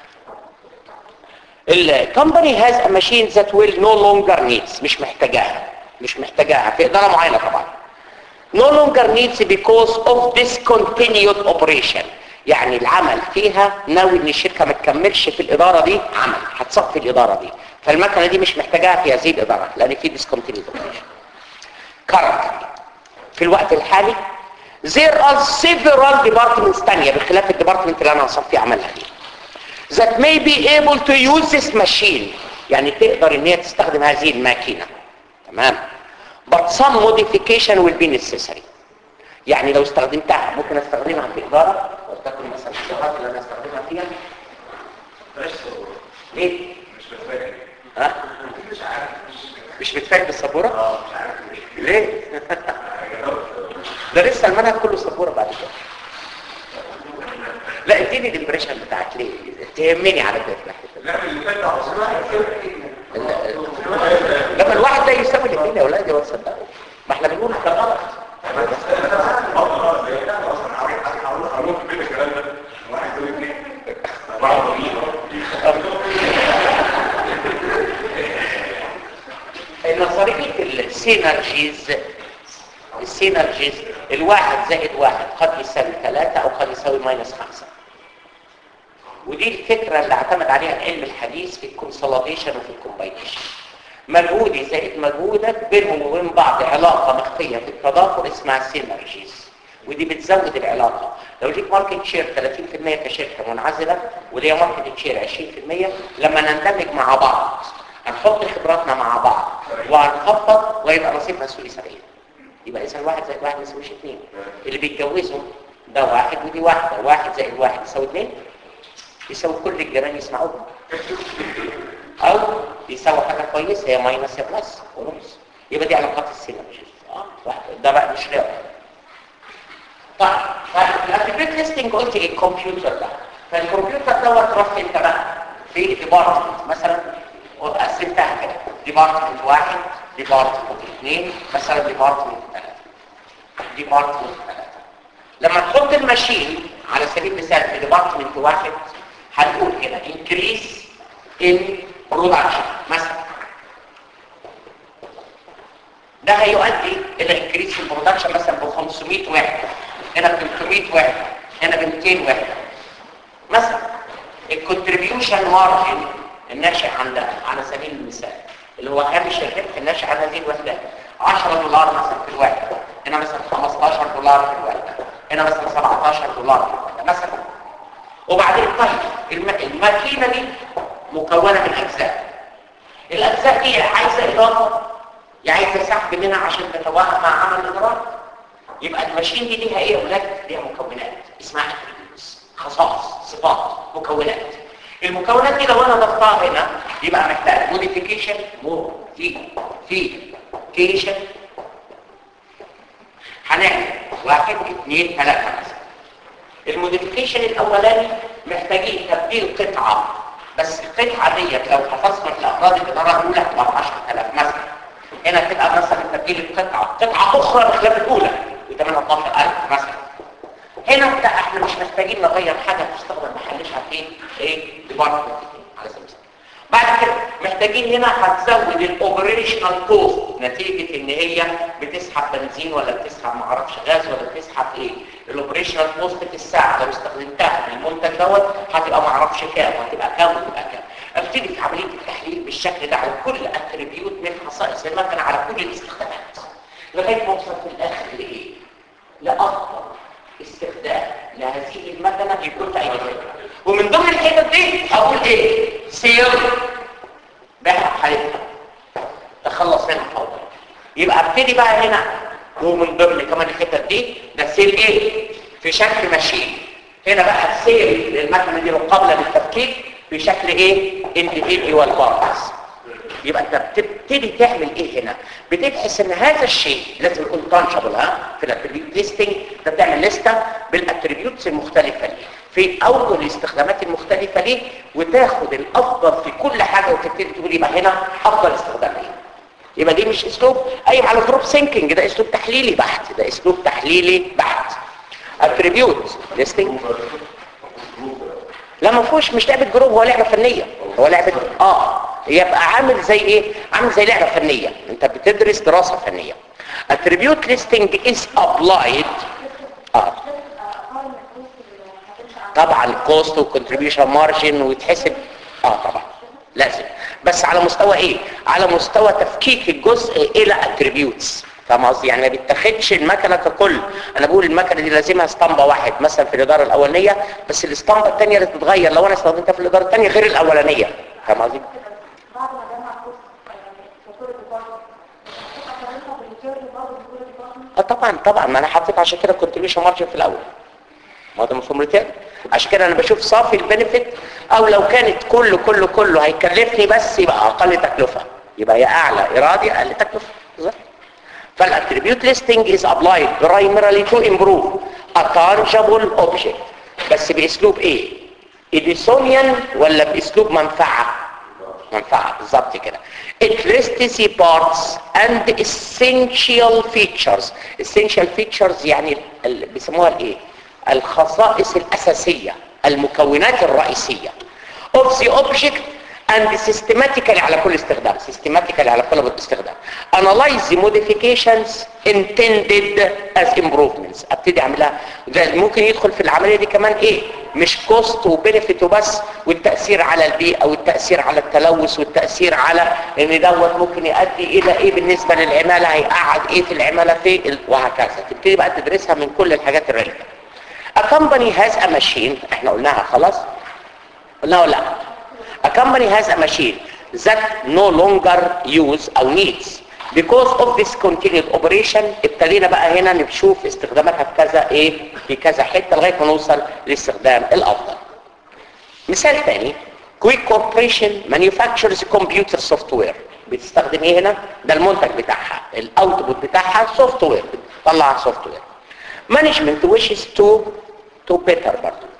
الكومباني هاز ا ماشين ذات ويل نو لونجر نيدز مش محتاجاها مش محتاجاها في اداره معينه طبعا no longer needs because of discontinued operation يعني العمل فيها ناوي ان الشركه ما تكملش في الاداره دي عمل هتصفي الاداره دي فالمكنه دي مش محتاجاها في هذه الاداره لان في ديسكونتينيوتي اوبريشن currently في الوقت الحالي there are several departments تانية بخلاف الديبارتمنت اللي انا هصفي عملها دي that may be able to use this machine يعني تقدر ان هي تستخدم هذه الماكينة تمام but some modification will be necessary يعني لو استخدمتها ممكن استخدمها في إدارة وتكون مثلا الشغلات اللي انا استخدمها فيها ليه؟ مش بتفاجئ ها؟ مش عارف مش بتفاجئ بالسبورة؟ اه مش عارف ليه؟ ده لسه المنهج كله سبورة بعد كده لا اديني الامبريشن بتاعك ليه؟ تهمني على فكرة لا اللي فات ده اصلا لما الواحد ده يساوي الاثنين يا اولاد يا صدقوا ما احنا بنقول ده غلط نظريه السينرجيز السينرجيز الواحد زائد واحد قد يساوي ثلاثة او قد يساوي ماينس خمسة ودي الفكرة اللي اعتمد عليها العلم الحديث في الكونسوليديشن وفي الكومباينيشن مجهودي زائد مجهودك بينهم وبين بعض علاقة مخفية في التضافر اسمها سينرجيز ودي بتزود العلاقة لو ليك ماركت شير 30% كشركة منعزلة وليا ماركت شير 20% لما نندمج مع بعض هنحط خبراتنا مع بعض وهنخفض ويبقى نصيبنا سوري 70 يبقى اذا واحد زائد واحد ما يساويش اثنين اللي بيتجوزوا ده واحد ودي واحدة واحد زائد واحد يساوي اثنين يساوي كل الجيران يسمعوهم او يساوي حاجة كويسة هي ماينس يا بلس ونص يبقى دي علاقات السينرجيز اه واحد ده بقى مش رياضة طيب طيب الاتريبيوت ليستنج قلت ايه الكمبيوتر ده فالكمبيوتر دوت رحت انت بقى في ديبارتمنت مثلا وقسمتها كده ديبارتمنت واحد ديبارتمنت اثنين مثلا ديبارتمنت ثلاثة ديبارتمنت ثلاثة لما تحط الماشين على سبيل المثال في ديبارتمنت واحد هنقول هنا increase in production مثلا ده هيؤدي الى increase في البرودكشن مثلا ب 500 وحده هنا ب 300 وحده هنا ب 200 وحده مثلا الكونتريبيوشن مارجن الناشئ عندها على سبيل المثال اللي هو هامش الربح الناشئ عن هذه الوحدات 10 دولار مثلا في الوحده هنا مثلا 15 دولار في الوحده هنا مثلا 17 دولار في الوحده مثلا وبعدين طيب الم... الماكينه دي مكونه من اجزاء الاجزاء دي عايزه اضافه يعني عايزه سحب منها عشان تتوافق مع عمل الادراك يبقى الماشين دي ليها ايه يا اولاد ليها مكونات اسمها اتريبيوتس خصائص صفات مكونات المكونات دي لو انا ضفتها هنا يبقى محتاج موديفيكيشن موديفيكيشن هنعمل واحد اثنين ثلاثة مثلا الموديفيكيشن الاولاني محتاجين تبديل قطعة بس القطعة ديت لو حفظنا في الافراد الادارة الاولى تبقى 10000 مثلا هنا تبقى مثلا تبديل القطعة قطعة اخرى بخلاف الاولى وده من 12000 مثلا هنا بقى احنا مش محتاجين نغير حاجة تستخدم محلشها في ايه ديبارتمنت على سبيل المثال بعد كده محتاجين هنا هتزود الاوبريشنال كوست نتيجة ان هي بتسحب بنزين ولا بتسحب معرفش غاز ولا بتسحب ايه الاوبريشنال كوست في الساعة لو استخدمتها في المنتج دوت هتبقى معرفش كام وهتبقى كام وتبقى كام ابتدي في عملية التحليل بالشكل ده على كل اتريبيوت من خصائص المكنة على كل الاستخدامات لغاية ما اوصل في الاخر لايه؟ لأفضل استخدام لهذه المكنة يكون في اي فكرة ومن ضمن الحتت دي هقول ايه سير بحر حالتها تخلص منها فوضى يبقى ابتدي بقى هنا ومن ضمن كمان الحتت دي ده سير ايه في شكل ماشين هنا بقى السير للمكنة دي مقابلة للتفكيك بشكل ايه individual parts يبقى انت بتبتدي تعمل ايه هنا بتبحث ان هذا الشيء لازم يكون تانشبل ها في الاتريبيوت ليستنج انت بتعمل لسته بالاتريبيوتس المختلفه ليه في اول الاستخدامات المختلفه ليه وتاخد الافضل في كل حاجه وتبتدي تقول يبقى هنا افضل استخدام ايه يبقى دي مش اسلوب قايم على جروب سينكينج ده اسلوب تحليلي بحت ده اسلوب تحليلي بحت اتريبيوت ليستنج لا ما فيهوش مش لعبه جروب هو لعبه فنيه هو لعبه اه يبقى عامل زي ايه عامل زي لعبه فنيه انت بتدرس دراسه فنيه attribute listing is applied اه طبعا cost و contribution margin ويتحسب اه طبعا لازم بس على مستوى ايه على مستوى تفكيك الجزء الى اتريبيوتس فاهم قصدي يعني ما بيتاخدش المكنه ككل انا بقول المكنه دي لازمها اسطمبه واحد مثلا في الاداره الاولانيه بس الاسطمبه الثانيه اللي تتغير لو انا استخدمتها في الاداره الثانيه غير الاولانيه فاهم قصدي بعد ما جمع كورس في كل ديبارتمنت هتقارنها بالريتيرن برضه في كل ديبارتمنت اه طبعا طبعا ما انا حطيت عشان كده كونتريبيوشن مارجن في الاول ما هو ده مفهوم ريتيرن عشان كده انا بشوف صافي البنفيت او لو كانت كله كله كله هيكلفني بس يبقى اقل تكلفه يبقى يا اعلى ارادي اقل تكلفه بالظبط فالاتريبيوت ليستنج از ابلايد primarily to improve a tangible object بس باسلوب ايه اديسونيان ولا باسلوب منفعه منفعه بالظبط كده it lists the parts and essential features essential features يعني ال- بيسموها الايه الخصائص الاساسيه المكونات الرئيسيه of the object and systematically على كل استخدام systematically على كل استخدام analyze the modifications intended as improvements ابتدي اعملها ده ممكن يدخل في العمليه دي كمان ايه مش كوست وبنفيت وبس والتاثير على البيئه والتاثير على التلوث والتاثير على ان دوت ممكن يؤدي الى ايه بالنسبه للعماله هيقعد ايه في العماله في ال- وهكذا تبتدي بقى تدرسها من كل الحاجات الريليفنت A company has a machine احنا قلناها خلاص قلنا ولا لا A company has a machine that no longer use أو needs because of discontinued operation ابتدينا بقى هنا نشوف استخداماتها في كذا ايه في كذا حتة لغاية ما نوصل لاستخدام الأفضل مثال تاني كويك كوربريشن manufactures computer software بتستخدم ايه هنا ده المنتج بتاعها الاوتبوت بتاعها سوفت وير بتطلع سوفت وير مانجمنت wishes to to better برضه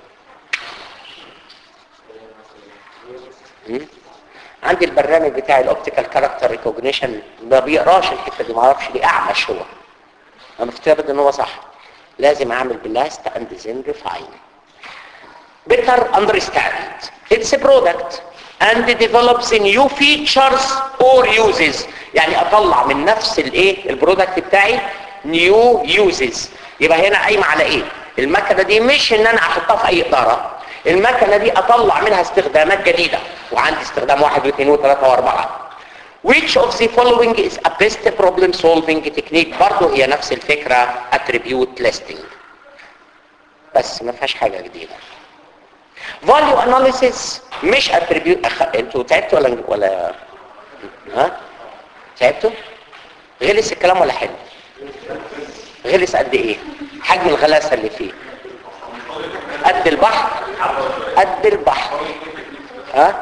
مم. عندي البرنامج بتاع الاوبتيكال كاركتر ريكوجنيشن ما بيقراش الحته دي ما اعرفش ليه اعمش هو انا مفترض ان هو صح لازم اعمل بلاست اند زين ريفاين better understand its product and develops new features or uses يعني اطلع من نفس الايه البرودكت بتاعي new uses يبقى هنا قايمه على ايه المكنه دي مش ان انا احطها في اي اداره المكنه دي اطلع منها استخدامات جديده وعندي استخدام واحد واثنين وثلاثه واربعه which of the following is a best problem solving technique برضه هي نفس الفكره attribute listing بس ما فيهاش حاجه جديده value analysis مش attribute أخ... انتوا تعبتوا ولا ولا ها تعبتوا غلس الكلام ولا حلو غلس قد ايه حجم الغلاسه اللي فيه قد البحر قد البحر ها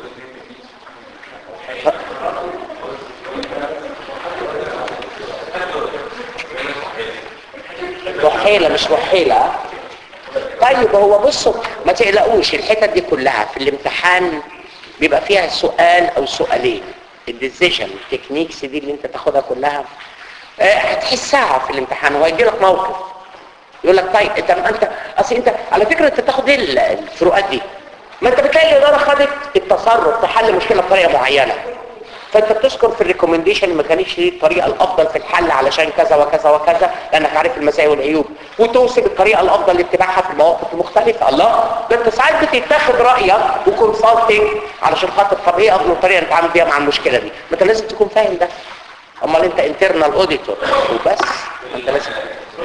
رحيلة مش رحيلة طيب هو بصوا ما تقلقوش الحتت دي كلها في الامتحان بيبقى فيها سؤال او سؤالين الديسيجن التكنيكس دي اللي انت تاخدها كلها آه، هتحسها في الامتحان وهيجي لك موقف يقول لك طيب انت ما انت اصل انت على فكره انت تاخد ايه ال- الفروقات دي ما انت بتلاقي الاداره خدت التصرف في حل مشكله بطريقه معينه فانت بتذكر في الريكومنديشن ما كانتش دي الطريقه الافضل في الحل علشان كذا وكذا وكذا لانك عارف المزايا والعيوب وتوصف الطريقه الافضل لاتباعها في المواقف المختلفه الله ده انت ساعات بتتاخد رايك وكونسلتنج علشان خاطر طب ايه افضل طريقه نتعامل بيها مع المشكله دي ما انت لازم تكون فاهم ده امال انت انترنال اوديتور وبس ما انت لازم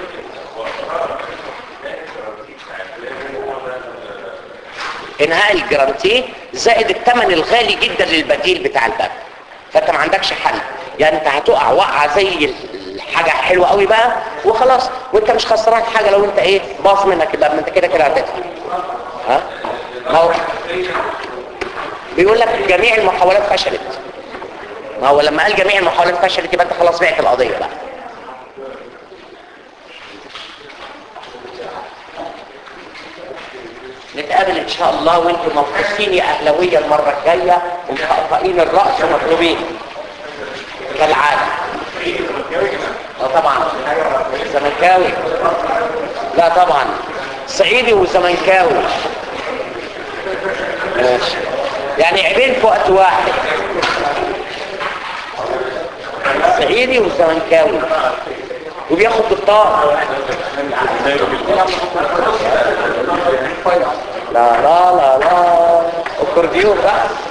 انهاء الجرانتي زائد الثمن الغالي جدا للبديل بتاع الباب فانت ما عندكش حل يعني انت هتقع وقعه زي الحاجه حلوه قوي بقى وخلاص وانت مش خسران حاجه لو انت ايه باظ منك الباب ما انت كده كده هتدفع ها ما هو بيقول لك جميع المحاولات فشلت ما هو لما قال جميع المحاولات فشلت يبقى انت خلاص بعت القضيه بقى نتقابل ان شاء الله وانتم موقفين يا اهلاويه المره الجايه ومطقطقين الراس ومطلوبين كالعاده اه طبعا زملكاوي لا طبعا صعيدي وزملكاوي ماشي يعني عيبين في وقت واحد صعيدي وزملكاوي وبياخد دكتور لا لا لا لا اكورديون بقى